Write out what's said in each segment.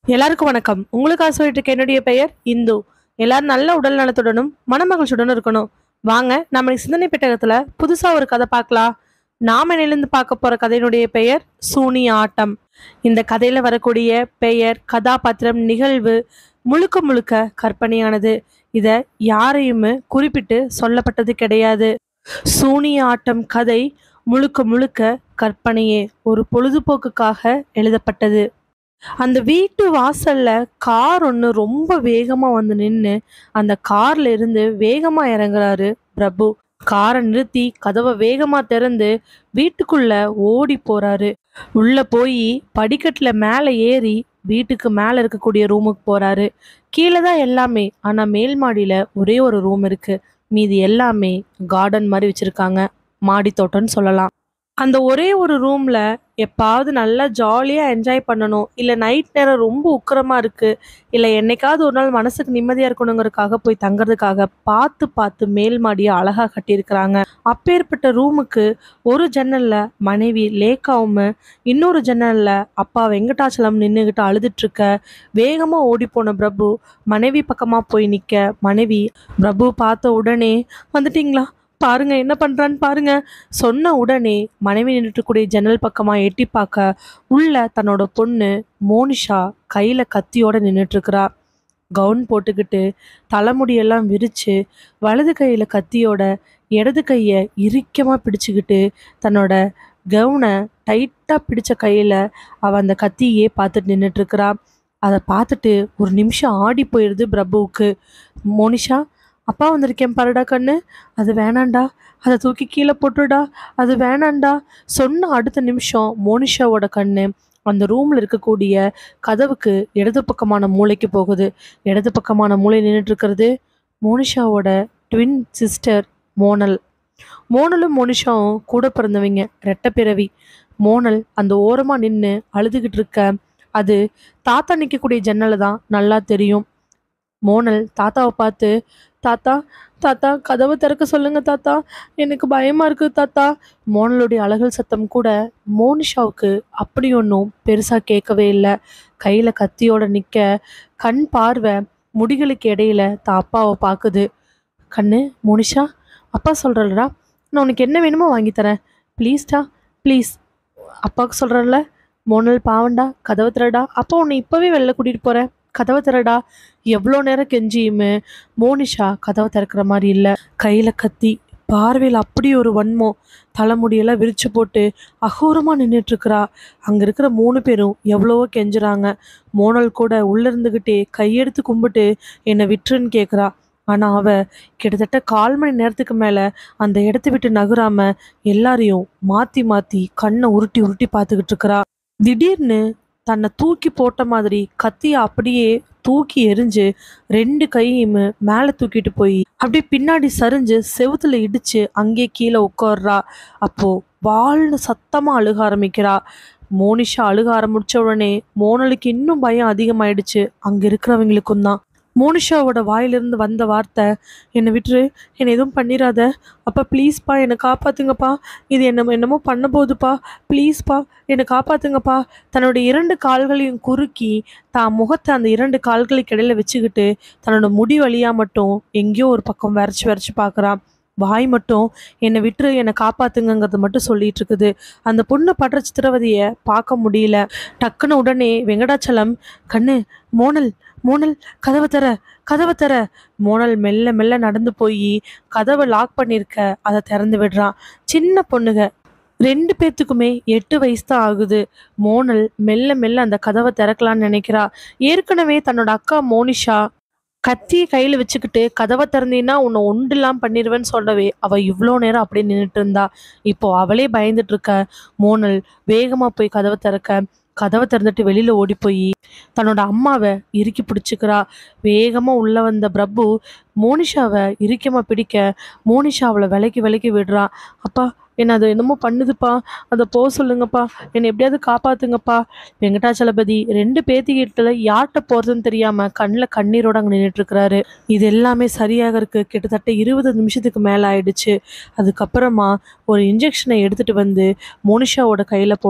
எல்லாருக்கும் வணக்கம் உங்களுக்காக சொல்லிட்டு இருக்க என்னுடைய பெயர் இந்து எல்லாரும் நல்ல உடல் நலத்துடனும் மனமகிழ்ச்சியுடனும் இருக்கணும் வாங்க நம்ம சிந்தனை பெட்டகத்துல புதுசா ஒரு கதை பார்க்கலாம் நாம நிலந்து பார்க்க போற கதையினுடைய பெயர் சூனி ஆட்டம் இந்த கதையில வரக்கூடிய பெயர் கதாபாத்திரம் நிகழ்வு முழுக்க முழுக்க கற்பனையானது இத யாரையுமே குறிப்பிட்டு சொல்லப்பட்டது கிடையாது சூனிய ஆட்டம் கதை முழுக்க முழுக்க கற்பனையே ஒரு பொழுதுபோக்குக்காக எழுதப்பட்டது அந்த வீட்டு வாசல்ல கார் ஒன்று ரொம்ப வேகமா வந்து நின்று அந்த கார்ல இருந்து வேகமா இறங்குறாரு பிரபு காரை நிறுத்தி கதவை வேகமா திறந்து வீட்டுக்குள்ள ஓடி போறாரு உள்ள போய் படிக்கட்டுல மேலே ஏறி வீட்டுக்கு மேலே இருக்கக்கூடிய ரூமுக்கு போறாரு கீழே தான் எல்லாமே ஆனா மேல் மாடியில ஒரே ஒரு ரூம் இருக்கு மீதி எல்லாமே கார்டன் மாதிரி வச்சிருக்காங்க மாடி தோட்டம்னு சொல்லலாம் அந்த ஒரே ஒரு ரூம்ல எப்பாவது நல்லா ஜாலியா என்ஜாய் பண்ணணும் இல்ல நைட் நேரம் ரொம்ப உக்கிரமா இருக்கு இல்ல என்னைக்காவது ஒரு நாள் மனசுக்கு நிம்மதியா இருக்கணுங்கிறதுக்காக போய் தங்குறதுக்காக பார்த்து பார்த்து மேல் மாடியை அழகா கட்டியிருக்கிறாங்க அப்பேற்பட்ட ரூமுக்கு ஒரு ஜன்னல்ல மனைவி லேக்காவும் இன்னொரு ஜன்னல்ல அப்பா வெங்கடாச்சலம் நின்றுகிட்டு அழுதுட்டு இருக்க வேகமா ஓடி போன பிரபு மனைவி பக்கமா போய் நிக்க மனைவி பிரபு பார்த்த உடனே வந்துட்டீங்களா பாருங்க என்ன பண்றான்னு பாருங்க சொன்ன உடனே மனைவி நின்றுட்டுக்கூடிய ஜன்னல் பக்கமா எட்டி பார்க்க உள்ள தன்னோட பொண்ணு மோனிஷா கையில கத்தியோட நின்றுட்டு இருக்கிறா கவுன் போட்டுக்கிட்டு தலைமுடியெல்லாம் விரிச்சு வலது கையில கத்தியோட இடது கையை இறுக்கமா பிடிச்சுக்கிட்டு தன்னோட கவுனை டைட்டா பிடிச்ச கையில அவ அந்த கத்தியே பார்த்துட்டு நின்றுட்டு இருக்கிறா அதை பார்த்துட்டு ஒரு நிமிஷம் ஆடி போயிடுது பிரபுவுக்கு மோனிஷா அப்பா வந்திருக்கேன் பாருடா கண்ணு அது வேணாண்டா அதை தூக்கி கீழே போட்டுடா அது வேணாண்டா சொன்ன அடுத்த நிமிஷம் மோனிஷாவோட கண்ணு அந்த ரூம்ல இருக்கக்கூடிய கதவுக்கு இடது பக்கமான மூலைக்கு போகுது இடது பக்கமான மூலை நின்றுட்டு இருக்கிறது மோனிஷாவோட ட்வின் சிஸ்டர் மோனல் மோனலும் மோனிஷாவும் கூட பிறந்தவங்க ரெட்டை பிறவி மோனல் அந்த ஓரமா நின்று அழுதுகிட்டு இருக்க அது தாத்தா நிற்கக்கூடிய ஜன்னலை தான் நல்லா தெரியும் மோனல் தாத்தாவை பார்த்து தாத்தா தாத்தா கதவை திறக்க சொல்லுங்க தாத்தா எனக்கு பயமா இருக்கு தாத்தா மோனலுடைய அழகல் சத்தம் கூட மோனிஷாவுக்கு அப்படி ஒன்றும் பெருசா கேட்கவே இல்லை கையில கத்தியோட நிக்க கண் பார்வை முடிகளுக்கு இடையில தான் அப்பாவை பார்க்குது கண்ணு மோனிஷா அப்பா சொல்றலடா நான் உனக்கு என்ன வேணுமோ வாங்கி தரேன் ப்ளீஸ்டா ப்ளீஸ் அப்பாவுக்கு சொல்றல மோனல் பாவண்டா கதவை திறடா அப்பா உன்னை இப்பவே வெளில கூட்டிட்டு போறேன் கதவை திறடா எவ்வளோ நேரம் கெஞ்சியுமே மோனிஷா கதவை திறக்கிற மாதிரி இல்லை கையில் கத்தி பார்வையில் அப்படி ஒரு வன்மம் தலைமுடியெல்லாம் விரிச்சு போட்டு அகோரமாக நின்றுட்டு இருக்கிறா அங்கே இருக்கிற மூணு பேரும் எவ்வளவோ கெஞ்சுறாங்க மோனல் கூட உள்ள இருந்துக்கிட்டே கையெடுத்து கும்பிட்டு என்னை விட்டுருன்னு கேட்குறா ஆனால் அவ கிட்டத்தட்ட கால் மணி நேரத்துக்கு மேலே அந்த இடத்த விட்டு நகராம எல்லாரையும் மாற்றி மாற்றி கண்ணை உருட்டி உருட்டி பார்த்துக்கிட்டு இருக்கிறா திடீர்னு தன்னை தூக்கி போட்ட மாதிரி கத்தியை அப்படியே தூக்கி எரிஞ்சு ரெண்டு கையுமே மேலே தூக்கிட்டு போய் அப்படியே பின்னாடி சரிஞ்சு செவுத்துல இடிச்சு அங்கே கீழே உட்கார்றா அப்போ வாழ்னு சத்தமா அழுக ஆரம்பிக்கிறா மோனிஷா அழுக ஆரம்பிச்ச உடனே மோனலுக்கு இன்னும் பயம் அதிகமாயிடுச்சு அங்க இருக்கிறவங்களுக்கும் தான் மோனிஷாவோட வாயிலிருந்து வந்த வார்த்தை என்னை விட்டுரு என்னை எதுவும் பண்ணிடாத அப்பா ப்ளீஸ்ப்பா என்னை காப்பாத்துங்கப்பா இது என்ன என்னமோ பண்ண போகுதுப்பா ப்ளீஸ்ப்பா என்னை காப்பாத்துங்கப்பா தன்னோட இரண்டு கால்களையும் குறுக்கி தான் முகத்தை அந்த இரண்டு கால்களுக்கு இடையில வச்சுக்கிட்டு தன்னோட முடி வழியா மட்டும் எங்கேயோ ஒரு பக்கம் வரைச்சி வரைச்சி பார்க்குறான் வாய் மட்டும் என்னை விட்டுரு என்னை காப்பாத்துங்கங்கிறது மட்டும் சொல்லிட்டு இருக்குது அந்த பொண்ணு படுற சித்திரவதையை பார்க்க முடியல டக்குன்னு உடனே வெங்கடாச்சலம் கண்ணு மோனல் மோனல் கதவை தர கதவை தர மோனல் மெல்ல மெல்ல நடந்து போய் கதவை லாக் பண்ணியிருக்க அதை திறந்து விடுறான் சின்ன பொண்ணுங்க ரெண்டு பேர்த்துக்குமே எட்டு வயசு தான் ஆகுது மோனல் மெல்ல மெல்ல அந்த கதவை திறக்கலான்னு நினைக்கிறா ஏற்கனவே தன்னோட அக்கா மோனிஷா கத்தியை கையில் வச்சுக்கிட்டு கதவை திறந்தீங்கன்னா உன்னை ஒன்றுலாம் பண்ணிடுவேன்னு சொல்லவே அவள் இவ்வளோ நேரம் அப்படியே நின்றுட்டு இருந்தா இப்போ அவளே பயந்துட்டு இருக்க மோனல் வேகமாக போய் கதவை திறக்க கதவை திறந்துட்டு வெளியில ஓடி போய் தன்னோட அம்மாவை இறுக்கி பிடிச்சிக்கிறா வேகமா உள்ள வந்த பிரபு மோனிஷாவை இறுக்கமா பிடிக்க மோனிஷா அவளை விலைக்கு விலைக்கு விடுறா அப்பா என்ன அது என்னமோ பண்ணுதுப்பா அதை போக சொல்லுங்கப்பா என்னை எப்படியாவது காப்பாத்துங்கப்பா வெங்கடாச்சலபதி ரெண்டு பேத்திக்கிட்ட யார்கிட்ட போறதுன்னு தெரியாம கண்ணில் கண்ணீரோட அங்கே நின்றுட்டு இருக்கிறாரு இது எல்லாமே சரியாக இருக்கு கிட்டத்தட்ட இருபது நிமிஷத்துக்கு மேல ஆயிடுச்சு அதுக்கப்புறமா ஒரு இன்ஜெக்ஷனை எடுத்துட்டு வந்து மோனிஷாவோட கையில போட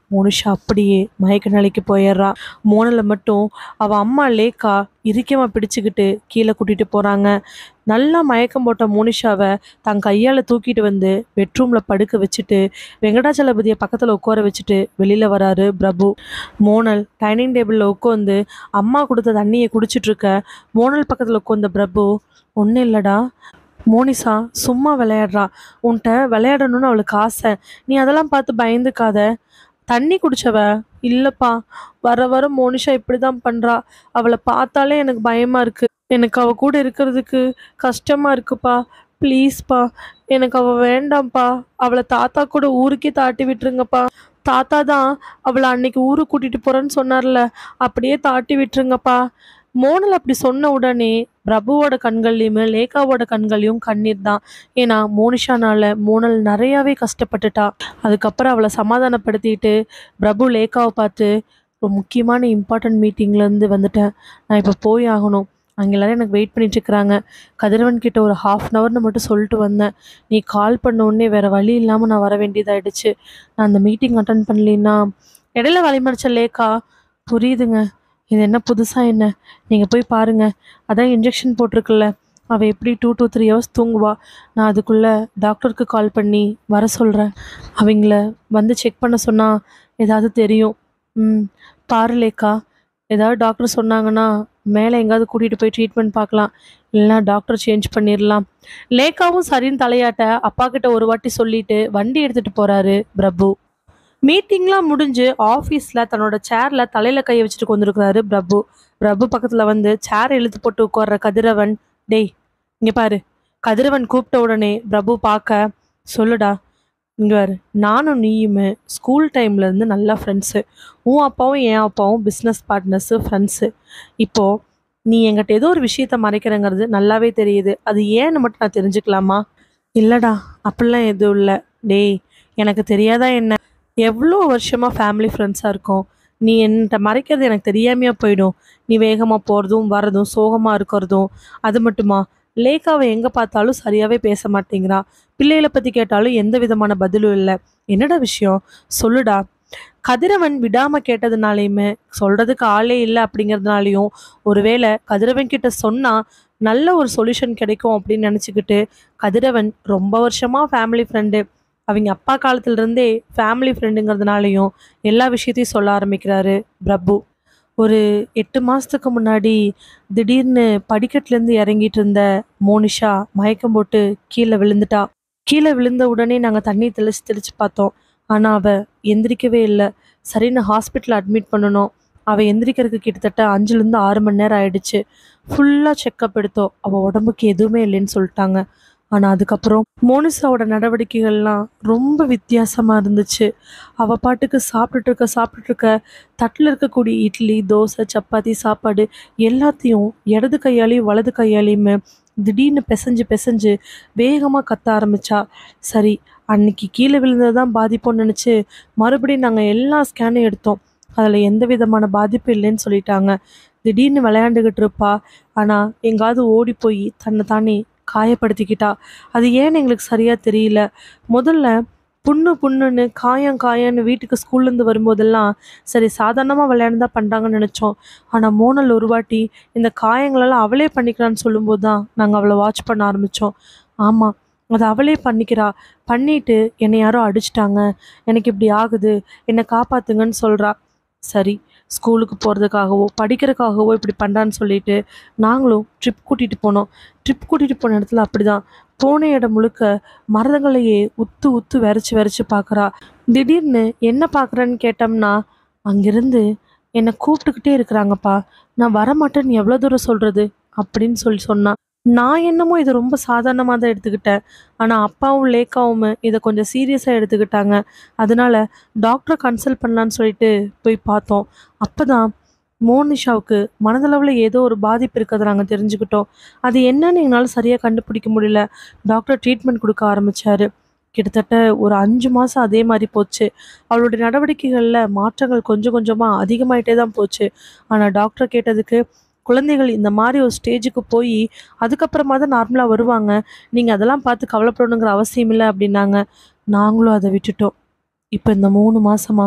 மோனிஷா அப்படியே மயக்க நிலைக்கு போயிடுறா மோனலை மட்டும் அவள் அம்மா லேக்கா இறுக்கியமாக பிடிச்சிக்கிட்டு கீழே கூட்டிகிட்டு போகிறாங்க நல்லா மயக்கம் போட்ட மோனிஷாவை தன் கையால் தூக்கிட்டு வந்து பெட்ரூமில் படுக்க வச்சுட்டு வெங்கடாச்சலபதியை பக்கத்தில் உட்கார வச்சுட்டு வெளியில் வராரு பிரபு மோனல் டைனிங் டேபிளில் உட்காந்து அம்மா கொடுத்த தண்ணியை குடிச்சிட்டு இருக்க மோனல் பக்கத்தில் உட்காந்த பிரபு ஒன்றும் இல்லைடா மோனிஷா சும்மா விளையாடுறா உன்கிட்ட விளையாடணும்னு அவளுக்கு ஆசை நீ அதெல்லாம் பார்த்து பயந்துக்காத தண்ணி குடிச்சவ இல்லைப்பா வர வர மோனிஷா இப்படி தான் பண்ணுறா அவளை பார்த்தாலே எனக்கு பயமாக இருக்கு எனக்கு அவள் கூட இருக்கிறதுக்கு கஷ்டமாக இருக்குப்பா ப்ளீஸ்ப்பா எனக்கு அவள் வேண்டாம்ப்பா அவளை தாத்தா கூட ஊருக்கே தாட்டி விட்டுருங்கப்பா தாத்தா தான் அவளை அன்னைக்கு ஊருக்கு கூட்டிகிட்டு போகிறேன்னு சொன்னார்ல அப்படியே தாட்டி விட்டுருங்கப்பா மோனல் அப்படி சொன்ன உடனே பிரபுவோட கண்கள்லையுமே லேகாவோட கண்கள்லையும் கண்ணீர் தான் ஏன்னா மோனிஷானால மோனல் நிறையாவே கஷ்டப்பட்டுட்டா அதுக்கப்புறம் அவளை சமாதானப்படுத்திட்டு பிரபு லேகாவை பார்த்து ஒரு முக்கியமான இம்பார்ட்டன்ட் மீட்டிங்லேருந்து வந்துட்டேன் நான் இப்போ போய் ஆகணும் அங்கே எல்லாரும் எனக்கு வெயிட் பண்ணிட்டு இருக்கிறாங்க கதிரவன் கிட்ட ஒரு ஹாஃப் அன் ஹவர்னு மட்டும் சொல்லிட்டு வந்தேன் நீ கால் பண்ண உடனே வேற வழி இல்லாமல் நான் வர வேண்டியதாயிடுச்சு நான் அந்த மீட்டிங் அட்டன் பண்ணலின்னா இடையில வழிமறிச்ச லேக்கா புரியுதுங்க இது என்ன புதுசாக என்ன நீங்கள் போய் பாருங்கள் அதான் இன்ஜெக்ஷன் போட்டிருக்குல்ல அவள் எப்படி டூ டூ த்ரீ ஹவர்ஸ் தூங்குவா நான் அதுக்குள்ளே டாக்டருக்கு கால் பண்ணி வர சொல்கிறேன் அவங்கள வந்து செக் பண்ண சொன்னால் ஏதாவது தெரியும் ம் பாரு லேக்கா ஏதாவது டாக்டர் சொன்னாங்கன்னா மேலே எங்கேயாவது கூட்டிகிட்டு போய் ட்ரீட்மெண்ட் பார்க்கலாம் இல்லைன்னா டாக்டர் சேஞ்ச் பண்ணிடலாம் லேக்காவும் சரின்னு தலையாட்ட அப்பா கிட்ட ஒரு வாட்டி சொல்லிட்டு வண்டி எடுத்துகிட்டு போகிறாரு பிரபு மீட்டிங்லாம் முடிஞ்சு ஆஃபீஸில் தன்னோட சேரில் தலையில் கையை வச்சுட்டு கொண்டிருக்கிறாரு பிரபு பிரபு பக்கத்தில் வந்து சேர் இழுத்து போட்டு உட்கார்ற கதிரவன் டேய் இங்கே பாரு கதிரவன் கூப்பிட்ட உடனே பிரபு பார்க்க சொல்லுடா இங்கே பாரு நானும் நீயுமே ஸ்கூல் டைம்லேருந்து நல்லா ஃப்ரெண்ட்ஸு உன் அப்பாவும் என் அப்பாவும் பிஸ்னஸ் பார்ட்னர்ஸு ஃப்ரெண்ட்ஸு இப்போது நீ என்கிட்ட ஏதோ ஒரு விஷயத்த மறைக்கிறேங்கிறது நல்லாவே தெரியுது அது ஏன்னு மட்டும் நான் தெரிஞ்சுக்கலாமா இல்லைடா அப்படிலாம் எதுவும் இல்லை டேய் எனக்கு தெரியாதா என்ன எவ்வளோ வருஷமாக ஃபேமிலி ஃப்ரெண்ட்ஸாக இருக்கோம் நீ என்கிட்ட மறைக்கிறது எனக்கு தெரியாமையா போயிடும் நீ வேகமாக போகிறதும் வர்றதும் சோகமாக இருக்கிறதும் அது மட்டுமா லேக்காவை எங்கே பார்த்தாலும் சரியாகவே பேச மாட்டேங்கிறா பிள்ளைகளை பற்றி கேட்டாலும் எந்த விதமான பதிலும் இல்லை என்னடா விஷயம் சொல்லுடா கதிரவன் விடாம கேட்டதுனாலையுமே சொல்றதுக்கு ஆளே இல்லை அப்படிங்கிறதுனாலையும் ஒருவேளை கதிரவன் கிட்ட சொன்னா நல்ல ஒரு சொல்யூஷன் கிடைக்கும் அப்படின்னு நினச்சிக்கிட்டு கதிரவன் ரொம்ப வருஷமா ஃபேமிலி ஃப்ரெண்டு அவங்க அப்பா காலத்துல இருந்தே ஃபேமிலி ஃப்ரெண்டுங்கிறதுனாலையும் எல்லா விஷயத்தையும் சொல்ல ஆரம்பிக்கிறாரு பிரபு ஒரு எட்டு மாதத்துக்கு முன்னாடி திடீர்னு படிக்கட்டுலேருந்து இறங்கிட்டு இருந்த மோனிஷா மயக்கம் போட்டு கீழே விழுந்துட்டா கீழே விழுந்த உடனே நாங்கள் தண்ணி தெளிச்சு தெளிச்சு பார்த்தோம் ஆனால் அவள் எந்திரிக்கவே இல்லை சரின்னு ஹாஸ்பிட்டல் அட்மிட் பண்ணணும் அவள் எந்திரிக்கிறதுக்கு கிட்டத்தட்ட அஞ்சுலேருந்து ஆறு மணி நேரம் ஆயிடுச்சு ஃபுல்லாக செக்கப் எடுத்தோம் அவள் உடம்புக்கு எதுவுமே இல்லைன்னு சொல்லிட்டாங்க ஆனால் அதுக்கப்புறம் மோனிஷாவோட நடவடிக்கைகள்லாம் ரொம்ப வித்தியாசமாக இருந்துச்சு அவள் பாட்டுக்கு சாப்பிட்டுட்டு இருக்க சாப்பிட்டுட்டு இருக்க தட்டில் இருக்கக்கூடிய இட்லி தோசை சப்பாத்தி சாப்பாடு எல்லாத்தையும் இடது கையாலையும் வலது கையாலையுமே திடீர்னு பிசைஞ்சு பிசைஞ்சு வேகமாக கத்த ஆரம்பிச்சா சரி அன்னைக்கு கீழே விழுந்தது தான் பாதிப்புன்னு நினச்சி மறுபடியும் நாங்கள் எல்லா ஸ்கேனும் எடுத்தோம் அதில் எந்த விதமான பாதிப்பும் இல்லைன்னு சொல்லிட்டாங்க திடீர்னு விளையாண்டுக்கிட்டு இருப்பா ஆனால் எங்காவது ஓடி போய் தன்னை தானே காயப்படுத்திக்கிட்டா அது ஏன்னு எங்களுக்கு சரியாக தெரியல முதல்ல புண்ணு புண்ணுன்னு காயம் காயம்னு வீட்டுக்கு ஸ்கூல்லேருந்து வரும்போதெல்லாம் சரி சாதாரணமாக விளையாண்டு தான் பண்ணுறாங்கன்னு நினச்சோம் ஆனால் மோனல் ஒரு வாட்டி இந்த காயங்களெல்லாம் அவளே பண்ணிக்கிறான்னு சொல்லும்போது தான் நாங்கள் அவளை வாட்ச் பண்ண ஆரம்பித்தோம் ஆமாம் அதை அவளே பண்ணிக்கிறா பண்ணிட்டு என்னை யாரோ அடிச்சிட்டாங்க எனக்கு இப்படி ஆகுது என்னை காப்பாத்துங்கன்னு சொல்கிறா சரி ஸ்கூலுக்கு போகிறதுக்காகவோ படிக்கிறதுக்காகவோ இப்படி பண்ணுறான்னு சொல்லிட்டு நாங்களும் ட்ரிப் கூட்டிகிட்டு போனோம் ட்ரிப் கூட்டிகிட்டு போன இடத்துல அப்படிதான் போன இடம் முழுக்க மரங்களையே உத்து உத்து விரைச்சி விரைச்சி பார்க்குறா திடீர்னு என்ன பார்க்குறேன்னு கேட்டோம்னா அங்கிருந்து என்னை கூப்பிட்டுக்கிட்டே இருக்கிறாங்கப்பா நான் வரமாட்டேன்னு எவ்வளோ தூரம் சொல்கிறது அப்படின்னு சொல்லி சொன்னா நான் என்னமோ இதை ரொம்ப சாதாரணமாக தான் எடுத்துக்கிட்டேன் ஆனால் அப்பாவும் லேக்காவும் இதை கொஞ்சம் சீரியஸாக எடுத்துக்கிட்டாங்க அதனால டாக்டரை கன்சல்ட் பண்ணலான்னு சொல்லிட்டு போய் பார்த்தோம் அப்போ தான் மோனிஷாவுக்கு மனதளவில் ஏதோ ஒரு பாதிப்பு இருக்கிறத நாங்கள் தெரிஞ்சுக்கிட்டோம் அது என்னன்னு எங்களால் சரியாக கண்டுபிடிக்க முடியல டாக்டர் ட்ரீட்மெண்ட் கொடுக்க ஆரம்பிச்சாரு கிட்டத்தட்ட ஒரு அஞ்சு மாதம் அதே மாதிரி போச்சு அவளுடைய நடவடிக்கைகளில் மாற்றங்கள் கொஞ்சம் கொஞ்சமாக அதிகமாயிட்டே தான் போச்சு ஆனால் டாக்டர் கேட்டதுக்கு குழந்தைகள் இந்த மாதிரி ஒரு ஸ்டேஜுக்கு போய் அதுக்கப்புறமா தான் நார்மலாக வருவாங்க நீங்கள் அதெல்லாம் பார்த்து கவலைப்படணுங்கிற அவசியம் இல்லை அப்படின்னாங்க நாங்களும் அதை விட்டுட்டோம் இப்போ இந்த மூணு மாசமா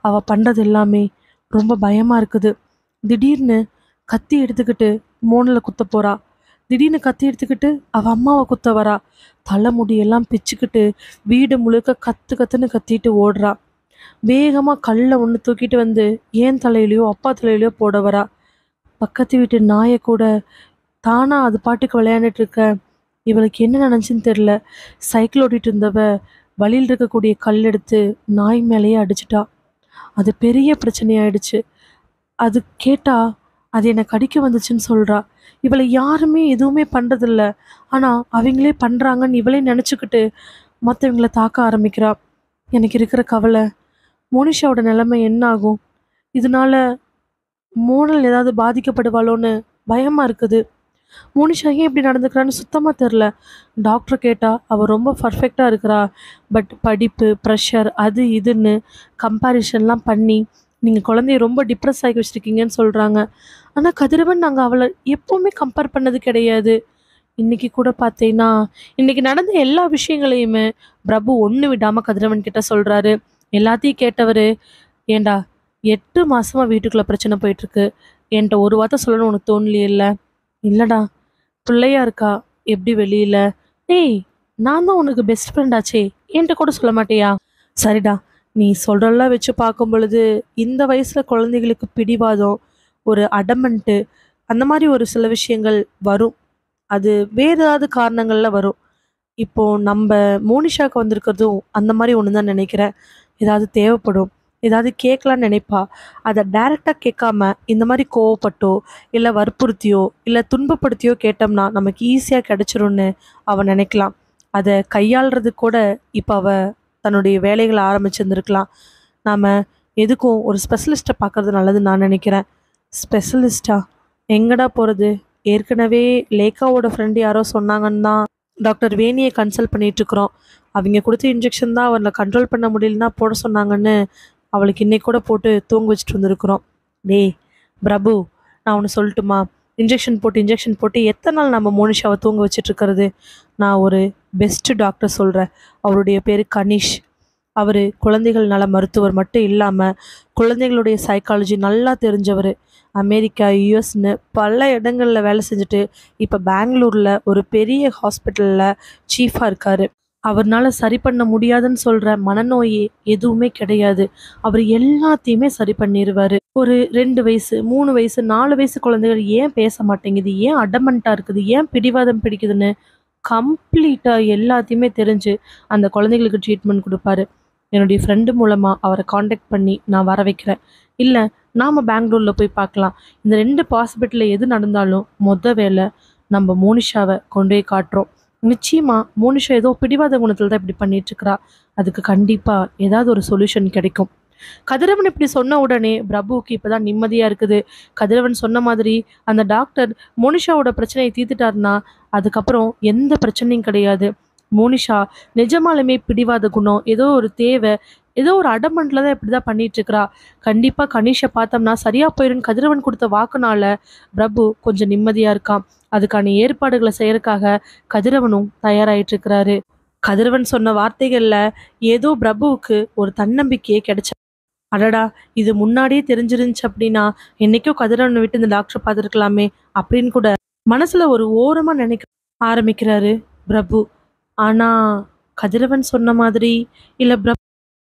அவள் பண்ணுறது எல்லாமே ரொம்ப பயமாக இருக்குது திடீர்னு கத்தி எடுத்துக்கிட்டு மோனில் குத்த போறா திடீர்னு கத்தி எடுத்துக்கிட்டு அவள் அம்மாவை குத்த வரா தலைமுடியெல்லாம் பிச்சுக்கிட்டு வீடு முழுக்க கத்து கத்துன்னு கத்திட்டு ஓடுறா வேகமாக கல்லை ஒன்று தூக்கிட்டு வந்து ஏன் தலையிலையோ அப்பா தலையிலையோ போட வரா பக்கத்து வீட்டு நாயை கூட தானா அது பாட்டுக்கு விளையாண்டுட்டு இருக்க இவளுக்கு என்ன நினச்சுன்னு தெரில சைக்கிள் ஓட்டிட்டு இருந்தவ வழியில் இருக்கக்கூடிய கல் எடுத்து நாய் மேலேயே அடிச்சிட்டா அது பெரிய பிரச்சனையாயிடுச்சு அது கேட்டா அது என்னை கடிக்க வந்துச்சுன்னு சொல்றா இவளை யாருமே எதுவுமே பண்றதில்ல ஆனா அவங்களே பண்றாங்கன்னு இவளே நினச்சிக்கிட்டு மற்றவங்கள தாக்க ஆரம்பிக்கிறா எனக்கு இருக்கிற கவலை மோனிஷாவோட நிலைமை என்ன ஆகும் இதனால மோனல் ஏதாவது பாதிக்கப்படுவாளோன்னு பயமா இருக்குது மோனிஷா ஏன் இப்படி நடந்துக்கிறான்னு சுத்தமாக தெரில டாக்டர் கேட்டால் அவள் ரொம்ப பர்ஃபெக்டாக இருக்கிறா பட் படிப்பு ப்ரெஷர் அது இதுன்னு கம்பேரிஷன்லாம் பண்ணி நீங்கள் குழந்தைய ரொம்ப டிப்ரெஸ் ஆகி வச்சுருக்கீங்கன்னு சொல்கிறாங்க ஆனால் கதிரவன் நாங்கள் அவளை எப்போவுமே கம்பேர் பண்ணது கிடையாது இன்னைக்கு கூட பார்த்தீங்கன்னா இன்னைக்கு நடந்த எல்லா விஷயங்களையுமே பிரபு ஒன்று விடாமல் கதிரவன் கிட்ட சொல்கிறாரு எல்லாத்தையும் கேட்டவர் ஏண்டா எட்டு மாசமா வீட்டுக்குள்ள பிரச்சனை போயிட்டு இருக்கு என்கிட்ட ஒரு வார்த்தை சொல்லணும் உனக்கு தோணலையே இல்லை இல்லடா பிள்ளையா இருக்கா எப்படி வெளியில டேய் நான் தான் உனக்கு பெஸ்ட் ஃப்ரெண்ட் ஆச்சே என்கிட்ட கூட சொல்ல மாட்டியா சரிடா நீ சொல்றதெல்லாம் வச்சு பார்க்கும் பொழுது இந்த வயசுல குழந்தைகளுக்கு பிடிவாதம் ஒரு அடமெண்ட்டு அந்த மாதிரி ஒரு சில விஷயங்கள் வரும் அது வேற ஏதாவது காரணங்கள்ல வரும் இப்போ நம்ம மோனிஷாக்கு வந்திருக்கிறதும் அந்த மாதிரி ஒன்று தான் நினைக்கிறேன் ஏதாவது தேவைப்படும் ஏதாவது கேட்கலான்னு நினைப்பா அதை டைரெக்டாக கேட்காம இந்த மாதிரி கோவப்பட்டோ இல்லை வற்புறுத்தியோ இல்லை துன்பப்படுத்தியோ கேட்டோம்னா நமக்கு ஈஸியாக கிடைச்சிரும்னு அவள் நினைக்கலாம் அதை கையாளுறது கூட இப்போ அவள் தன்னுடைய வேலைகளை ஆரம்பிச்சிருந்துருக்கலாம் நாம் எதுக்கும் ஒரு ஸ்பெஷலிஸ்ட்டை பார்க்கறது நல்லதுன்னு நான் நினைக்கிறேன் ஸ்பெஷலிஸ்ட்டா எங்கடா போகிறது ஏற்கனவே லேக்காவோட ஃப்ரெண்டு யாரோ சொன்னாங்கன்னு தான் டாக்டர் வேணியை கன்சல்ட் பண்ணிகிட்ருக்குறோம் அவங்க கொடுத்த இன்ஜெக்ஷன் தான் அவளை கண்ட்ரோல் பண்ண முடியலன்னா போட சொன்னாங்கன்னு அவளுக்கு இன்னைக்கு கூட போட்டு தூங்க வச்சுட்டு வந்திருக்கிறோம் டேய் பிரபு நான் ஒன்று சொல்லட்டுமா இன்ஜெக்ஷன் போட்டு இன்ஜெக்ஷன் போட்டு எத்தனை நாள் நம்ம மோனிஷாவை தூங்க வச்சுட்டு இருக்கிறது நான் ஒரு பெஸ்ட்டு டாக்டர் சொல்கிறேன் அவருடைய பேர் கனிஷ் அவர் குழந்தைகள் நல மருத்துவர் மட்டும் இல்லாமல் குழந்தைகளுடைய சைக்காலஜி நல்லா தெரிஞ்சவர் அமெரிக்கா யூஎஸ்னு பல இடங்களில் வேலை செஞ்சுட்டு இப்போ பெங்களூரில் ஒரு பெரிய ஹாஸ்பிட்டலில் சீஃபாக இருக்கார் அவர்னால சரி பண்ண முடியாதுன்னு சொல்கிற மனநோயே எதுவுமே கிடையாது அவர் எல்லாத்தையுமே சரி பண்ணிடுவார் ஒரு ரெண்டு வயசு மூணு வயசு நாலு வயசு குழந்தைகள் ஏன் பேச மாட்டேங்குது ஏன் அடமெண்ட்டாக இருக்குது ஏன் பிடிவாதம் பிடிக்குதுன்னு கம்ப்ளீட்டாக எல்லாத்தையுமே தெரிஞ்சு அந்த குழந்தைகளுக்கு ட்ரீட்மெண்ட் கொடுப்பாரு என்னுடைய ஃப்ரெண்டு மூலமாக அவரை காண்டாக்ட் பண்ணி நான் வர வைக்கிறேன் இல்லை நாம் பெங்களூரில் போய் பார்க்கலாம் இந்த ரெண்டு பாசிபிலிட்டியில் எது நடந்தாலும் மொத வேலை நம்ம மோனிஷாவை கொண்டு போய் காட்டுறோம் நிச்சயமா மோனிஷா ஏதோ பிடிவாத குணத்தில் தான் இப்படி பண்ணிட்டு இருக்கறா அதுக்கு கண்டிப்பாக ஏதாவது ஒரு சொல்யூஷன் கிடைக்கும் கதிரவன் இப்படி சொன்ன உடனே பிரபுவுக்கு இப்பதான் நிம்மதியா இருக்குது கதிரவன் சொன்ன மாதிரி அந்த டாக்டர் மோனிஷாவோட பிரச்சனையை தீர்த்துட்டாருன்னா அதுக்கப்புறம் எந்த பிரச்சனையும் கிடையாது மோனிஷா நிஜமாலுமே பிடிவாத குணம் ஏதோ ஒரு தேவை ஏதோ ஒரு அடமண்டில் தான் இப்படி தான் பண்ணிட்டு இருக்கிறா கண்டிப்பாக கணேஷை பார்த்தோம்னா சரியா போயிடும் கதிரவன் கொடுத்த வாக்குனால பிரபு கொஞ்சம் நிம்மதியா இருக்கான் அதுக்கான ஏற்பாடுகளை செய்யறதுக்காக கதிரவனும் தயாராயிட்டு இருக்கிறாரு கதிரவன் சொன்ன வார்த்தைகள்ல ஏதோ பிரபுவுக்கு ஒரு தன்னம்பிக்கையே கிடைச்ச அடடா இது முன்னாடியே தெரிஞ்சிருந்துச்சு அப்படின்னா என்னைக்கோ கதிரவனை விட்டு இந்த டாக்டர் பார்த்துருக்கலாமே அப்படின்னு கூட மனசுல ஒரு ஓரமா நினைக்க ஆரம்பிக்கிறாரு பிரபு ஆனா கதிரவன் சொன்ன மாதிரி இல்ல பிரபு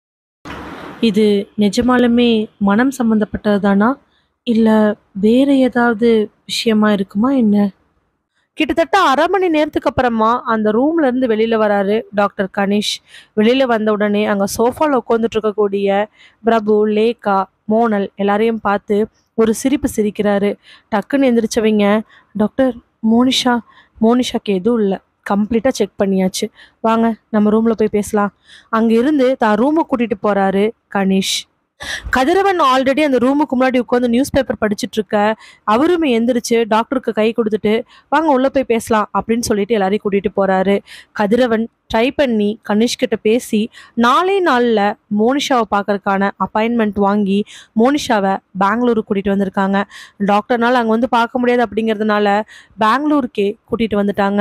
இது நிஜமாலுமே மனம் சம்பந்தப்பட்டதுதானா இல்ல வேற ஏதாவது விஷயமா இருக்குமா என்ன கிட்டத்தட்ட அரை மணி நேரத்துக்கு அப்புறமா அந்த ரூம்ல இருந்து வெளியில வராரு டாக்டர் கணேஷ் வெளியில வந்த உடனே அங்க சோஃபால உட்காந்துட்டு இருக்கக்கூடிய பிரபு லேகா மோனல் எல்லாரையும் பார்த்து ஒரு சிரிப்பு சிரிக்கிறாரு டக்குன்னு எந்திரிச்சவங்க டாக்டர் மோனிஷா மோனிஷாக்கு எதுவும் இல்லை கம்ப்ளீட்டாக செக் பண்ணியாச்சு வாங்க நம்ம ரூமில் போய் பேசலாம் அங்கே இருந்து தான் ரூமை கூட்டிகிட்டு போகிறாரு கணேஷ் கதிரவன் ஆல்ரெடி அந்த ரூமுக்கு முன்னாடி உட்காந்து நியூஸ் பேப்பர் படிச்சுட்டு இருக்க அவருமே எந்திரிச்சு டாக்டருக்கு கை கொடுத்துட்டு வாங்க உள்ளே போய் பேசலாம் அப்படின்னு சொல்லிட்டு எல்லாரையும் கூட்டிகிட்டு போகிறாரு கதிரவன் ட்ரை பண்ணி கணேஷ் கிட்ட பேசி நாளே நாளில் மோனிஷாவை பார்க்கறதுக்கான அப்பாயின்மெண்ட் வாங்கி மோனிஷாவை பெங்களூருக்கு கூட்டிகிட்டு வந்திருக்காங்க டாக்டர்னால அங்கே வந்து பார்க்க முடியாது அப்படிங்கிறதுனால பெங்களூருக்கே கூட்டிகிட்டு வந்துட்டாங்க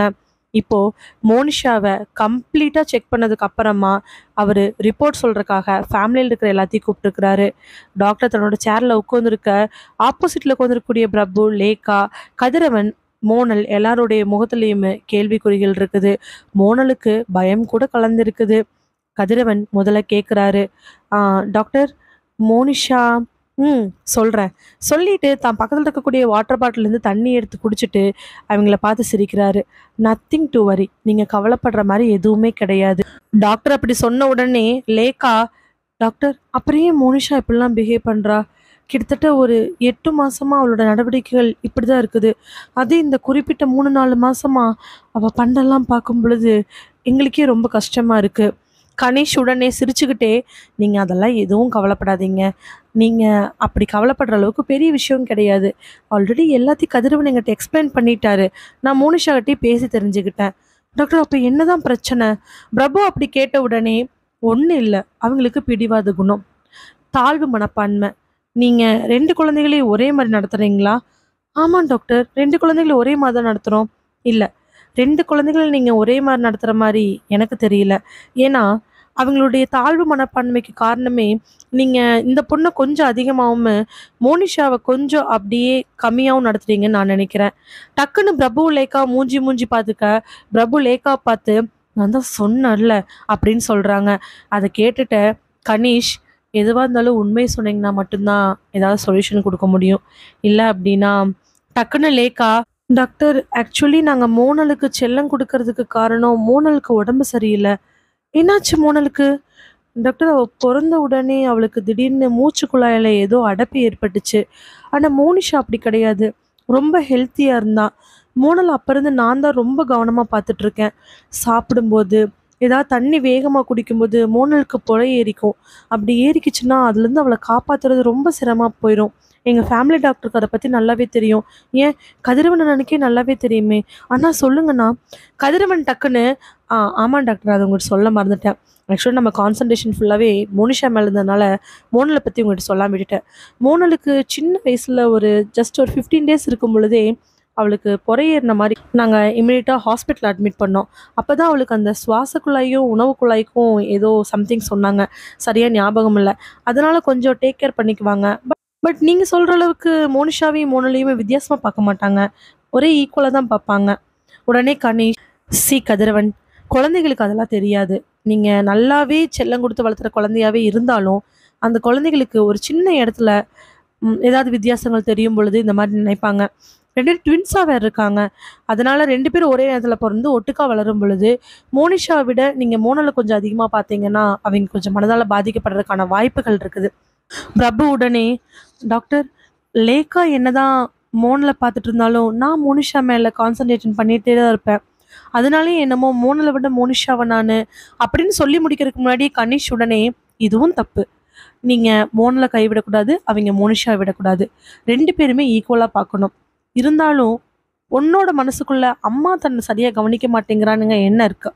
இப்போ மோனிஷாவை கம்ப்ளீட்டாக செக் பண்ணதுக்கு அப்புறமா அவர் ரிப்போர்ட் சொல்கிறக்காக ஃபேமிலியில் இருக்கிற எல்லாத்தையும் கூப்பிட்டுருக்கிறாரு டாக்டர் தன்னோட சேரில் உட்காந்துருக்க ஆப்போசிட்டில் உட்காந்துருக்கக்கூடிய பிரபு லேகா கதிரவன் மோனல் எல்லாருடைய முகத்துலேயுமே கேள்விக்குறிகள் இருக்குது மோனலுக்கு பயம் கூட கலந்துருக்குது கதிரவன் முதல்ல கேட்குறாரு டாக்டர் மோனிஷா ம் சொல்கிறேன் சொல்லிட்டு தான் பக்கத்தில் இருக்கக்கூடிய வாட்டர் பாட்டிலேருந்து தண்ணி எடுத்து குடிச்சிட்டு அவங்கள பார்த்து சிரிக்கிறாரு நத்திங் டு வரி நீங்கள் கவலைப்படுற மாதிரி எதுவுமே கிடையாது டாக்டர் அப்படி சொன்ன உடனே லேக்கா டாக்டர் அப்புறம் ஏன் மோனிஷா இப்படிலாம் பிஹேவ் பண்ணுறா கிட்டத்தட்ட ஒரு எட்டு மாசமா அவளோட நடவடிக்கைகள் இப்படி தான் இருக்குது அதே இந்த குறிப்பிட்ட மூணு நாலு மாசமா அவள் பண்டெல்லாம் பார்க்கும் பொழுது எங்களுக்கே ரொம்ப கஷ்டமா இருக்கு கணேஷ் உடனே சிரிச்சுக்கிட்டே நீங்கள் அதெல்லாம் எதுவும் கவலைப்படாதீங்க நீங்கள் அப்படி கவலைப்படுற அளவுக்கு பெரிய விஷயம் கிடையாது ஆல்ரெடி எல்லாத்தையும் கதிரவன் எங்கிட்ட எக்ஸ்பிளைன் பண்ணிட்டாரு நான் மோனிஷா கிட்டே பேசி தெரிஞ்சுக்கிட்டேன் டாக்டர் அப்போ என்னதான் பிரச்சனை பிரபு அப்படி கேட்ட உடனே ஒன்றும் இல்லை அவங்களுக்கு பிடிவாத குணம் தாழ்வு மனப்பான்மை நீங்கள் ரெண்டு குழந்தைகளையும் ஒரே மாதிரி நடத்துகிறீங்களா ஆமாம் டாக்டர் ரெண்டு குழந்தைகளையும் ஒரே மாதிரி தான் நடத்துகிறோம் இல்லை ரெண்டு குழந்தைகளை நீங்கள் ஒரே மாதிரி நடத்துகிற மாதிரி எனக்கு தெரியல ஏன்னா அவங்களுடைய தாழ்வு மனப்பான்மைக்கு காரணமே நீங்கள் இந்த பொண்ணை கொஞ்சம் அதிகமாகவும் மோனிஷாவை கொஞ்சம் அப்படியே கம்மியாகவும் நடத்துறீங்கன்னு நான் நினைக்கிறேன் டக்குன்னு பிரபு லேக்கா மூஞ்சி மூஞ்சி பார்த்துக்க பிரபு லேக்கா பார்த்து நான் தான் சொன்னேன்ல அப்படின்னு சொல்கிறாங்க அதை கேட்டுட்ட கணேஷ் எதுவாக இருந்தாலும் உண்மை சொன்னீங்கன்னா மட்டும்தான் ஏதாவது சொல்யூஷன் கொடுக்க முடியும் இல்லை அப்படின்னா டக்குன்னு லேக்கா டாக்டர் ஆக்சுவலி நாங்கள் மோனலுக்கு செல்லம் கொடுக்கறதுக்கு காரணம் மோனலுக்கு உடம்பு சரியில்லை என்னாச்சு மோனலுக்கு டாக்டர் அவள் பிறந்த உடனே அவளுக்கு திடீர்னு மூச்சு குழாயில் ஏதோ அடைப்பு ஏற்பட்டுச்சு ஆனால் மோனிஷா அப்படி கிடையாது ரொம்ப ஹெல்த்தியாக இருந்தான் மோனல் அப்போ இருந்து நான் தான் ரொம்ப கவனமாக பார்த்துட்ருக்கேன் சாப்பிடும்போது ஏதாவது தண்ணி வேகமாக குடிக்கும்போது மோனலுக்கு புழை ஏறிக்கும் அப்படி ஏறிக்குச்சுன்னா அதுலேருந்து அவளை காப்பாற்றுறது ரொம்ப சிரமமாக போயிடும் எங்கள் ஃபேமிலி டாக்டருக்கு அதை பற்றி நல்லாவே தெரியும் ஏன் கதிரவன் அண்ணனுக்கே நல்லாவே தெரியுமே அண்ணா சொல்லுங்கண்ணா கதிரவன் டக்குன்னு ஆ ஆமாம் டாக்டர் அதை உங்கள்கிட்ட சொல்ல மறந்துட்டேன் ஆக்சுவலாக நம்ம கான்சன்ட்ரேஷன் ஃபுல்லாகவே மோனிஷா மேலே இருந்ததுனால மோனலை பற்றி உங்கள்கிட்ட சொல்லாம விட்டுட்டேன் மோனலுக்கு சின்ன வயசில் ஒரு ஜஸ்ட் ஒரு ஃபிஃப்டீன் டேஸ் இருக்கும் பொழுதே அவளுக்கு பொறையேறின மாதிரி நாங்கள் இமீடியட்டாக ஹாஸ்பிட்டல் அட்மிட் பண்ணோம் அப்போ தான் அவளுக்கு அந்த சுவாச குழாயும் உணவு குழாய்க்கும் ஏதோ சம்திங் சொன்னாங்க சரியாக ஞாபகம் இல்லை அதனால் கொஞ்சம் டேக் கேர் பண்ணிக்குவாங்க பட் பட் நீங்கள் சொல்கிற அளவுக்கு மோனிஷாவையும் மோனலையுமே வித்தியாசமாக பார்க்க மாட்டாங்க ஒரே ஈக்குவலாக தான் பார்ப்பாங்க உடனே கணேஷ் சி கதிரவன் குழந்தைகளுக்கு அதெல்லாம் தெரியாது நீங்கள் நல்லாவே செல்லம் கொடுத்து வளர்த்துற குழந்தையாவே இருந்தாலும் அந்த குழந்தைகளுக்கு ஒரு சின்ன இடத்துல ம், ஏதாவது வித்தியாசங்கள் தெரியும் பொழுது இந்த மாதிரி நினைப்பாங்க ரெண்டு ட்வின்ஸாக வேறு இருக்காங்க அதனால ரெண்டு பேரும் ஒரே நேரத்தில் பிறந்து ஒட்டுக்கா வளரும் பொழுது மோனிஷாவை விட நீங்கள் மோனலை கொஞ்சம் அதிகமாக பார்த்தீங்கன்னா அவங்க கொஞ்சம் மனதால் பாதிக்கப்படுறதுக்கான வாய்ப்புகள் இருக்குது பிரபு உடனே டாக்டர் லேக்கா என்னதான் மோனில் பார்த்துட்டு இருந்தாலும் நான் மோனிஷா மேலே கான்சன்ட்ரேஷன் பண்ணிகிட்டே தான் இருப்பேன் அதனாலே என்னமோ மோனலை விட மோனிஷாவை நான் அப்படின்னு சொல்லி முடிக்கிறதுக்கு முன்னாடி கணேஷ் உடனே இதுவும் தப்பு நீங்கள் மோனலை கைவிடக்கூடாது அவங்க மோனிஷா விடக்கூடாது ரெண்டு பேருமே ஈக்குவலாக பார்க்கணும் இருந்தாலும் உன்னோட மனசுக்குள்ள அம்மா தன்னை சரியாக கவனிக்க மாட்டேங்கிறானுங்க என்ன இருக்கு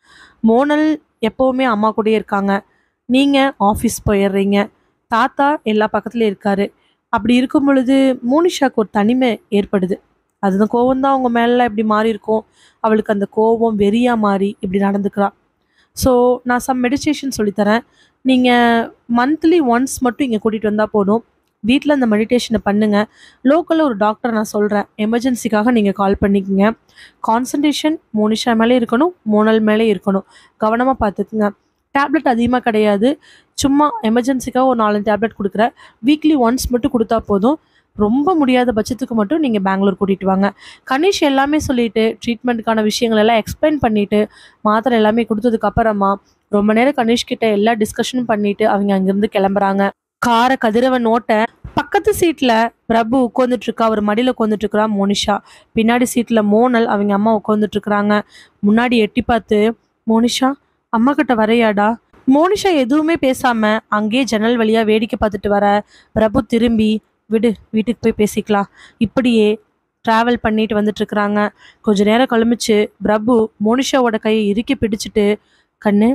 மோனல் எப்போவுமே அம்மா கூடயே இருக்காங்க நீங்கள் ஆஃபீஸ் போயிடுறீங்க தாத்தா எல்லா பக்கத்துலேயும் இருக்காரு அப்படி இருக்கும் பொழுது மோனிஷாக்கு ஒரு தனிமை ஏற்படுது அது கோவம் தான் அவங்க மேலே இப்படி மாறி இருக்கும் அவளுக்கு அந்த கோவம் வெறியா மாறி இப்படி நடந்துக்கிறா ஸோ நான் சம் மெடிடேஷன் சொல்லித்தரேன் நீங்கள் மந்த்லி ஒன்ஸ் மட்டும் இங்கே கூட்டிகிட்டு வந்தால் போதும் வீட்டில் அந்த மெடிடேஷனை பண்ணுங்கள் லோக்கலில் ஒரு டாக்டர் நான் சொல்கிறேன் எமர்ஜென்சிக்காக நீங்கள் கால் பண்ணிக்கங்க கான்சன்ட்ரேஷன் மோனிஷா மேலே இருக்கணும் மோனல் மேலே இருக்கணும் கவனமாக பார்த்துக்குங்க டேப்லெட் அதிகமாக கிடையாது சும்மா எமர்ஜென்சிக்காக ஒரு நாலஞ்சு டேப்லெட் கொடுக்குறேன் வீக்லி ஒன்ஸ் மட்டும் கொடுத்தா போதும் ரொம்ப முடியாத பட்சத்துக்கு மட்டும் நீங்கள் பெங்களூர் கூட்டிகிட்டு வாங்க கணேஷ் எல்லாமே சொல்லிட்டு ட்ரீட்மெண்ட்டுக்கான விஷயங்கள் எல்லாம் எக்ஸ்பிளைன் பண்ணிவிட்டு மாத்திரை எல்லாமே கொடுத்ததுக்கு அப்புறமா ரொம்ப நேரம் கணேஷ் கிட்ட எல்லா டிஸ்கஷனும் பண்ணிட்டு அவங்க அங்கேருந்து கிளம்புறாங்க காரை கதிரவன் ஓட்ட பக்கத்து சீட்டில் பிரபு உட்காந்துட்டு இருக்கா அவர் மடியில் உட்காந்துட்டு இருக்கிறா மோனிஷா பின்னாடி சீட்டில் மோனல் அவங்க அம்மா உட்காந்துட்டு இருக்கிறாங்க முன்னாடி எட்டி பார்த்து மோனிஷா அம்மா கிட்ட வரையாடா மோனிஷா எதுவுமே பேசாம அங்கேயே ஜன்னல் வழியா வேடிக்கை பார்த்துட்டு வர பிரபு திரும்பி விடு வீட்டுக்கு போய் பேசிக்கலாம் இப்படியே ட்ராவல் பண்ணிட்டு வந்துட்டு இருக்கிறாங்க கொஞ்ச நேரம் கழிமிச்சு பிரபு மோனிஷாவோட கையை இறுக்கி பிடிச்சிட்டு கண்ணு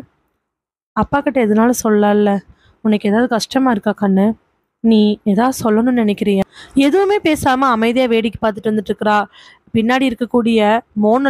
அப்பா கிட்ட எதனாலும் சொல்லல உனக்கு ஏதாவது கஷ்டமா இருக்கா கண்ணு நீ ஏதாவது சொல்லணும்னு நினைக்கிறியா எதுவுமே பேசாம அமைதியா வேடிக்கை பார்த்துட்டு வந்துட்டு இருக்கிறா பின்னாடி இருக்கக்கூடிய மோனலும்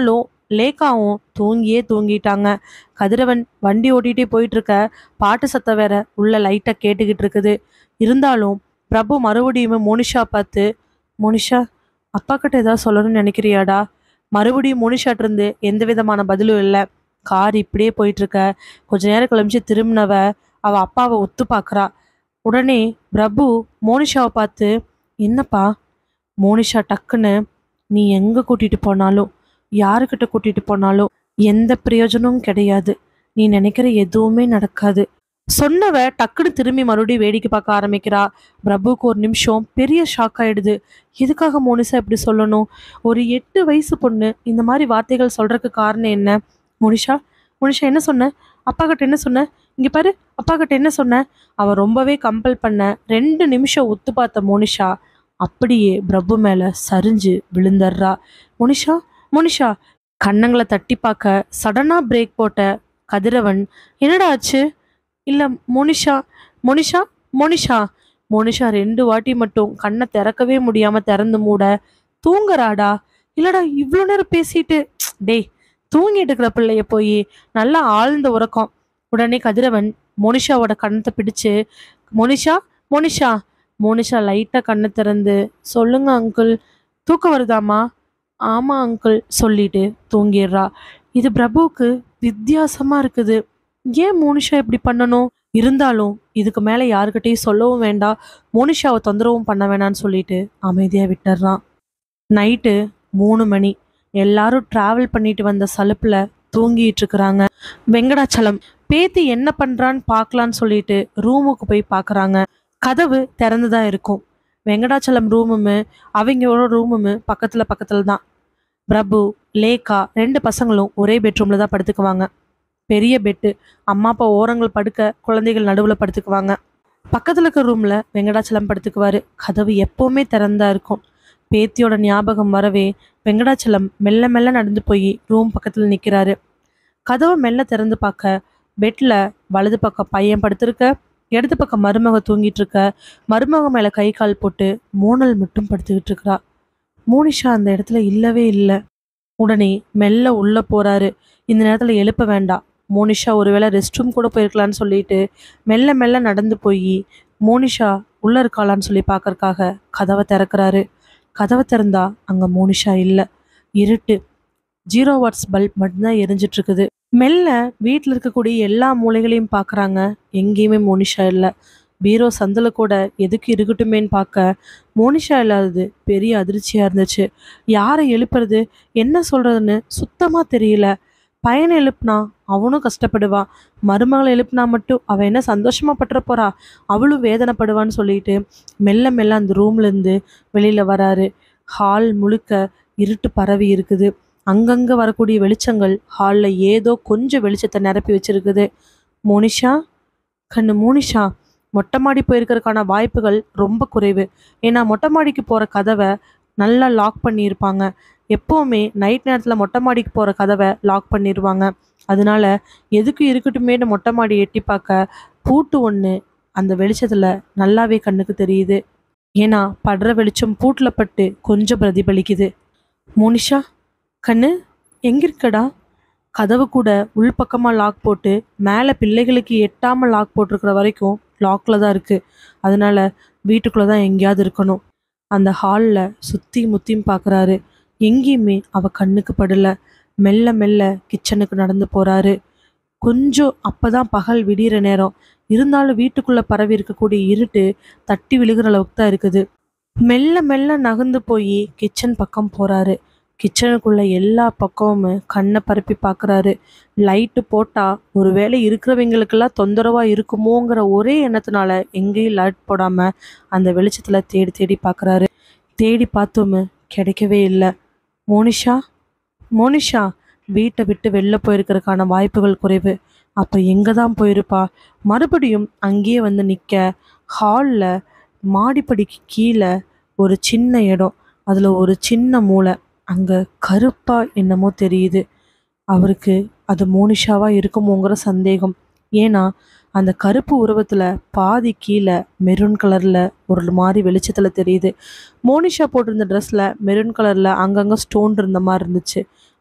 லேக்காவும் தூங்கியே தூங்கிட்டாங்க கதிரவன் வண்டி ஓட்டிகிட்டே போயிட்டு இருக்க பாட்டு சத்தம் வேற உள்ள லைட்டாக கேட்டுக்கிட்டு இருக்குது இருந்தாலும் பிரபு மறுபடியும் மோனிஷா பார்த்து மோனிஷா அப்பா கிட்ட ஏதாவது சொல்லணும்னு நினைக்கிறியாடா மறுபடியும் மோனிஷாட்ட இருந்து எந்த விதமான பதிலும் இல்லை கார் இப்படியே போயிட்டு இருக்க கொஞ்ச நேரம் கழிச்சு திரும்பினவ அவ அப்பாவை ஒத்து பார்க்கறா உடனே பிரபு மோனிஷாவை பார்த்து என்னப்பா மோனிஷா டக்குன்னு நீ எங்க கூட்டிட்டு போனாலும் யாருக்கிட்ட கூட்டிட்டு போனாலும் எந்த பிரயோஜனமும் கிடையாது நீ நினைக்கிற எதுவுமே நடக்காது சொன்னவ டக்குன்னு திரும்பி மறுபடியும் வேடிக்கை பார்க்க ஆரம்பிக்கிறா பிரபுக்கு ஒரு நிமிஷம் பெரிய ஷாக் ஆயிடுது எதுக்காக மோனிஷா இப்படி சொல்லணும் ஒரு எட்டு வயசு பொண்ணு இந்த மாதிரி வார்த்தைகள் சொல்றதுக்கு காரணம் என்ன மோனிஷா மோனிஷா என்ன சொன்ன அப்பா கிட்ட என்ன சொன்ன இங்க பாரு அப்பா கிட்ட என்ன சொன்ன அவ ரொம்பவே கம்பல் பண்ண ரெண்டு நிமிஷம் உத்து பார்த்த மோனிஷா அப்படியே பிரபு மேல சரிஞ்சு விழுந்தர்றா மோனிஷா மோனிஷா கண்ணங்களை தட்டி பார்க்க சடனா பிரேக் போட்ட கதிரவன் என்னடா ஆச்சு இல்ல மோனிஷா மோனிஷா மோனிஷா மோனிஷா ரெண்டு வாட்டி மட்டும் கண்ணை திறக்கவே முடியாம திறந்து மூட தூங்குறாடா இல்லடா இவ்வளோ நேரம் பேசிட்டு ப்ச், டேய் தூங்கிட்டு இருக்கிற பிள்ளைய போய் நல்லா ஆழ்ந்த உறக்கம் உடனே கதிரவன் மோனிஷாவோட கண்ணத்தை பிடிச்சு மோனிஷா மோனிஷா மோனிஷா லைட்டா கண்ணை திறந்து சொல்லுங்க அங்கிள் தூக்கம் வருதாமா ஆமா அங்கிள் சொல்லிட்டு தூங்கிடுறா இது பிரபுவுக்கு வித்தியாசமா இருக்குது ஏன் மோனிஷா இப்படி பண்ணணும் இருந்தாலும் இதுக்கு மேல யாருக்கிட்டையும் சொல்லவும் வேண்டாம் மோனிஷாவை தொந்தரவும் பண்ண வேணாம்னு சொல்லிட்டு அமைதியா விட்டுறான் நைட்டு மூணு மணி எல்லாரும் டிராவல் பண்ணிட்டு வந்த சலுப்புல தூங்கிட்டு இருக்கிறாங்க வெங்கடாச்சலம் பேத்தி என்ன பண்றான்னு பார்க்கலான்னு சொல்லிட்டு ரூமுக்கு போய் பார்க்கறாங்க கதவு திறந்துதா இருக்கும் வெங்கடாச்சலம் ரூமுமு அவங்களோட ரூமுமு பக்கத்துல பக்கத்துல தான் பிரபு லேகா ரெண்டு பசங்களும் ஒரே பெட்ரூம்ல தான் படுத்துக்குவாங்க பெரிய பெட்டு அம்மா அப்பா ஓரங்கள் படுக்க குழந்தைகள் நடுவில் படுத்துக்குவாங்க பக்கத்தில் இருக்க ரூமில் வெங்கடாச்சலம் படுத்துக்குவாரு கதவு எப்போவுமே திறந்தா இருக்கும் பேத்தியோட ஞாபகம் வரவே வெங்கடாச்சலம் மெல்ல மெல்ல நடந்து போய் ரூம் பக்கத்தில் நிற்கிறாரு கதவை மெல்ல திறந்து பார்க்க பெட்டில் வலது பக்கம் பையன் படுத்திருக்க இடது பக்கம் மருமக தூங்கிட்டு இருக்க மருமக மேலே கை கால் போட்டு மோனல் மட்டும் படுத்துக்கிட்டு இருக்கிறா மோனிஷா அந்த இடத்துல இல்லவே இல்லை உடனே மெல்ல உள்ள போறாரு இந்த நேரத்தில் எழுப்ப வேண்டாம் மோனிஷா ஒருவேளை ரெஸ்ட் ரூம் கூட போயிருக்கலான்னு சொல்லிட்டு மெல்ல மெல்ல நடந்து போய் மோனிஷா உள்ள இருக்காளான்னு சொல்லி பார்க்கறக்காக கதவை திறக்கிறாரு கதவை திறந்தா அங்க மோனிஷா இல்லை இருட்டு ஜீரோ வாட்ஸ் பல்ப் மட்டும்தான் எரிஞ்சிட்டு இருக்குது மெல்ல வீட்டில் இருக்கக்கூடிய எல்லா மூலைகளையும் பார்க்குறாங்க எங்கேயுமே மோனிஷா இல்லை பீரோ சந்தில் கூட எதுக்கு இருக்கட்டுமேன்னு பார்க்க மோனிஷா இல்லாதது பெரிய அதிர்ச்சியாக இருந்துச்சு யாரை எழுப்புறது என்ன சொல்கிறதுன்னு சுத்தமாக தெரியல பையனை எழுப்புனா அவனும் கஷ்டப்படுவான் மருமகளை எழுப்புனா மட்டும் அவன் என்ன சந்தோஷமா பட்டுற போறா அவளும் வேதனைப்படுவான்னு சொல்லிட்டு மெல்ல மெல்ல அந்த ரூம்ல இருந்து வெளியில வராரு ஹால் முழுக்க இருட்டு பரவி இருக்குது அங்கங்க வரக்கூடிய வெளிச்சங்கள் ஹாலில் ஏதோ கொஞ்சம் வெளிச்சத்தை நிரப்பி வச்சிருக்குது மோனிஷா கண்ணு மோனிஷா மொட்டை மாடி போயிருக்கிறதுக்கான வாய்ப்புகள் ரொம்ப குறைவு ஏன்னா மொட்டை மாடிக்கு போகிற கதவை நல்லா லாக் பண்ணியிருப்பாங்க எப்போவுமே நைட் நேரத்தில் மொட்டை மாடிக்கு போகிற கதவை லாக் பண்ணிடுவாங்க அதனால எதுக்கு இருக்கட்டுமேனு மொட்டை மாடி எட்டி பார்க்க பூட்டு ஒன்று அந்த வெளிச்சத்தில் நல்லாவே கண்ணுக்கு தெரியுது ஏன்னா படுற வெளிச்சம் பூட்டில் பட்டு கொஞ்சம் பிரதிபலிக்குது மோனிஷா கண்ணு எங்க இருக்கடா கதவு கூட உள்பக்கமாக லாக் போட்டு மேலே பிள்ளைகளுக்கு எட்டாமல் லாக் போட்டிருக்கிற வரைக்கும் லாக்கில் தான் இருக்குது அதனால வீட்டுக்குள்ளே தான் எங்கேயாவது இருக்கணும் அந்த ஹாலில் சுற்றி முத்தியும் பார்க்குறாரு எங்கேயுமே அவ கண்ணுக்கு படல மெல்ல மெல்ல கிச்சனுக்கு நடந்து போறாரு கொஞ்சம் அப்பதான் பகல் விடிகிற நேரம் இருந்தாலும் வீட்டுக்குள்ள பரவி இருக்கக்கூடிய இருட்டு தட்டி விழுகிற அளவுக்கு தான் இருக்குது மெல்ல மெல்ல நகர்ந்து போய் கிச்சன் பக்கம் போறாரு கிச்சனுக்குள்ள எல்லா பக்கமும் கண்ணை பரப்பி பார்க்குறாரு லைட்டு போட்டா ஒருவேளை இருக்கிறவங்களுக்கெல்லாம் தொந்தரவா இருக்குமோங்கிற ஒரே எண்ணத்தினால எங்கேயும் லைட் போடாம அந்த வெளிச்சத்துல தேடி தேடி பார்க்குறாரு தேடி பார்த்தோமு கிடைக்கவே இல்லை மோனிஷா மோனிஷா வீட்டை விட்டு வெளில போயிருக்கிறதுக்கான வாய்ப்புகள் குறைவு அப்போ எங்கே தான் போயிருப்பா மறுபடியும் அங்கேயே வந்து நிற்க ஹாலில் மாடிப்படிக்கு கீழே ஒரு சின்ன இடம் அதில் ஒரு சின்ன மூளை அங்கே கருப்பாக என்னமோ தெரியுது அவருக்கு அது மோனிஷாவா இருக்குமோங்கிற சந்தேகம் ஏன்னா அந்த கருப்பு உருவத்தில் பாதி கீழே மெரூன் கலரில் ஒரு மாதிரி வெளிச்சத்தில் தெரியுது மோனிஷா போட்டிருந்த ட்ரெஸ்ஸில் மெரூன் கலரில் அங்கங்கே ஸ்டோன் இருந்த மாதிரி இருந்துச்சு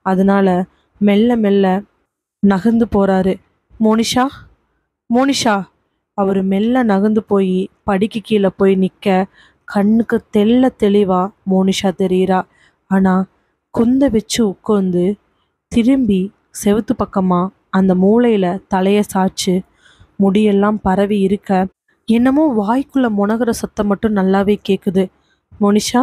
அதனால மெல்ல மெல்ல நகர்ந்து போறாரு மோனிஷா மோனிஷா அவர் மெல்ல நகர்ந்து போய் படிக்கு கீழே போய் நிற்க கண்ணுக்கு தெள்ள தெளிவா மோனிஷா தெரியுறா ஆனா குந்த வச்சு உட்காந்து திரும்பி செவுத்து பக்கமா அந்த மூலையில தலைய சாச்சு முடியெல்லாம் பரவி இருக்க என்னமோ வாய்க்குள்ள முனகிற சத்தம் மட்டும் நல்லாவே கேக்குது மோனிஷா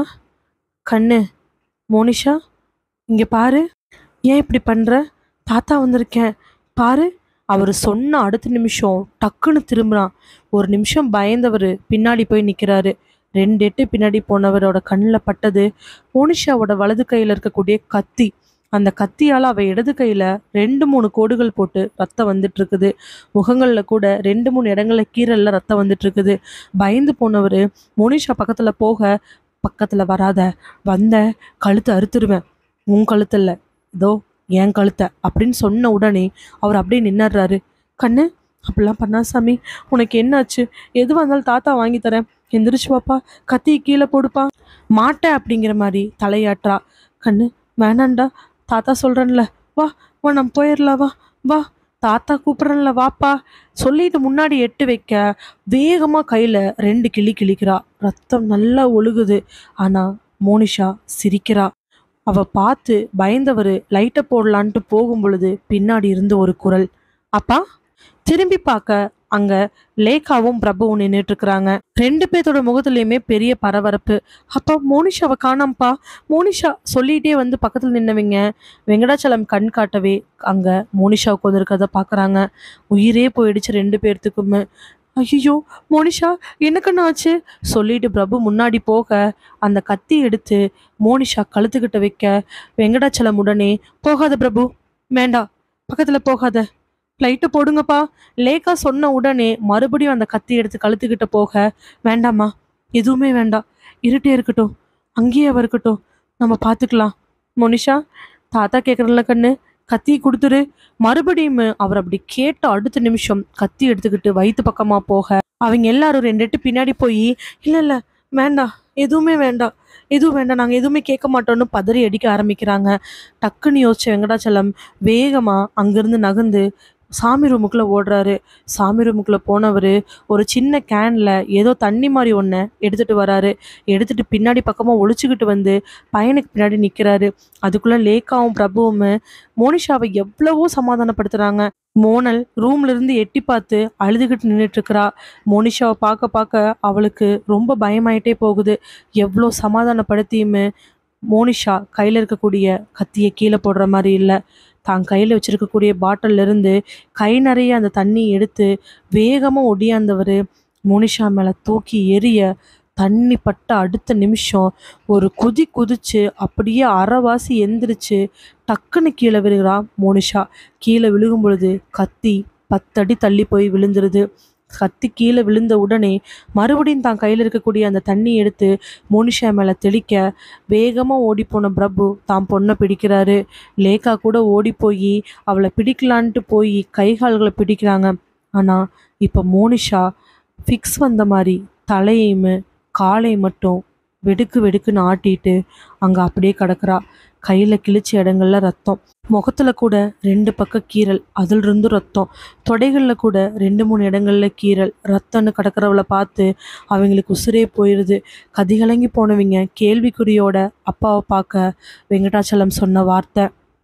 கண்ணு மோனிஷா இங்க பாரு ஏன் இப்படி பண்ற தாத்தா வந்திருக்கேன் பாரு அவர் சொன்ன அடுத்த நிமிஷம் டக்குன்னு திரும்புறான் ஒரு நிமிஷம் பயந்தவர் பின்னாடி போய் நிக்கிறாரு ரெண்டு எட்டு பின்னாடி போனவரோட கண்ணில் பட்டது மோனிஷாவோட வலது கையில இருக்கக்கூடிய கத்தி அந்த கத்தியால அவ இடது கையில ரெண்டு மூணு கோடுகள் போட்டு ரத்தம் வந்துட்டு இருக்குது முகங்கள்ல கூட ரெண்டு மூணு இடங்கள்ல கீரல்ல ரத்தம் வந்துட்டு இருக்குது பயந்து போனவர் மோனிஷா பக்கத்துல போக பக்கத்துல வராத வந்த கழுத்தை அறுத்துருவேன் உன் கழுத்து இல்ல இதோ என் கழுத்தை அப்படின்னு சொன்ன உடனே அவர் அப்படியே நின்னுறாரு கண்ணு அப்படிலாம் பண்ணா சாமி உனக்கு என்னாச்சு எதுவாக இருந்தாலும் தாத்தா வாங்கி தரேன் எந்திரிச்சு வாப்பா கத்தி கீழே போடுப்பா மாட்டேன் அப்படிங்கிற மாதிரி தலையாட்டுறா கண்ணு வேணாண்டா தாத்தா சொல்றேன்ல வா வா நம்ம போயிடலாம் வா வா தாத்தா கூப்பிட்றேன்ல வாப்பா சொல்லிட்டு முன்னாடி எட்டு வைக்க வேகமாக கையில் ரெண்டு கிளி கிழிக்கிறா ரத்தம் நல்லா ஒழுகுது ஆனால் மோனிஷா சிரிக்கிறா அவ பார்த்து பயந்தவர் லைட்டை போடலான்ட்டு போகும் பொழுது பின்னாடி இருந்து ஒரு குரல் அப்பா திரும்பி பார்க்க அங்க லேகாவும் பிரபுவும் நின்றுட்டு இருக்கிறாங்க ரெண்டு பேர்த்தோட முகத்துலயுமே பெரிய பரபரப்பு அப்பா மோனிஷாவை காணாம்ப்பா மோனிஷா சொல்லிட்டே வந்து பக்கத்துல நின்னவங்க வெங்கடாச்சலம் கண் காட்டவே அங்க மோனிஷா உட்காந்துருக்கத பாக்குறாங்க உயிரே போயிடுச்சு ரெண்டு பேர்த்துக்குமே ஐயோ மோனிஷா எனக்குன்னு ஆச்சு சொல்லிட்டு பிரபு முன்னாடி போக அந்த கத்தி எடுத்து மோனிஷா கழுத்துக்கிட்ட வைக்க வெங்கடாச்சலம் உடனே போகாத பிரபு வேண்டாம் பக்கத்துல போகாத லைட்டை போடுங்கப்பா லேக்கா சொன்ன உடனே மறுபடியும் அந்த கத்தி எடுத்து கழுத்துக்கிட்ட போக வேண்டாம்மா எதுவுமே வேண்டாம் இருட்டே இருக்கட்டும் அங்கேயே அவ இருக்கட்டும் நம்ம பார்த்துக்கலாம் மோனிஷா தாத்தா கேட்குறல கண்ணு கத்தி கொடுத்துரு மறுபடியும் அவர் அப்படி கேட்ட அடுத்த நிமிஷம் கத்தி எடுத்துக்கிட்டு வயிற்று பக்கமா போக அவங்க எல்லாரும் ரெண்டு எட்டு பின்னாடி போய் இல்ல இல்ல வேண்டாம் எதுவுமே வேண்டாம் எதுவும் வேண்டாம் நாங்கள் எதுவுமே கேட்க மாட்டோம்னு பதறி அடிக்க ஆரம்பிக்கிறாங்க டக்குன்னு யோசிச்ச வெங்கடாச்சலம் வேகமா அங்கிருந்து நகர்ந்து சாமி ரூமுக்குள்ள ஓடுறாரு சாமி ரூமுக்குள்ள போனவர் ஒரு சின்ன கேன்ல ஏதோ தண்ணி மாதிரி ஒன்றை எடுத்துட்டு வராரு எடுத்துட்டு பின்னாடி பக்கமா ஒளிச்சுக்கிட்டு வந்து பையனுக்கு பின்னாடி நிக்கிறாரு அதுக்குள்ள லேக்காவும் பிரபுவும் மோனிஷாவை எவ்வளவோ சமாதானப்படுத்துறாங்க மோனல் ரூம்ல இருந்து எட்டி பார்த்து அழுதுகிட்டு நின்றுட்டு இருக்கிறா மோனிஷாவை பார்க்க பார்க்க அவளுக்கு ரொம்ப பயமாயிட்டே போகுது எவ்வளோ சமாதானப்படுத்தியுமே மோனிஷா கையில் இருக்கக்கூடிய கத்தியை கீழே போடுற மாதிரி இல்லை தான் கையில் வச்சிருக்கக்கூடிய பாட்டில்ல இருந்து கை நிறைய அந்த தண்ணி எடுத்து வேகமாக ஒடியாந்தவர் மோனிஷா மேலே தூக்கி எரிய தண்ணி பட்ட அடுத்த நிமிஷம் ஒரு குதி குதிச்சு அப்படியே அரைவாசி எந்திரிச்சு டக்குன்னு கீழே விழுகிறா மோனிஷா கீழே விழுகும் பொழுது கத்தி பத்தடி தள்ளி போய் விழுந்துருது கத்தி கீழே விழுந்த உடனே மறுபடியும் தான் கையில் இருக்கக்கூடிய அந்த தண்ணி எடுத்து மோனிஷா மேலே தெளிக்க வேகமாக ஓடிப்போன பிரபு தான் பொண்ணை பிடிக்கிறாரு லேக்கா கூட ஓடி போய் அவளை பிடிக்கலான்ட்டு போய் கை கால்களை பிடிக்கிறாங்க ஆனால் இப்போ மோனிஷா ஃபிக்ஸ் வந்த மாதிரி தலையுமே காலை மட்டும் வெடுக்கு வெடுக்குன்னு ஆட்டிட்டு அங்கே அப்படியே கிடக்குறா கையில் கிழிச்ச இடங்கள்ல ரத்தம் முகத்துல கூட ரெண்டு பக்கம் கீறல் அதில் இருந்து ரத்தம் தொடைகளில் கூட ரெண்டு மூணு இடங்கள்ல கீறல் ரத்தம்னு கிடக்கிறவளை பார்த்து அவங்களுக்கு உசுரே போயிடுது கதிகலங்கி போனவங்க கேள்விக்குறியோட அப்பாவை பார்க்க வெங்கடாச்சலம் சொன்ன வார்த்தை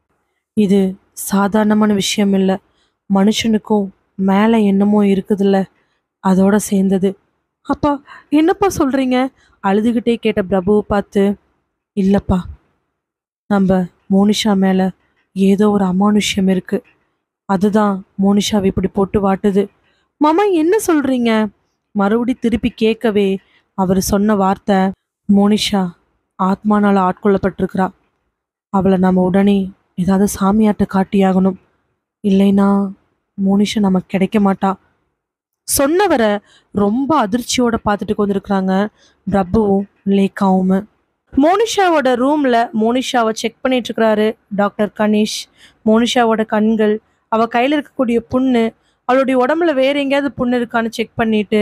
இது சாதாரணமான விஷயம் இல்லை மனுஷனுக்கும் மேலே என்னமோ இருக்குதுல்ல அதோட சேர்ந்தது அப்பா என்னப்பா சொல்றீங்க அழுதுகிட்டே கேட்ட பிரபுவை பார்த்து இல்லப்பா நம்ம மோனிஷா மேல ஏதோ ஒரு அமானுஷ்யம் இருக்கு அதுதான் மோனிஷாவை இப்படி போட்டு வாட்டுது மாமா என்ன சொல்றீங்க மறுபடி திருப்பி கேட்கவே அவர் சொன்ன வார்த்தை மோனிஷா ஆத்மானால ஆட்கொள்ளப்பட்டிருக்கிறா அவளை நம்ம உடனே ஏதாவது சாமியாட்ட காட்டியாகணும் இல்லைன்னா மோனிஷா நமக்கு கிடைக்க மாட்டா சொன்னவரை ரொம்ப அதிர்ச்சியோட பார்த்துட்டு கொண்டிருக்கிறாங்க பிரபுவும் லேக்காவும் மோனிஷாவோட ரூம்ல மோனிஷாவை செக் பண்ணிட்டு இருக்கிறாரு டாக்டர் கணேஷ் மோனிஷாவோட கண்கள் அவ கையில இருக்கக்கூடிய புண்ணு அவளுடைய உடம்புல வேற எங்கேயாவது புண்ணு இருக்கான்னு செக் பண்ணிட்டு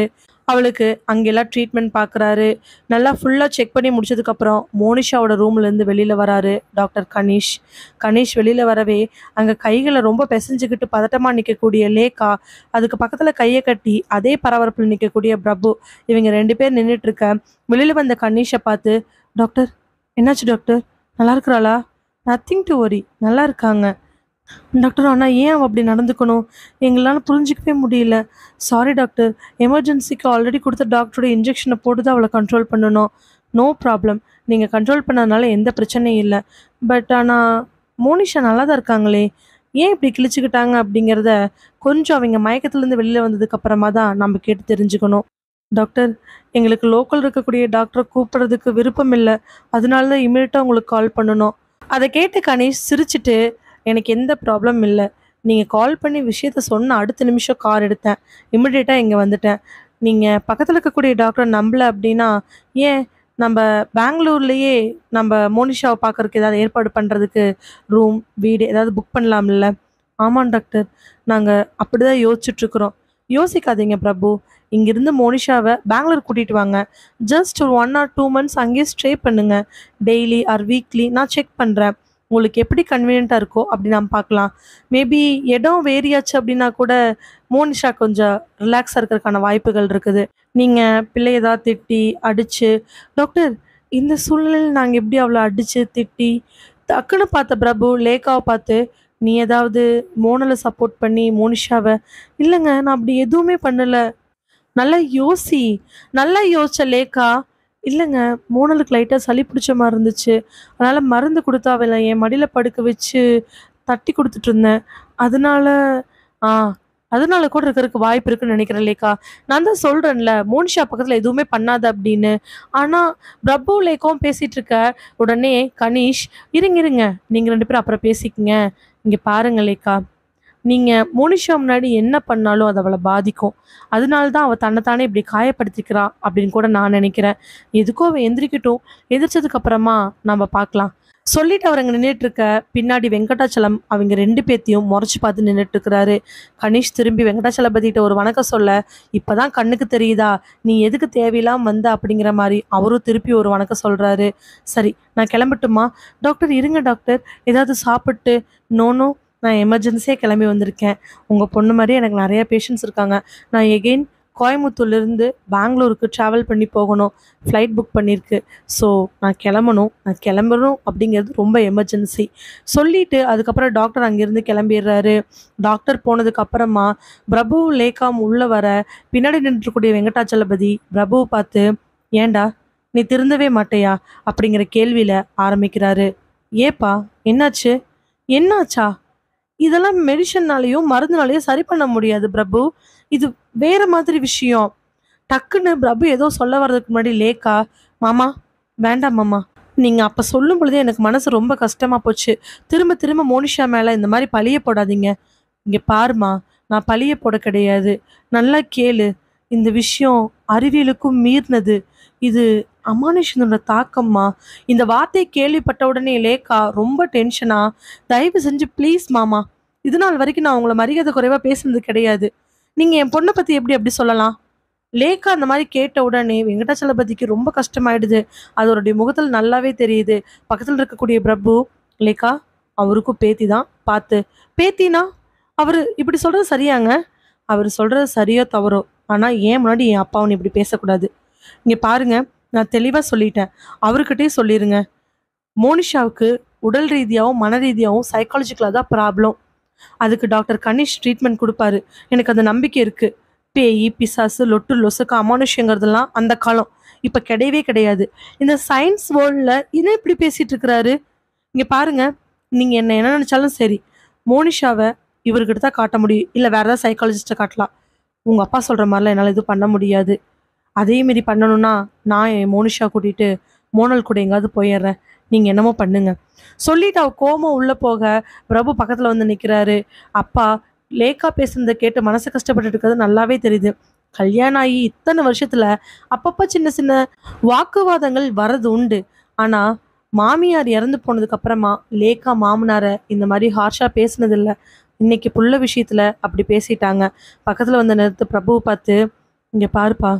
அவளுக்கு அங்கெல்லாம் ட்ரீட்மெண்ட் பார்க்குறாரு நல்லா ஃபுல்லாக செக் பண்ணி முடிச்சதுக்கப்புறம் மோனிஷாவோட ரூம்லேருந்து வெளியில் வராரு டாக்டர் கணேஷ் கணேஷ் வெளியில் வரவே அங்கே கைகளை ரொம்ப பிசைஞ்சுக்கிட்டு பதட்டமாக நிற்கக்கூடிய லேக்கா அதுக்கு பக்கத்தில் கையை கட்டி அதே பரபரப்பில் நிற்கக்கூடிய பிரபு இவங்க ரெண்டு பேர் நின்றுட்டு இருக்க வெளியில் வந்த கணேஷை பார்த்து டாக்டர் என்னாச்சு டாக்டர் நல்லா இருக்கிறாளா நத்திங் டு ஒரி நல்லா இருக்காங்க டாக்டர் ஆனால் ஏன் அவள் அப்படி நடந்துக்கணும் எங்களால் புரிஞ்சிக்கவே முடியல சாரி டாக்டர் எமர்ஜென்சிக்கு ஆல்ரெடி கொடுத்த டாக்டரோட இன்ஜெக்ஷனை போட்டு தான் அவளை கண்ட்ரோல் பண்ணணும் நோ ப்ராப்ளம் நீங்கள் கண்ட்ரோல் பண்ணதுனால எந்த பிரச்சனையும் இல்லை பட் ஆனால் மோனிஷா நல்லா தான் இருக்காங்களே ஏன் இப்படி கிழிச்சுக்கிட்டாங்க அப்படிங்கிறத கொஞ்சம் அவங்க மயக்கத்துலேருந்து வெளியில் வந்ததுக்கப்புறமா தான் நம்ம கேட்டு தெரிஞ்சுக்கணும் டாக்டர் எங்களுக்கு லோக்கல் இருக்கக்கூடிய டாக்டரை கூப்பிட்றதுக்கு விருப்பம் இல்லை அதனால தான் இமீடியட்டாக உங்களுக்கு கால் பண்ணணும் அதை கேட்டு கணேஷ் சிரிச்சிட்டு எனக்கு எந்த ப்ராப்ளம் இல்லை நீங்கள் கால் பண்ணி விஷயத்த சொன்ன அடுத்த நிமிஷம் கார் எடுத்தேன் இமிடியேட்டாக இங்கே வந்துட்டேன் நீங்கள் பக்கத்தில் இருக்கக்கூடிய டாக்டரை நம்பல அப்படின்னா ஏன் நம்ம பெங்களூர்லேயே நம்ம மோனிஷாவை பார்க்கறதுக்கு ஏதாவது ஏற்பாடு பண்ணுறதுக்கு ரூம் வீடு ஏதாவது புக் பண்ணலாம்ல ஆமாம் டாக்டர் நாங்கள் அப்படி தான் யோசிச்சுட்ருக்குறோம் யோசிக்காதீங்க பிரபு இங்கிருந்து மோனிஷாவை பெங்களூர் கூட்டிகிட்டு வாங்க ஜஸ்ட் ஒரு ஒன் ஆர் டூ மந்த்ஸ் அங்கேயே ஸ்டே பண்ணுங்க டெய்லி ஆர் வீக்லி நான் செக் பண்ணுறேன் உங்களுக்கு எப்படி கன்வீனியண்ட்டாக இருக்கோ அப்படி நாம் பார்க்கலாம் மேபி இடம் வேரியாச்சு அப்படின்னா கூட மோனிஷா கொஞ்சம் ரிலாக்ஸாக இருக்கிறதுக்கான வாய்ப்புகள் இருக்குது நீங்கள் பிள்ளை ஏதாவது திட்டி அடித்து டாக்டர் இந்த சூழ்நிலையில் நாங்கள் எப்படி அவளை அடித்து திட்டி டக்குன்னு பார்த்த பிரபு லேக்காவை பார்த்து நீ ஏதாவது மோனலை சப்போர்ட் பண்ணி மோனிஷாவை இல்லைங்க நான் அப்படி எதுவுமே பண்ணலை நல்லா யோசி நல்லா யோசிச்ச லேக்கா இல்லைங்க மோனலுக்கு லைட்டாக சளி பிடிச்ச மாதிரி இருந்துச்சு அதனால் மருந்து கொடுத்தா அவளை என் மடியில் படுக்க வச்சு தட்டி கொடுத்துட்டு இருந்தேன் அதனால ஆ அதனால கூட இருக்கிறதுக்கு வாய்ப்பு இருக்குன்னு நினைக்கிறேன் லேக்கா நான் தான் சொல்கிறேன்ல மோனிஷா பக்கத்தில் எதுவுமே பண்ணாத அப்படின்னு ஆனால் பிரபு லேக்காவும் பேசிகிட்டு இருக்க உடனே கணீஷ் இருங்க இருங்க நீங்கள் ரெண்டு பேரும் அப்புறம் பேசிக்கங்க இங்கே பாருங்க லேக்கா நீங்கள் மோனிஷா முன்னாடி என்ன பண்ணாலும் அது அவளை பாதிக்கும் அதனால தான் அவள் தன்னைத்தானே இப்படி காயப்படுத்திக்கிறா அப்படின்னு கூட நான் நினைக்கிறேன் எதுக்கோ அவள் எந்திரிக்கட்டும் எதிர்ச்சதுக்கு அப்புறமா நம்ம பார்க்கலாம் சொல்லிட்டு அவர் அங்கே நின்றுட்டு இருக்க பின்னாடி வெங்கடாச்சலம் அவங்க ரெண்டு பேத்தையும் முறைச்சு பார்த்து நின்றுட்டு இருக்கிறாரு கணேஷ் திரும்பி வெங்கடாச்சலபதிகிட்ட ஒரு வணக்கம் சொல்ல இப்பதான் கண்ணுக்கு தெரியுதா நீ எதுக்கு தேவையில்லாம வந்த அப்படிங்கிற மாதிரி அவரும் திருப்பி ஒரு வணக்கம் சொல்றாரு சரி நான் கிளம்பட்டுமா டாக்டர் இருங்க டாக்டர் ஏதாவது சாப்பிட்டு நோனோ நான் எமர்ஜென்சியாக கிளம்பி வந்திருக்கேன் உங்கள் பொண்ணு மாதிரி எனக்கு நிறைய பேஷண்ட்ஸ் இருக்காங்க நான் எகெயின் கோயம்புத்தூர்லேருந்து பெங்களூருக்கு ட்ராவல் பண்ணி போகணும் ஃப்ளைட் புக் பண்ணியிருக்கு ஸோ நான் கிளம்பணும் நான் கிளம்பணும் அப்படிங்கிறது ரொம்ப எமர்ஜென்சி சொல்லிட்டு அதுக்கப்புறம் டாக்டர் அங்கேருந்து கிளம்பிடுறாரு டாக்டர் போனதுக்கு அப்புறமா பிரபு லேகாம் உள்ளே வர பின்னாடி நின்றுக்கூடிய வெங்கடாச்சலபதி பிரபுவை பார்த்து ஏண்டா நீ திருந்தவே மாட்டேயா அப்படிங்கிற கேள்வியில் ஆரம்பிக்கிறாரு ஏப்பா என்னாச்சு என்னாச்சா இதெல்லாம் மெடிஷன்னாலேயும் மருந்துனாலேயும் சரி பண்ண முடியாது பிரபு இது வேற மாதிரி விஷயம் டக்குன்னு பிரபு ஏதோ சொல்ல வர்றதுக்கு முன்னாடி லேக்கா மாமா வேண்டாம் மாமா நீங்கள் அப்போ சொல்லும் பொழுதே எனக்கு மனசு ரொம்ப கஷ்டமாக போச்சு திரும்ப திரும்ப மோனிஷா மேலே இந்த மாதிரி பழிய போடாதீங்க இங்கே பாருமா நான் பழிய போட கிடையாது நல்லா கேளு இந்த விஷயம் அறிவியலுக்கும் மீறினது இது அமானுஷனோட தாக்கம்மா இந்த வார்த்தையை கேள்விப்பட்ட உடனே லேக்கா ரொம்ப டென்ஷனா தயவு செஞ்சு ப்ளீஸ் மாமா இது நாள் வரைக்கும் நான் உங்களை மரியாதை குறைவாக பேசுனது கிடையாது நீங்கள் என் பொண்ணை பற்றி எப்படி அப்படி சொல்லலாம் லேக்கா அந்த மாதிரி கேட்ட உடனே வெங்கடாச்சலபதிக்கு ரொம்ப கஷ்டமாயிடுது அது அவருடைய முகத்தில் நல்லாவே தெரியுது பக்கத்தில் இருக்கக்கூடிய பிரபு லேக்கா அவருக்கும் பேத்தி தான் பார்த்து பேத்தினா அவர் இப்படி சொல்கிறது சரியாங்க அவர் சொல்கிறது சரியோ தவறோ ஆனால் ஏன் முன்னாடி என் அப்பாவும் இப்படி பேசக்கூடாது இங்கே பாருங்க நான் தெளிவாக சொல்லிட்டேன் அவர்கிட்டயே சொல்லிடுங்க மோனிஷாவுக்கு உடல் ரீதியாகவும் மன ரீதியாகவும் சைக்காலஜிக்கலாக தான் ப்ராப்ளம் அதுக்கு டாக்டர் கணேஷ் ட்ரீட்மெண்ட் கொடுப்பாரு எனக்கு அந்த நம்பிக்கை இருக்கு பேய் பிசாசு லொட்டு லொசுக்கு அமானுஷ்யங்கிறதெல்லாம் அந்த காலம் இப்போ கிடையவே கிடையாது இந்த சயின்ஸ் வேர்ல்டில் இன்னும் இப்படி பேசிட்டு இருக்கிறாரு இங்கே பாருங்க நீங்கள் என்ன என்ன நினச்சாலும் சரி மோனிஷாவை இவர்கிட்ட தான் காட்ட முடியும் இல்லை வேற ஏதாவது சைக்காலஜிஸ்ட்டை காட்டலாம் உங்கள் அப்பா சொல்கிற மாதிரிலாம் என்னால் எதுவும் பண்ண முடியாது அதே மாரி பண்ணணும்னா நான் என் மோனிஷா கூட்டிகிட்டு மோனல் கூட எங்காவது போயிடுறேன் நீங்கள் என்னமோ பண்ணுங்க சொல்லிட்டு அவ கோமம் உள்ளே போக பிரபு பக்கத்தில் வந்து நிற்கிறாரு அப்பா லேக்கா பேசுனதை கேட்டு மனசு கஷ்டப்பட்டுட்டு இருக்கிறது நல்லாவே தெரியுது கல்யாணம் ஆகி இத்தனை வருஷத்துல அப்பப்போ சின்ன சின்ன வாக்குவாதங்கள் வரது உண்டு ஆனா மாமியார் இறந்து போனதுக்கு அப்புறமா லேக்கா மாமனாரை இந்த மாதிரி ஹார்ஷா பேசுனதில்ல இன்னைக்கு புள்ள விஷயத்துல அப்படி பேசிட்டாங்க பக்கத்துல வந்த நேரத்து பிரபுவை பார்த்து இங்க பாருப்பா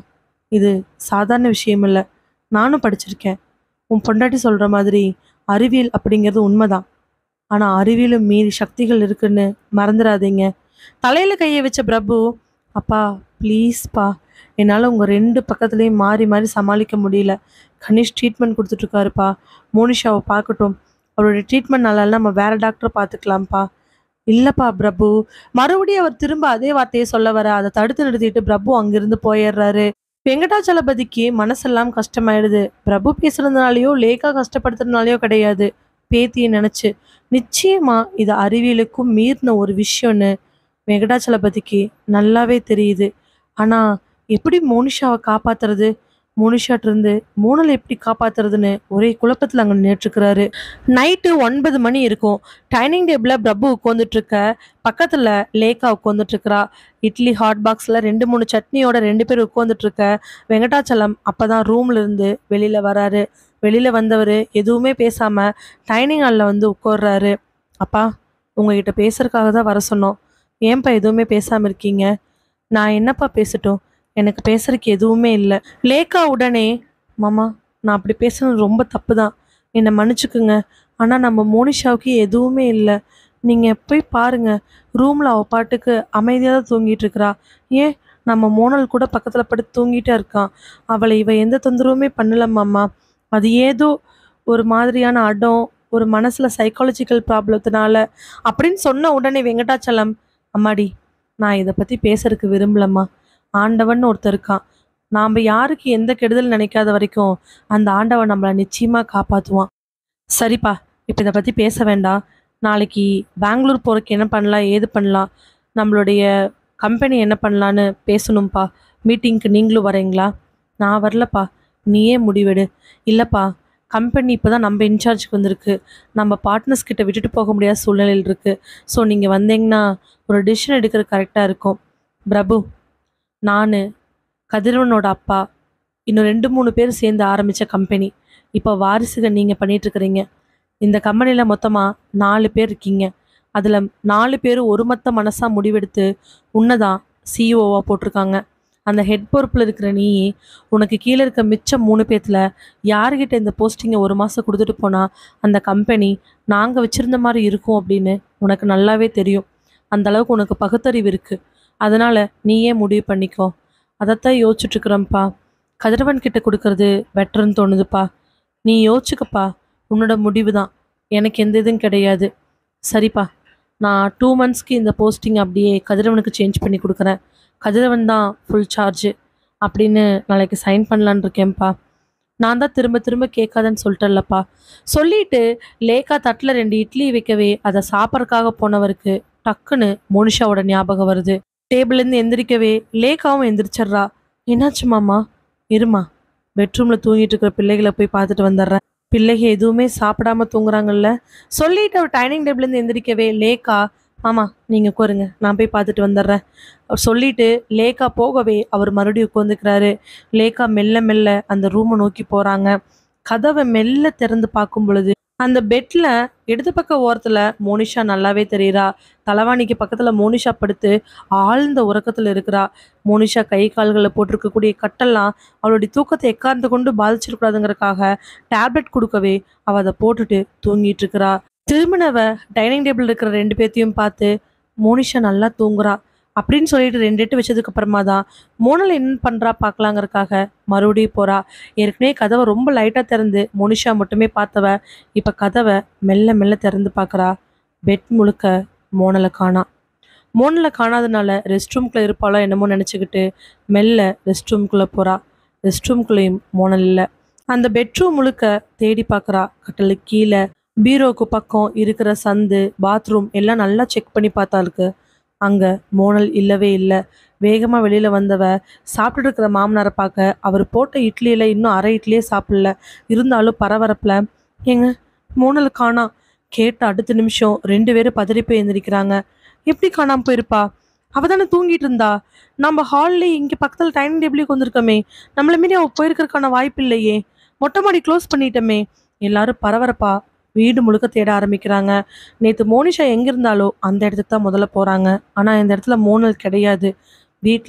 இது சாதாரண விஷயம் இல்லை நானும் படிச்சிருக்கேன் உன் பொண்டாட்டி சொல்கிற மாதிரி அறிவியல் அப்படிங்கிறது உண்மைதான் ஆனால் அறிவியலும் மீறி சக்திகள் இருக்குன்னு மறந்துடாதீங்க தலையில் கையை வச்ச பிரபு அப்பா ப்ளீஸ்ப்பா என்னால் உங்கள் ரெண்டு பக்கத்துலேயும் மாறி மாறி சமாளிக்க முடியல கணேஷ் ட்ரீட்மெண்ட் கொடுத்துட்ருக்காருப்பா மோனிஷாவை பார்க்கட்டும் அவருடைய ட்ரீட்மெண்ட் நல்லா இல்ல, நம்ம வேறு டாக்டரை பார்த்துக்கலாம்ப்பா இல்லைப்பா பிரபு மறுபடியும் அவர் திரும்ப அதே வார்த்தையை சொல்ல வர அதை தடுத்து நிறுத்திட்டு பிரபு அங்கிருந்து போயிடுறாரு வெங்கடாச்சலபதிக்கு மனசெல்லாம் கஷ்டமாயிடுது பிரபு பேசுறதுனாலயோ லேக்கா கஷ்டப்படுத்துறதுனாலயோ கிடையாது பேத்தியை நினைச்சு நிச்சயமா இது அறிவியலுக்கும் மீறின ஒரு விஷயம்னு வெங்கடாச்சலபதிக்கு நல்லாவே தெரியுது ஆனா எப்படி மோனிஷாவை காப்பாத்துறது மோனிஷாட்ட இருந்து மோனலை எப்படி காப்பாத்துறதுன்னு ஒரே குழப்பத்தில் அங்கே நின்றுட்டுருக்கிறாரு நைட்டு ஒன்பது மணி இருக்கும் டைனிங் டேபிளில் பிரபு உட்காந்துட்டு இருக்க பக்கத்தில் லேக்கா உட்காந்துட்டு இருக்கிறா இட்லி ஹாட் பாக்ஸில் ரெண்டு மூணு சட்னியோட ரெண்டு பேர் உட்காந்துட்டு இருக்க வெங்கடாச்சலம் அப்போ தான் ரூம்ல இருந்து வெளியில் வராரு வெளியில் வந்தவர் எதுவுமே பேசாமல் டைனிங் ஹாலில் வந்து உட்கார்றாரு அப்பா உங்ககிட்ட பேசுறதுக்காக தான் வர சொன்னோம் ஏன்பா எதுவுமே பேசாமல் இருக்கீங்க நான் என்னப்பா பேசட்டும் எனக்கு பேசுறதுக்கு எதுவுமே இல்லை லேக்கா உடனே மாமா நான் அப்படி பேசுனது ரொம்ப தப்பு தான் என்னை மன்னிச்சுக்குங்க ஆனால் நம்ம மோனிஷாவுக்கு எதுவுமே இல்லை நீங்கள் போய் பாருங்க ரூமில் அவள் பாட்டுக்கு அமைதியாக தான் தூங்கிட்டு இருக்கிறா ஏன் நம்ம மோனல் கூட பக்கத்தில் படுத்து தூங்கிட்டே இருக்கான் அவளை இவ எந்த தொந்தரவுமே பண்ணல மாமா அது ஏதோ ஒரு மாதிரியான அடம் ஒரு மனசில் சைக்காலஜிக்கல் ப்ராப்ளத்தினால அப்படின்னு சொன்ன உடனே வெங்கடாச்சலம் அம்மாடி நான் இதை பற்றி பேசுறதுக்கு விரும்பலம்மா ஆண்டவன் ஒருத்தர் இருக்கான் நாம் யாருக்கு எந்த கெடுதல் நினைக்காத வரைக்கும் அந்த ஆண்டவன் நம்மளை நிச்சயமாக காப்பாற்றுவான் சரிப்பா இப்போ இதை பற்றி பேச வேண்டாம் நாளைக்கு பெங்களூர் போகிறதுக்கு என்ன பண்ணலாம் ஏது பண்ணலாம் நம்மளுடைய கம்பெனி என்ன பண்ணலான்னு பேசணும்ப்பா மீட்டிங்க்கு நீங்களும் வரீங்களா நான் வரலப்பா நீயே முடிவெடு இல்லைப்பா கம்பெனி இப்போ தான் நம்ம இன்சார்ஜுக்கு வந்திருக்கு நம்ம பார்ட்னர்ஸ் கிட்ட விட்டுட்டு போக முடியாத சூழ்நிலையில் இருக்குது ஸோ நீங்கள் வந்தீங்கன்னா ஒரு டிசிஷன் எடுக்கிறது கரெக்டாக இருக்கும் பிரபு நான் கதிரவனோட அப்பா இன்னும் ரெண்டு மூணு பேர் சேர்ந்து ஆரம்பித்த கம்பெனி இப்போ வாரிசுகள் நீங்கள் பண்ணிகிட்ருக்கிறீங்க இந்த கம்பெனியில் மொத்தமாக நாலு பேர் இருக்கீங்க அதில் நாலு பேர் ஒருமொத்த மனசாக முடிவெடுத்து உன்னை தான் சிஇஓவாக போட்டிருக்காங்க அந்த ஹெட் பொறுப்பில் இருக்கிற நீ உனக்கு கீழே இருக்க மிச்சம் மூணு பேர்த்தில் யார்கிட்ட இந்த போஸ்டிங்கை ஒரு மாதம் கொடுத்துட்டு போனால் அந்த கம்பெனி நாங்கள் வச்சுருந்த மாதிரி இருக்கும் அப்படின்னு உனக்கு நல்லாவே தெரியும் அந்த அளவுக்கு உனக்கு பகுத்தறிவு இருக்குது அதனால் நீயே முடிவு பண்ணிக்கோ அதைத்தான் யோசிச்சுட்ருக்குறேன்ப்பா கதிரவன் கிட்ட கொடுக்கறது பெட்டர்னு தோணுதுப்பா நீ யோசிச்சுக்கப்பா உன்னோட முடிவு தான் எனக்கு எந்த இதுவும் கிடையாது சரிப்பா நான் டூ மந்த்ஸ்க்கு இந்த போஸ்டிங் அப்படியே கதிரவனுக்கு சேஞ்ச் பண்ணி கொடுக்குறேன் கதிரவன் தான் ஃபுல் சார்ஜு அப்படின்னு நாளைக்கு சைன் பண்ணலான்னு இருக்கேன்ப்பா நான் தான் திரும்ப திரும்ப கேட்காதன்னு சொல்லிட்டேன்லப்பா சொல்லிட்டு லேக்கா தட்டில் ரெண்டு இட்லி வைக்கவே அதை சாப்பிட்றதுக்காக போனவருக்கு டக்குன்னு மோனிஷாவோட ஞாபகம் வருது டேபிள்லேருந்து எந்திரிக்கவே லேக்காவும் எந்திரிச்சிட்றா என்னாச்சு மாமா இருமா பெட்ரூமில் தூங்கிட்டு இருக்கிற பிள்ளைகளை போய் பார்த்துட்டு வந்துடுறேன் பிள்ளைங்க எதுவுமே சாப்பிடாம தூங்குறாங்கல்ல சொல்லிட்டு அவர் டைனிங் டேபிள்லேருந்து எந்திரிக்கவே லேக்கா மாமா நீங்கள் உட்காருங்க நான் போய் பார்த்துட்டு வந்துடுறேன் அவர் சொல்லிட்டு லேக்கா போகவே அவர் மறுபடியும் உட்காந்துக்கிறாரு லேக்கா மெல்ல மெல்ல அந்த ரூமை நோக்கி போகிறாங்க கதவை மெல்ல திறந்து பார்க்கும் பொழுது அந்த பெட்ல இடது பக்க ஓரத்துல மோனிஷா நல்லாவே தெரியுறா தலவாணிக்கு பக்கத்துல மோனிஷா படுத்து ஆழ்ந்த உறக்கத்துல இருக்கிறா மோனிஷா கை கால்களை போட்டிருக்கக்கூடிய கட்டெல்லாம் அவளுடைய தூக்கத்தை எக்கார்ந்து கொண்டு பாதிச்சிடக்கூடாதுங்கிறக்காக டேப்லெட் கொடுக்கவே அவ அதை போட்டுட்டு தூங்கிட்டு இருக்கிறா திரும்பினவ டைனிங் டேபிள் இருக்கிற ரெண்டு பேர்த்தையும் பார்த்து மோனிஷா நல்லா தூங்குறா அப்படின்னு சொல்லிட்டு ரெண்டு எட்டு வச்சதுக்கு அப்புறமா தான் மோனல் என்ன பண்றா பார்க்கலாங்கிறக்காக மறுபடியும் போறா ஏற்கனவே கதவை ரொம்ப லைட்டாக திறந்து மோனிஷா மட்டுமே பார்த்தவ இப்போ கதவை மெல்ல மெல்ல திறந்து பார்க்குறா பெட் முழுக்க மோனலை காணா மோனலை காணாதனால ரெஸ்ட் ரூம்குள்ளே இருப்பாளோ என்னமோ நினச்சிக்கிட்டு மெல்ல ரெஸ்ட் ரூம்குள்ளே போகிறா ரெஸ்ட் ரூம்குள்ளேயும் மோனல் இல்லை அந்த பெட்ரூம் முழுக்க தேடி பார்க்குறா கட்டலுக்கு கீழே பீரோக்கு பக்கம் இருக்கிற சந்து பாத்ரூம் எல்லாம் நல்லா செக் பண்ணி பார்த்தாளுக்கு அங்கே மோனல் இல்லவே இல்லை வேகமாக வெளியில் வந்தவ சாப்பிட்டுட்டு இருக்கிற மாமனாரை பார்க்க அவர் போட்ட இட்லியில் இன்னும் அரை இட்லியே சாப்பிடல இருந்தாலும் பரபரப்பில் ஏங்க மோனல் காணா கேட்ட அடுத்த நிமிஷம் ரெண்டு பேரும் பதறி போய் எந்திரிக்கிறாங்க எப்படி காணாம போயிருப்பா அவ தானே தூங்கிட்டு இருந்தா நம்ம ஹால்லே இங்கே பக்கத்தில் டைனிங் டேபிளுக்கு வந்திருக்கோமே நம்மள மீறி அவள் போயிருக்கிறதுக்கான வாய்ப்பு இல்லையே மொட்டை மாடி க்ளோஸ் பண்ணிட்டோமே எல்லாரும் பரபரப்பா வீடு முழுக்க தேட ஆரம்பிக்கிறாங்க நேற்று மோனிஷா எங்கே இருந்தாலோ அந்த இடத்துக்கு தான் முதல்ல போகிறாங்க ஆனால் இந்த இடத்துல மோனல் கிடையாது வீட்டில்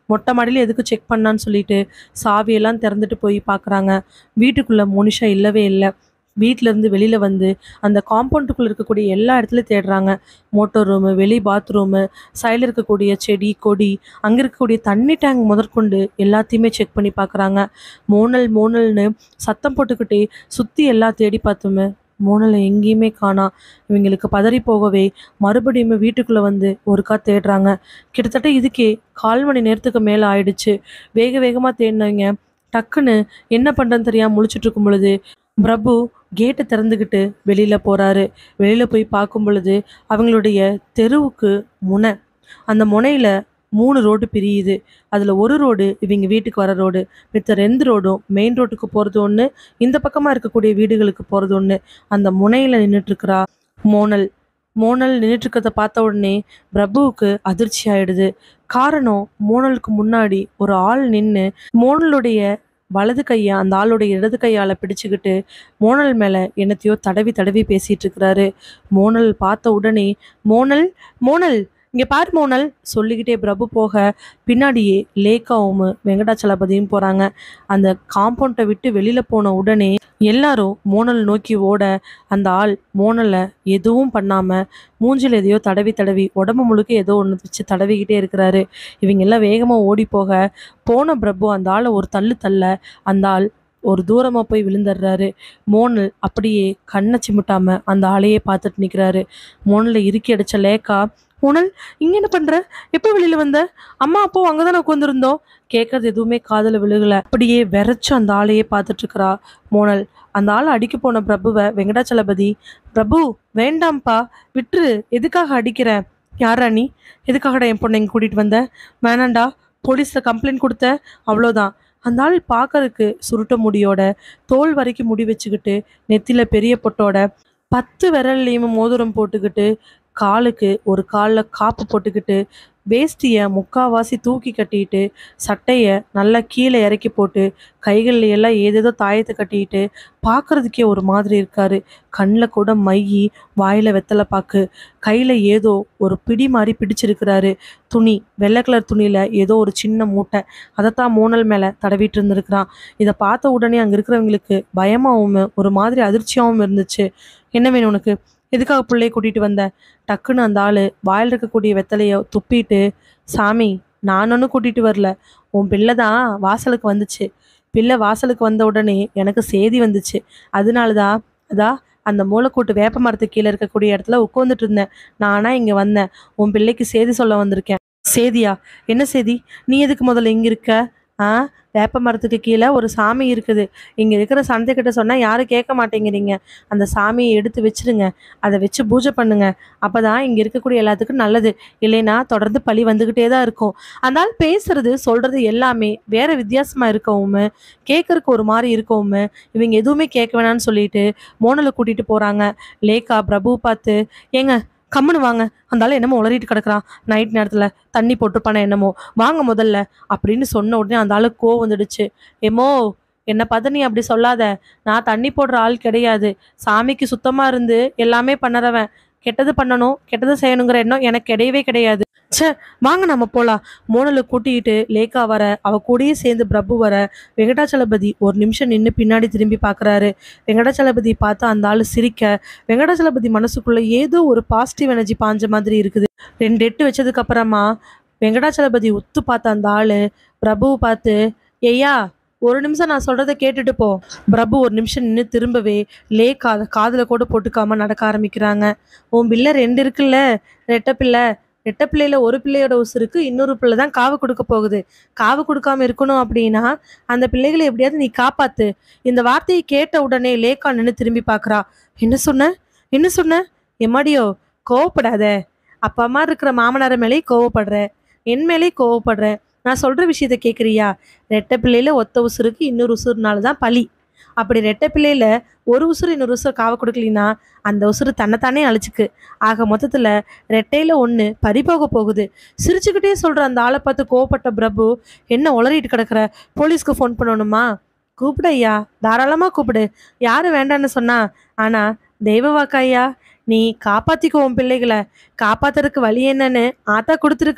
மொட்டை மாடியில் எதுக்கு செக் பண்ணான்னு சொல்லிட்டு சாவியெல்லாம் திறந்துட்டு போய் பார்க்குறாங்க வீட்டுக்குள்ளே மோனிஷா இல்லவே இல்லை வீட்டிலேருந்து வெளியில் வந்து அந்த காம்பவுண்டுக்குள்ளே இருக்கக்கூடிய எல்லா இடத்துலையும் தேடுறாங்க மோட்டர் ரூமு வெளி பாத்ரூமு சைடில் இருக்கக்கூடிய செடி கொடி அங்கே இருக்கக்கூடிய தண்ணி டேங்க் முதற்கொண்டு எல்லாத்தையுமே செக் பண்ணி பார்க்குறாங்க மோனல் மோனல்னு சத்தம் போட்டுக்கிட்டே சுற்றி எல்லாம் தேடி பார்த்துமே மோனலை எங்கேயுமே காணா இவங்களுக்கு பதறி போகவே மறுபடியும் வீட்டுக்குள்ளே வந்து ஒருக்கா தேடுறாங்க கிட்டத்தட்ட இதுக்கே கால் மணி நேரத்துக்கு மேலே ஆயிடுச்சு வேக வேகமாக தேடினவங்க டக்குன்னு என்ன பண்ணுறதுன்னு தெரியாமல் முழிச்சிட்டு இருக்கும் பொழுது பிரபு கேட்டை திறந்துக்கிட்டு வெளியில் போகிறாரு வெளியில் போய் பார்க்கும் பொழுது அவங்களுடைய தெருவுக்கு முனை அந்த முனையில் மூணு ரோடு பிரியுது அதில் ஒரு ரோடு இவங்க வீட்டுக்கு வர ரோடு மித்த ரெண்டு ரோடும் மெயின் ரோட்டுக்கு போகிறது ஒன்று இந்த பக்கமாக இருக்கக்கூடிய வீடுகளுக்கு போகிறது ஒன்று அந்த முனையில் நின்றுட்டுருக்கிறா மோனல் மோனல் நின்றுட்டுருக்கிறத பார்த்த உடனே பிரபுவுக்கு அதிர்ச்சி ஆயிடுது காரணம் மோனலுக்கு முன்னாடி ஒரு ஆள் நின்று மோனலுடைய வலது கையை அந்த ஆளுடைய இடது கையால் பிடிச்சுக்கிட்டு மோனல் மேலே என்னத்தையோ தடவி தடவி பேசிட்டு இருக்கிறாரு மோனல் பார்த்த உடனே மோனல் மோனல் இங்கே பாரு மோனல் சொல்லிக்கிட்டே பிரபு போக பின்னாடியே லேக்காவும் வெங்கடாச்சலபதியும் போகிறாங்க அந்த காம்பவுண்டை விட்டு வெளியில் போன உடனே எல்லாரும் மோனல் நோக்கி ஓட அந்த ஆள் மோனலை எதுவும் பண்ணாமல் மூஞ்சில் எதையோ தடவி தடவி உடம்பு முழுக்க ஏதோ ஒன்று வச்சு தடவிக்கிட்டே இருக்கிறாரு இவங்க எல்லாம் வேகமாக ஓடி போக போன பிரபு அந்த ஆளை ஒரு தள்ளு தள்ள அந்த ஆள் ஒரு தூரமாக போய் விழுந்துடுறாரு மோனல் அப்படியே கண்ணை சிமிட்டாம அந்த ஆளையே பார்த்துட்டு நிற்கிறாரு மோனலில் இறுக்கி அடிச்ச லேக்கா மோனல் இங்கே என்ன பண்ணுற எப்போ வெளியில் வந்த அம்மா அப்போ அங்கே தானே உட்காந்துருந்தோம் கேட்கறது எதுவுமே காதில் விழுகல அப்படியே விரைச்சு அந்த ஆளையே பார்த்துட்டு இருக்கிறா மோனல் அந்த ஆளை அடிக்க போன பிரபுவை வெங்கடாச்சலபதி பிரபு வேண்டாம்ப்பா விட்டுரு எதுக்காக அடிக்கிற யாரா நீ எதுக்காகடா என் பொண்ணை இங்கே கூட்டிகிட்டு வந்த வேணாண்டா போலீஸில் கம்ப்ளைண்ட் கொடுத்த அவ்வளோதான் அந்த ஆள் பார்க்கறதுக்கு சுருட்ட முடியோட தோல் வரைக்கும் முடி வச்சுக்கிட்டு நெத்தியில் பெரிய பொட்டோட பத்து விரல்லையும் மோதிரம் போட்டுக்கிட்டு காலுக்கு ஒரு காலில் காப்பு போட்டுக்கிட்டு வேஷ்டியை முக்காவாசி தூக்கி கட்டிட்டு சட்டையை நல்லா கீழே இறக்கி போட்டு கைகள்ல எல்லாம் ஏதேதோ தாயத்தை கட்டிக்கிட்டு பார்க்கறதுக்கே ஒரு மாதிரி இருக்காரு கண்ணில் கூட மையி வாயில் வெத்தலை பாக்கு கையில் ஏதோ ஒரு பிடி மாதிரி பிடிச்சிருக்கிறாரு துணி வெள்ளை கலர் துணியில் ஏதோ ஒரு சின்ன மூட்டை அதைத்தான் மோனல் மேலே தடவிட்டு இருந்திருக்கிறான் இதை பார்த்த உடனே அங்கே இருக்கிறவங்களுக்கு பயமாகவும் ஒரு மாதிரி அதிர்ச்சியாகவும் இருந்துச்சு என்ன வேணும் உனக்கு எதுக்காக பிள்ளைய கூட்டிகிட்டு வந்த டக்குன்னு அந்த ஆள் வாயில் இருக்கக்கூடிய வெத்தலையை துப்பிட்டு சாமி நான் ஒன்றும் கூட்டிகிட்டு வரல உன் பிள்ளை தான் வாசலுக்கு வந்துச்சு பிள்ளை வாசலுக்கு வந்த உடனே எனக்கு செய்தி வந்துச்சு அதனால தான் அதா அந்த மூளைக்கூட்டு வேப்ப மரத்துக்கு கீழே இருக்கக்கூடிய இடத்துல உட்காந்துட்டு இருந்தேன் நானா இங்கே வந்தேன் உன் பிள்ளைக்கு செய்தி சொல்ல வந்திருக்கேன் சேதியா என்ன செய்தி நீ எதுக்கு முதல்ல இங்கே இருக்க ஆ வேப்ப மரத்துக்கு கீழே ஒரு சாமி இருக்குது இங்கே இருக்கிற சந்தைக்கிட்ட சொன்னால் யாரும் கேட்க மாட்டேங்கிறீங்க அந்த சாமியை எடுத்து வச்சிருங்க அதை வச்சு பூஜை பண்ணுங்க அப்போ தான் இங்கே இருக்கக்கூடிய எல்லாத்துக்கும் நல்லது இல்லைன்னா தொடர்ந்து பழி வந்துக்கிட்டே தான் இருக்கும் அதனால் பேசுறது சொல்கிறது எல்லாமே வேற வித்தியாசமாக இருக்கவும் கேட்கறக்கு ஒரு மாதிரி இருக்கவும் இவங்க எதுவுமே கேட்க வேணாம்னு சொல்லிட்டு மோனலை கூட்டிகிட்டு போகிறாங்க லேக்கா பிரபு பார்த்து ஏங்க கம்முன்னு வாங்க அந்த ஆள் என்னமோ உளறிட்டு கிடக்குறான் நைட் நேரத்தில் தண்ணி போட்டுருப்பானே என்னமோ வாங்க முதல்ல அப்படின்னு சொன்ன உடனே அந்த ஆளுக்கு கோவம் வந்துடுச்சு ஏமோ என்னை பார்த்து நீ அப்படி சொல்லாத நான் தண்ணி போடுற ஆள் கிடையாது சாமிக்கு சுத்தமாக இருந்து எல்லாமே பண்ணறவன் கெட்டது பண்ணணும் கெட்டது செய்யணுங்கிற எண்ணம் எனக்கு கிடையவே கிடையாது ச்சே வாங்க நம்ம போலாம் மோனலை கூட்டிக்கிட்டு லேக்கா வர அவ கூடயே சேர்ந்து பிரபு வர வெங்கடாச்சலபதி ஒரு நிமிஷம் நின்று பின்னாடி திரும்பி பார்க்கறாரு வெங்கடாச்சலபதி பார்த்து அந்த ஆள் சிரிக்க வெங்கடாச்சலபதி மனசுக்குள்ள ஏதோ ஒரு பாசிட்டிவ் எனர்ஜி பாஞ்ச மாதிரி இருக்குது ரெண்டு எட்டு வச்சதுக்கு அப்புறமா வெங்கடாச்சலபதி உத்து பார்த்த அந்த ஆளு பிரபுவை பார்த்து ஏய்யா ஒரு நிமிஷம் நான் சொல்றத கேட்டுட்டு போ பிரபு ஒரு நிமிஷம் நின்று திரும்பவே லே காத காதில் கூட போட்டுக்காம நடக்க ஆரம்பிக்கிறாங்க உன் பிள்ளை ரெண்டு இருக்குல்ல ரெட்டை பிள்ளை ரெட்டை பிள்ளையில ஒரு பிள்ளையோட உசுருக்கு இன்னொரு பிள்ளை தான் காவு கொடுக்க போகுது காவு கொடுக்காம இருக்கணும் அப்படின்னா அந்த பிள்ளைகளை எப்படியாவது நீ காப்பாத்து இந்த வார்த்தையை கேட்ட உடனே லேக்கா நின்று திரும்பி பார்க்கறா என்ன சொன்ன என்ன சொன்ன எம்மாடியோ கோவப்படாத அப்பா அம்மா இருக்கிற மாமனார் மேலே கோவப்படுற என் மேலே கோவப்படுற நான் சொல்ற விஷயத்த கேட்குறியா ரெட்டை பிள்ளையில ஒத்த உசுருக்கு இன்னொரு உசுறுனால தான் பழி அப்படி ரெட்டை பிள்ளையில ஒரு உசுறு இன்னொரு உசுறு காவ கொடுக்கலினா அந்த உசுறு தன்னைத்தானே அழிச்சுக்கு ஆக மொத்தத்தில் ரெட்டையில ஒன்று பறிபோக போகுது சிரிச்சுக்கிட்டே சொல்ற அந்த ஆளை பார்த்து கோவப்பட்ட பிரபு என்ன உளறிட்டு கிடக்குற போலீஸ்க்கு ஃபோன் பண்ணணுமா கூப்பிடு ஐயா தாராளமாக கூப்பிடு யாரும் வேண்டான்னு சொன்னா ஆனா தெய்வ வாக்கு ஐயா நீ காப்பாத்திக்கோ உன் பிள்ளைகளை காப்பாத்துறதுக்கு வழி என்னன்னு ஆத்தா கொடுத்துருக்குறா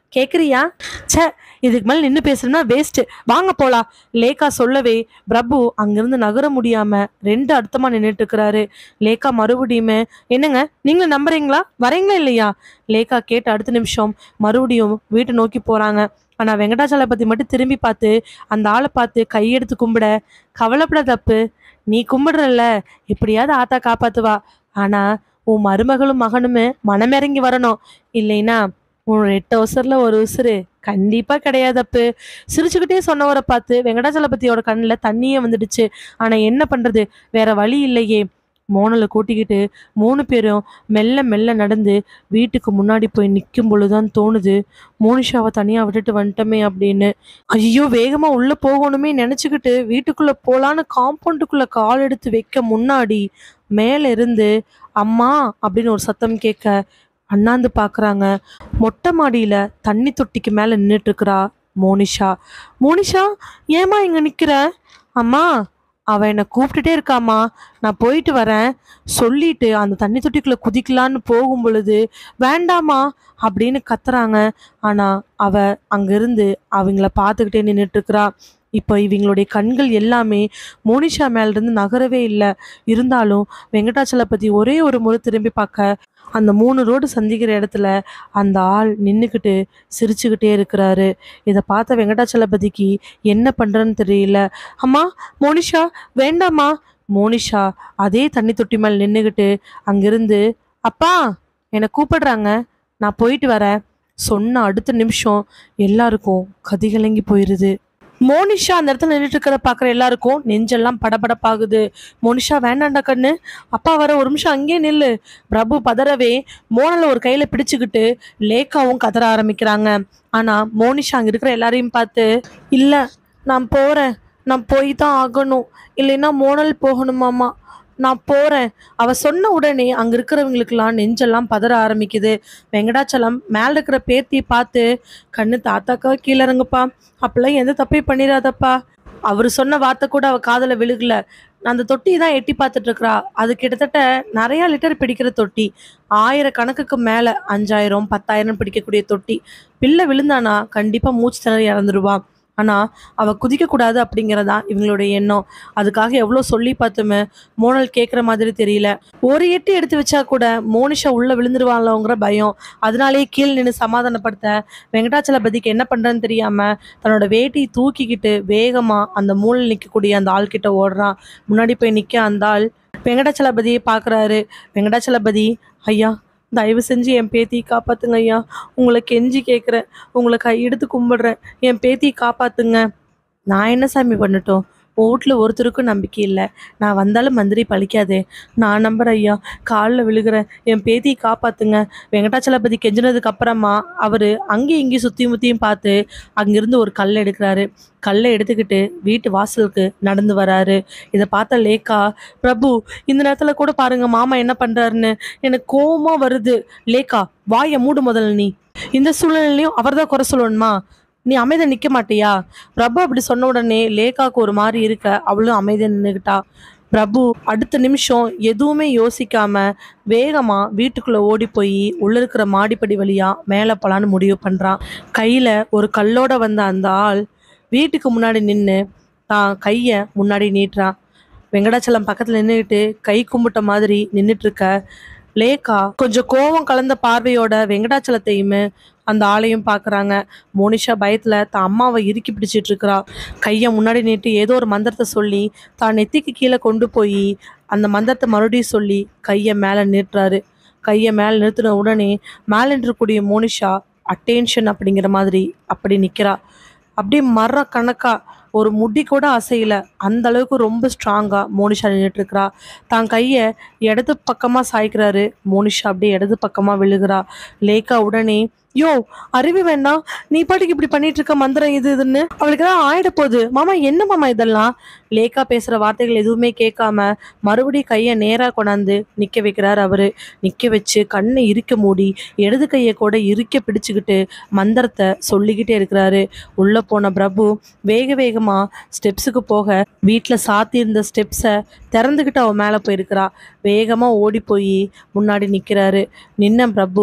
கேக்குறியா ச்சே இதுக்கு மேல நின்று பேசுறதுனா வேஸ்ட் வாங்க போலாம் லேக்கா சொல்லவே பிரபு அங்கிருந்து நகர முடியாம ரெண்டு அர்த்தமா நின்றுட்டு இருக்கிறாரு லேக்கா மறுபடியுமே என்னங்க நீங்களும் நம்புறீங்களா வரீங்களா இல்லையா லேக்கா கேட்ட அடுத்த நிமிஷம் மறுபடியும் வீட்டை நோக்கி போறாங்க ஆனா வெங்கடாச்சலபதி மட்டும் திரும்பி பார்த்து அந்த ஆளை பார்த்து கையெடுத்து கும்பிட கவலைப்பட தப்பு நீ கும்பிடுறல்ல எப்படியாவது ஆத்தா காப்பாத்துவா ஆனா உன் மருமகளும் மகனுமே மனமிறங்கி வரணும் இல்லைன்னா உன் எட்டு அவசரில் ஒரு உசுறு கண்டிப்பா கிடையாதப்பு சிரிச்சுக்கிட்டே சொன்னவரை பார்த்து வெங்கடாச்சலபதியோட கண்ணில் தண்ணியே வந்துடுச்சு ஆனா என்ன பண்றது வேற வழி இல்லையே மோனலை கூட்டிக்கிட்டு மூணு பேரும் மெல்ல மெல்ல நடந்து வீட்டுக்கு முன்னாடி போய் நிற்கும் பொழுதுதான் தோணுது மோனிஷாவை தனியாக விட்டுட்டு வந்துட்டோமே அப்படின்னு ஐயோ வேகமாக உள்ளே போகணுமே நினச்சிக்கிட்டு வீட்டுக்குள்ளே போகலான்னு காம்பவுண்டுக்குள்ளே கால் எடுத்து வைக்க முன்னாடி மேலே இருந்து அம்மா அப்படின்னு ஒரு சத்தம் கேட்க அண்ணாந்து பார்க்குறாங்க மொட்டை மாடியில் தண்ணி தொட்டிக்கு மேலே நின்றுட்டு இருக்கிறா மோனிஷா மோனிஷா ஏம்மா இங்கே நிற்கிற அம்மா அவ என்னை கூப்பிட்டுட்டே இருக்காம்மா நான் போயிட்டு வரேன் சொல்லிட்டு அந்த தண்ணி தொட்டிக்குள்ளே குதிக்கலான்னு போகும் பொழுது வேண்டாமா அப்படின்னு கத்துறாங்க ஆனால் அவ அங்கிருந்து அவங்கள பார்த்துக்கிட்டே நின்றுட்டு இருக்கிறா இப்போ இவங்களுடைய கண்கள் எல்லாமே மோனிஷா மேலேருந்து நகரவே இல்லை இருந்தாலும் வெங்கடாச்சலபதி ஒரே ஒரு முறை திரும்பி பார்க்க அந்த மூணு ரோடு சந்திக்கிற இடத்துல அந்த ஆள் நின்றுக்கிட்டு சிரிச்சுக்கிட்டே இருக்கிறாரு இதை பார்த்த வெங்கடாச்சலபதிக்கு என்ன பண்ணுறன்னு தெரியல அம்மா மோனிஷா வேண்டாம்மா மோனிஷா அதே தண்ணி தொட்டி மேல் நின்றுக்கிட்டு அங்கிருந்து அப்பா என்னை கூப்பிடுறாங்க நான் போயிட்டு வரேன் சொன்ன அடுத்த நிமிஷம் எல்லாருக்கும் கதிகலங்கி போயிடுது மோனிஷா அந்த இடத்துல நின்றுட்டு இருக்கிறத பார்க்குற எல்லாருக்கும் நெஞ்செல்லாம் படபடப்பாகுது மோனிஷா வேண்டாண்டா கண்ணு அப்பா வர ஒரு நிமிஷம் அங்கேயே நில்லு பிரபு பதறவே மோனலை ஒரு கையில பிடிச்சுக்கிட்டு லேக்காவும் கதற ஆரம்பிக்கிறாங்க ஆனா மோனிஷா அங்க இருக்கிற எல்லாரையும் பார்த்து இல்ல நான் போறேன் நான் போய் தான் ஆகணும் இல்லைன்னா மோனல் போகணுமாமா நான் போறேன் அவ சொன்ன உடனே அங்க இருக்கிறவங்களுக்கெல்லாம் நெஞ்செல்லாம் பதற ஆரம்பிக்குது வெங்கடாச்சலம் மேல இருக்கிற பேத்தியை பார்த்து கண்ணு தாத்தாக்கா கீழே இறங்குப்பா அப்பெல்லாம் எந்த தப்பையும் பண்ணிடாதப்பா அவர் சொன்ன வார்த்தை கூட அவ காதுல விழுகல அந்த தொட்டி தான் எட்டி பார்த்துட்டு இருக்கிறா அது கிட்டத்தட்ட நிறைய லிட்டர் பிடிக்கிற தொட்டி ஆயிரக்கணக்குக்கு மேல அஞ்சாயிரம் பத்தாயிரம் பிடிக்கக்கூடிய தொட்டி பிள்ளை விழுந்தானா கண்டிப்பா மூச்சு திணறி இறந்துருவா ஆனா அவ குதிக்க கூடாது அப்படிங்கறதா இவங்களுடைய எண்ணம் அதுக்காக எவ்வளோ சொல்லி பார்த்துமே மோனல் கேட்குற மாதிரி தெரியல ஒரு எட்டு எடுத்து வச்சா கூட மோனிஷா உள்ள விழுந்துருவாங்களோங்கிற பயம் அதனாலேயே கீழ் நின்று சமாதானப்படுத்த வெங்கடாச்சலபதிக்கு என்ன பண்றதுன்னு தெரியாம தன்னோட வேட்டியை தூக்கிக்கிட்டு வேகமா அந்த மூலையில் நிற்கக்கூடிய அந்த ஆள் கிட்ட ஓடுறான் முன்னாடி போய் நிற்க அந்த ஆள் வெங்கடாச்சலபதியை பார்க்குறாரு வெங்கடாச்சலபதி ஐயா தயவு செஞ்சு என் பேத்தியை காப்பாத்துங்க ஐயா உங்களை கெஞ்சி கேட்குறேன் உங்களை கையெடுத்து கும்பிடுறேன் என் பேத்தியை காப்பாத்துங்க நான் என்ன சாமி பண்ணட்டும் வீட்டில் ஒருத்தருக்கும் நம்பிக்கை இல்லை நான் வந்தாலும் மந்திரி பழிக்காதே நான் நம்புறேன் ஐயா காலில் விழுகிறேன் என் பேத்தியை காப்பாத்துங்க வெங்கடாச்சலபதி கெஞ்சினதுக்கு அப்புறமா அவர் அங்கேயும் இங்கேயும் சுற்றி முத்தியும் பார்த்து அங்கிருந்து ஒரு கல் எடுக்கிறாரு கல்லை எடுத்துக்கிட்டு வீட்டு வாசலுக்கு நடந்து வராரு இதை பார்த்த லேக்கா பிரபு இந்த நேரத்தில் கூட பாருங்க மாமா என்ன பண்ணுறாருன்னு எனக்கு கோவமா வருது லேக்கா வாயை மூடு முதல்ல நீ இந்த சூழ்நிலையிலையும் அவர்தான் குறை சொல்லணுமா நீ அமைதியா நிக்க மாட்டியா பிரபு அப்படி சொன்ன உடனே லேகாக்கு ஒரு மாதிரி இருக்க அவளும் அமைதியா நின்றுக்கிட்டா பிரபு அடுத்த நிமிஷம் எதுவுமே யோசிக்காம வேகமா வீட்டுக்குள்ள ஓடி போய் உள்ள இருக்கிற மாடிப்படி வழியா மேலே போலான்னு முடிவு பண்றான் கையில ஒரு கல்லோட வந்த அந்த ஆள் வீட்டுக்கு முன்னாடி நின்று தான் கையை முன்னாடி நீட்டுறான் வெங்கடாச்சலம் பக்கத்துல நின்றுக்கிட்டு கை கும்பிட்ட மாதிரி நின்றுட்டு இருக்க லேக்கா கொஞ்சம் கோவம் கலந்த பார்வையோட வெங்கடாச்சலத்தையுமே அந்த ஆளையும் பார்க்குறாங்க மோனிஷா பயத்தில் தான் அம்மாவை இறுக்கி பிடிச்சிட்டு இருக்கிறா கையை முன்னாடி நீட்டி ஏதோ ஒரு மந்திரத்தை சொல்லி தான் நெத்திக்கு கீழே கொண்டு போய் அந்த மந்திரத்தை மறுபடியும் சொல்லி கையை மேலே நிறுத்துறாரு கையை மேலே நிறுத்தின உடனே மேலே நின்றக்கூடிய மோனிஷா அட்டென்ஷன் அப்படிங்கிற மாதிரி அப்படி நிற்கிறா அப்படியே மர கணக்கா ஒரு முடி கூட அசையல அந்த அளவுக்கு ரொம்ப ஸ்ட்ராங்கா மோனிஷா நின்றுட்டு இருக்கிறா தான் கையை இடது பக்கமா சாய்க்கிறாரு மோனிஷா அப்படியே இடது பக்கமா விழுகிறா லேக்கா உடனே யோ அறிவு வேண்டாம் நீ பாட்டுக்கு இப்படி பண்ணிட்டு இருக்க மந்திரம் இது இதுன்னு அவளுக்கு தான் ஆயிட போகுது மாமா என்ன மாமா இதெல்லாம் லேக்கா பேசுற வார்த்தைகள் எதுவுமே கேட்காம மறுபடியும் கையை நேரா கொண்டாந்து நிக்க வைக்கிறாரு அவரு நிக்க வச்சு கண்ணை இறுக்க மூடி இடது கையை கூட இறுக்க பிடிச்சுக்கிட்டு மந்திரத்தை சொல்லிக்கிட்டே இருக்கிறாரு உள்ள போன பிரபு வேக வேகமா ஸ்டெப்ஸுக்கு போக வீட்டில் சாத்தி இருந்த ஸ்டெப்ஸை திறந்துக்கிட்டு அவன் மேலே போயிருக்கிறா வேகமாக ஓடி போய் முன்னாடி நிற்கிறாரு நின்ன பிரபு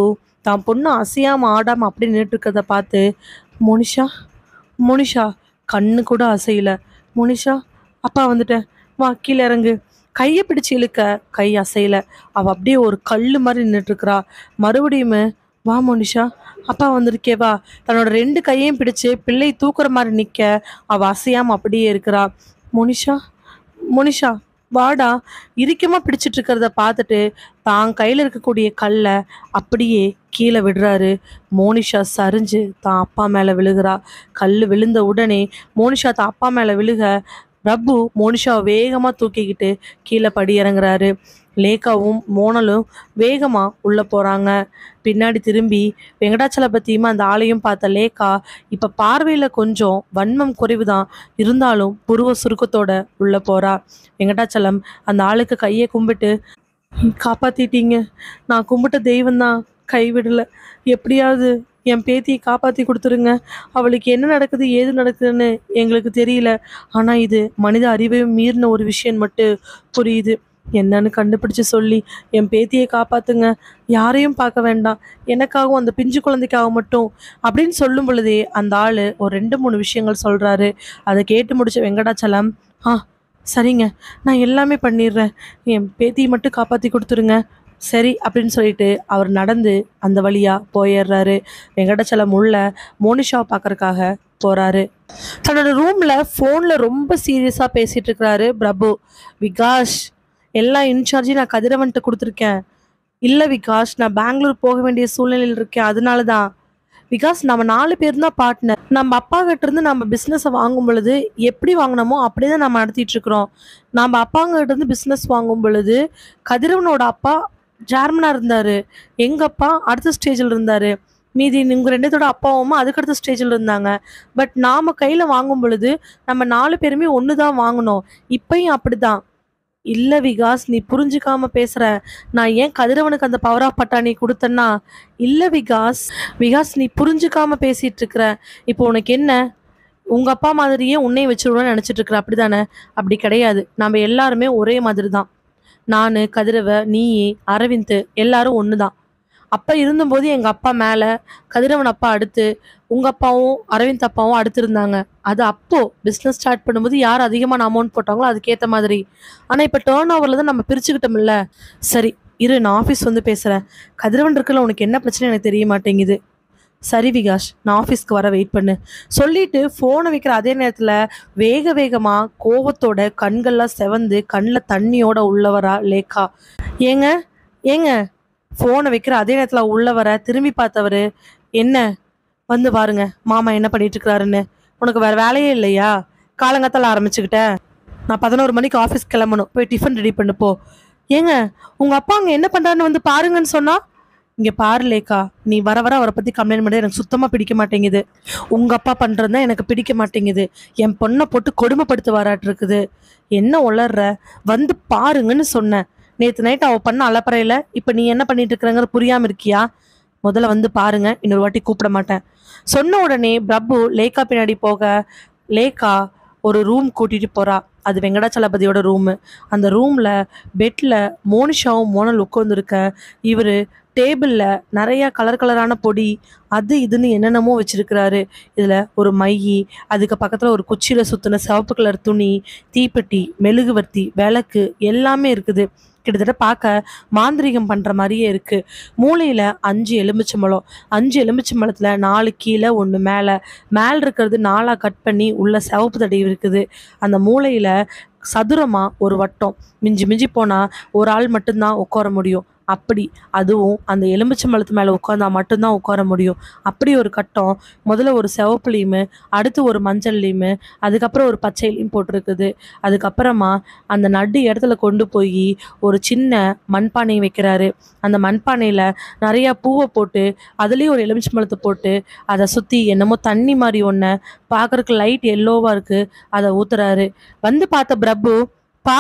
தான் பொண்ணு அசையாம ஆடாம அப்படி நின்றுட்டு இருக்கிறத பார்த்து மோனிஷா மோனிஷா கண்ணு கூட அசையல மோனிஷா அப்பா வந்துட்டேன் வா கீழே இறங்கு கையை பிடிச்சு இழுக்க கை அசையல அவ அப்படியே ஒரு கல்லு மாதிரி நின்றுட்டு இருக்கிறா மறுபடியும் வா மோனிஷா அப்பா வந்திருக்கே வா தன்னோட ரெண்டு கையையும் பிடிச்சு பிள்ளை தூக்குற மாதிரி நிக்க அவ அசையாம அப்படியே இருக்கிறா மோனிஷா மோனிஷா வாடா இறுக்கமா பிடிச்சிட்டு இருக்கிறத பார்த்துட்டு தான் கையில் இருக்கக்கூடிய கல்லை அப்படியே கீழே விடுறாரு மோனிஷா சரிஞ்சு தான் அப்பா மேலே விழுகிறா கல் விழுந்த உடனே மோனிஷா தான் அப்பா மேலே விழுக பிரபு மோனிஷாவை வேகமாக தூக்கிக்கிட்டு கீழே படி இறங்குறாரு லேகாவும் மோனலும் வேகமாக உள்ளே போகிறாங்க பின்னாடி திரும்பி வெங்கடாச்சலபதியும் அந்த ஆளையும் பார்த்த லேகா இப்போ பார்வையில் கொஞ்சம் வன்மம் குறைவு தான் இருந்தாலும் புருவ சுருக்கத்தோட உள்ளே போகிறா வெங்கடாச்சலம் அந்த ஆளுக்கு கையை கும்பிட்டு காப்பாத்திட்டீங்க நான் கும்பிட்ட தெய்வம் தான் கைவிடல எப்படியாவது என் பேத்தியை காப்பாற்றி கொடுத்துருங்க அவளுக்கு என்ன நடக்குது ஏது நடக்குதுன்னு எங்களுக்கு தெரியல ஆனால் இது மனித அறிவையும் மீறின ஒரு விஷயம் மட்டும் புரியுது என்னன்னு கண்டுபிடிச்சு சொல்லி என் பேத்தியை காப்பாத்துங்க யாரையும் பார்க்க வேண்டாம் எனக்காகவும் அந்த பிஞ்சு குழந்தைக்காக மட்டும் அப்படின்னு சொல்லும் பொழுதே அந்த ஆள் ஒரு ரெண்டு மூணு விஷயங்கள் சொல்கிறாரு அதை கேட்டு முடிச்ச வெங்கடாச்சலம் ஆ சரிங்க நான் எல்லாமே பண்ணிடுறேன் என் பேத்தியை மட்டும் காப்பாற்றி கொடுத்துருங்க சரி அப்படின்னு சொல்லிட்டு அவர் நடந்து அந்த வழியாக போயிடுறாரு வெங்கடாச்சலம் உள்ள மோனிஷாவை பார்க்கறக்காக போகிறாரு தன்னோட ரூமில் ஃபோனில் ரொம்ப சீரியஸாக பேசிகிட்டு இருக்கிறாரு பிரபு விகாஷ் எல்லா இன்சார்ஜையும் நான் கதிரவன்ட்டு கொடுத்துருக்கேன் இல்லை விகாஷ் நான் பெங்களூர் போக வேண்டிய சூழ்நிலையில் இருக்கேன் அதனால தான் விகாஸ் நம்ம நாலு பேர் தான் பார்ட்னர் நம்ம அப்பா கிட்ட இருந்து நம்ம பிஸ்னஸை வாங்கும் பொழுது எப்படி வாங்கினோமோ அப்படியே தான் நம்ம நடத்திட்டு இருக்கிறோம் நம்ம அப்பாங்க கிட்ட இருந்து பிஸ்னஸ் வாங்கும் பொழுது கதிரவனோட அப்பா ஜார்மனாக இருந்தார் எங்கள் அப்பா அடுத்த ஸ்டேஜில் இருந்தார் மீதி உங்கள் ரெண்டுத்தோட அப்பாவும் அதுக்கடுத்த ஸ்டேஜில் இருந்தாங்க பட் நாம் கையில் வாங்கும் பொழுது நம்ம நாலு பேருமே ஒன்று தான் வாங்கினோம் இப்பயும் அப்படி தான் இல்லை விகாஸ் நீ புரிஞ்சுக்காம பேசுற நான் ஏன் கதிரவனுக்கு அந்த பவர் ஆஃப் பட்டாணி கொடுத்தேன்னா இல்லை விகாஸ் விகாஸ் நீ புரிஞ்சுக்காம பேசிட்டு இருக்கிற இப்போ உனக்கு என்ன உங்க அப்பா மாதிரியே உன்னையும் வச்சிருவேன்னு நினைச்சிட்டு இருக்கிற அப்படிதானே அப்படி கிடையாது நம்ம எல்லாருமே ஒரே மாதிரி தான் நான் கதிரவ நீ அரவிந்த் எல்லாரும் ஒன்று தான் அப்பா இருந்தபோது எங்கள் அப்பா மேலே கதிரவன் அப்பா அடுத்து உங்கள் அப்பாவும் அரவிந்த் அப்பாவும் அடுத்து இருந்தாங்க அது அப்போ பிஸ்னஸ் ஸ்டார்ட் பண்ணும்போது யார் அதிகமான அமௌண்ட் போட்டாங்களோ அதுக்கேற்ற மாதிரி ஆனால் இப்போ டேர்ன் ஓவரில் தான் நம்ம பிரிச்சுக்கிட்டோம்ல சரி இரு நான் ஆஃபீஸ் வந்து பேசுகிறேன் கதிரவன் இருக்கல உனக்கு என்ன பிரச்சனை எனக்கு தெரிய மாட்டேங்குது சரி விகாஷ் நான் ஆஃபீஸ்க்கு வர வெயிட் பண்ணு சொல்லிட்டு ஃபோனை வைக்கிற அதே நேரத்தில் வேக வேகமாக கோவத்தோட கண்கள்லாம் செவந்து கண்ணில் தண்ணியோட உள்ளவரா லேக்கா ஏங்க ஏங்க ஃபோனை வைக்கிற அதே நேரத்தில் உள்ள வர திரும்பி பார்த்தவர் என்ன வந்து பாருங்க மாமா என்ன பண்ணிட்டு இருக்கிறாருன்னு உனக்கு வேற வேலையே இல்லையா காலங்காத்தால ஆரம்பிச்சுக்கிட்டேன் நான் பதினோரு மணிக்கு ஆஃபீஸ் கிளம்பணும் போய் டிஃபன் ரெடி பண்ணு போ ஏங்க உங்க அப்பா அங்க என்ன பண்றாருன்னு வந்து பாருங்கன்னு சொன்னா இங்க பாரு லேக்கா நீ வர வர அவரை பத்தி கம்ப்ளைண்ட் பண்ண எனக்கு சுத்தமா பிடிக்க மாட்டேங்குது உங்க அப்பா பண்றதுதான் எனக்கு பிடிக்க மாட்டேங்குது என் பொண்ணை போட்டு கொடுமைப்படுத்த வராட்டு இருக்குது என்ன உளர்ற வந்து பாருங்கன்னு சொன்னேன் நேத்து நைட் அவ பண்ண அலப்பறையில இப்ப நீ என்ன பண்ணிட்டு இருக்கிறங்கிற புரியாம இருக்கியா முதல்ல வந்து பாருங்க இன்னொரு வாட்டி கூப்பிட மாட்டேன் சொன்ன உடனே பிரபு லேக்கா பின்னாடி போக லேக்கா ஒரு ரூம் கூட்டிட்டு போறா அது வெங்கடாச்சலபதியோட ரூமு அந்த ரூம்ல பெட்ல மோனிஷாவும் மோனல் உட்காந்துருக்க இவரு டேபிளில் நிறைய கலர் கலரான பொடி அது இதுன்னு என்னென்னமோ வச்சிருக்கிறாரு இதில் ஒரு மையி அதுக்கு பக்கத்தில் ஒரு குச்சியில் சுற்றின சிவப்பு கலர் துணி தீப்பெட்டி மெழுகுவர்த்தி விளக்கு எல்லாமே இருக்குது கிட்டத்தட்ட பார்க்க மாந்திரீகம் பண்ணுற மாதிரியே இருக்குது மூளையில் அஞ்சு எலுமிச்சம்பழம் அஞ்சு எலுமிச்சம்பழத்தில் நாலு கீழே ஒன்று மேலே மேலே இருக்கிறது நாலாக கட் பண்ணி உள்ள சிவப்பு தடி இருக்குது அந்த மூளையில் சதுரமாக ஒரு வட்டம் மிஞ்சி மிஞ்சி போனால் ஒரு ஆள் மட்டும்தான் உட்கார முடியும் அப்படி அதுவும் அந்த எலுமிச்சம்பழத்து மேலே உட்காந்தா மட்டும்தான் உட்கார முடியும் அப்படி ஒரு கட்டம் முதல்ல ஒரு சிவப்புலையுமே அடுத்து ஒரு மஞ்சள்லையுமே அதுக்கப்புறம் ஒரு பச்சைலையும் போட்டிருக்குது அதுக்கப்புறமா அந்த நடு இடத்துல கொண்டு போய் ஒரு சின்ன மண்பானை வைக்கிறாரு அந்த மண்பானையில் நிறையா பூவை போட்டு அதுலேயும் ஒரு எலுமிச்சம்பழத்தை போட்டு அதை சுற்றி என்னமோ தண்ணி மாதிரி ஒன்று பார்க்கறதுக்கு லைட் எல்லோவாக இருக்குது அதை ஊத்துறாரு வந்து பார்த்த பிரபு பா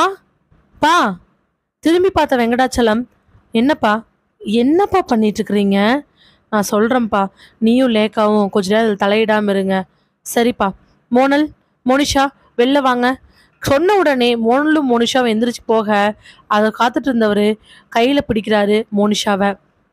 பா திரும்பி பார்த்த வெங்கடாச்சலம் என்னப்பா என்னப்பா பண்ணிட்டு இருக்கிறீங்க நான் சொல்கிறேன்ப்பா நீயும் லேக்காவும் கொஞ்ச நேரம் தலையிடாமல் இருங்க சரிப்பா மோனல் மோனிஷா வெளில வாங்க சொன்ன உடனே மோனலும் மோனிஷாவும் எந்திரிச்சு போக அதை காத்துட்டு இருந்தவர் கையில் பிடிக்கிறாரு மோனிஷாவை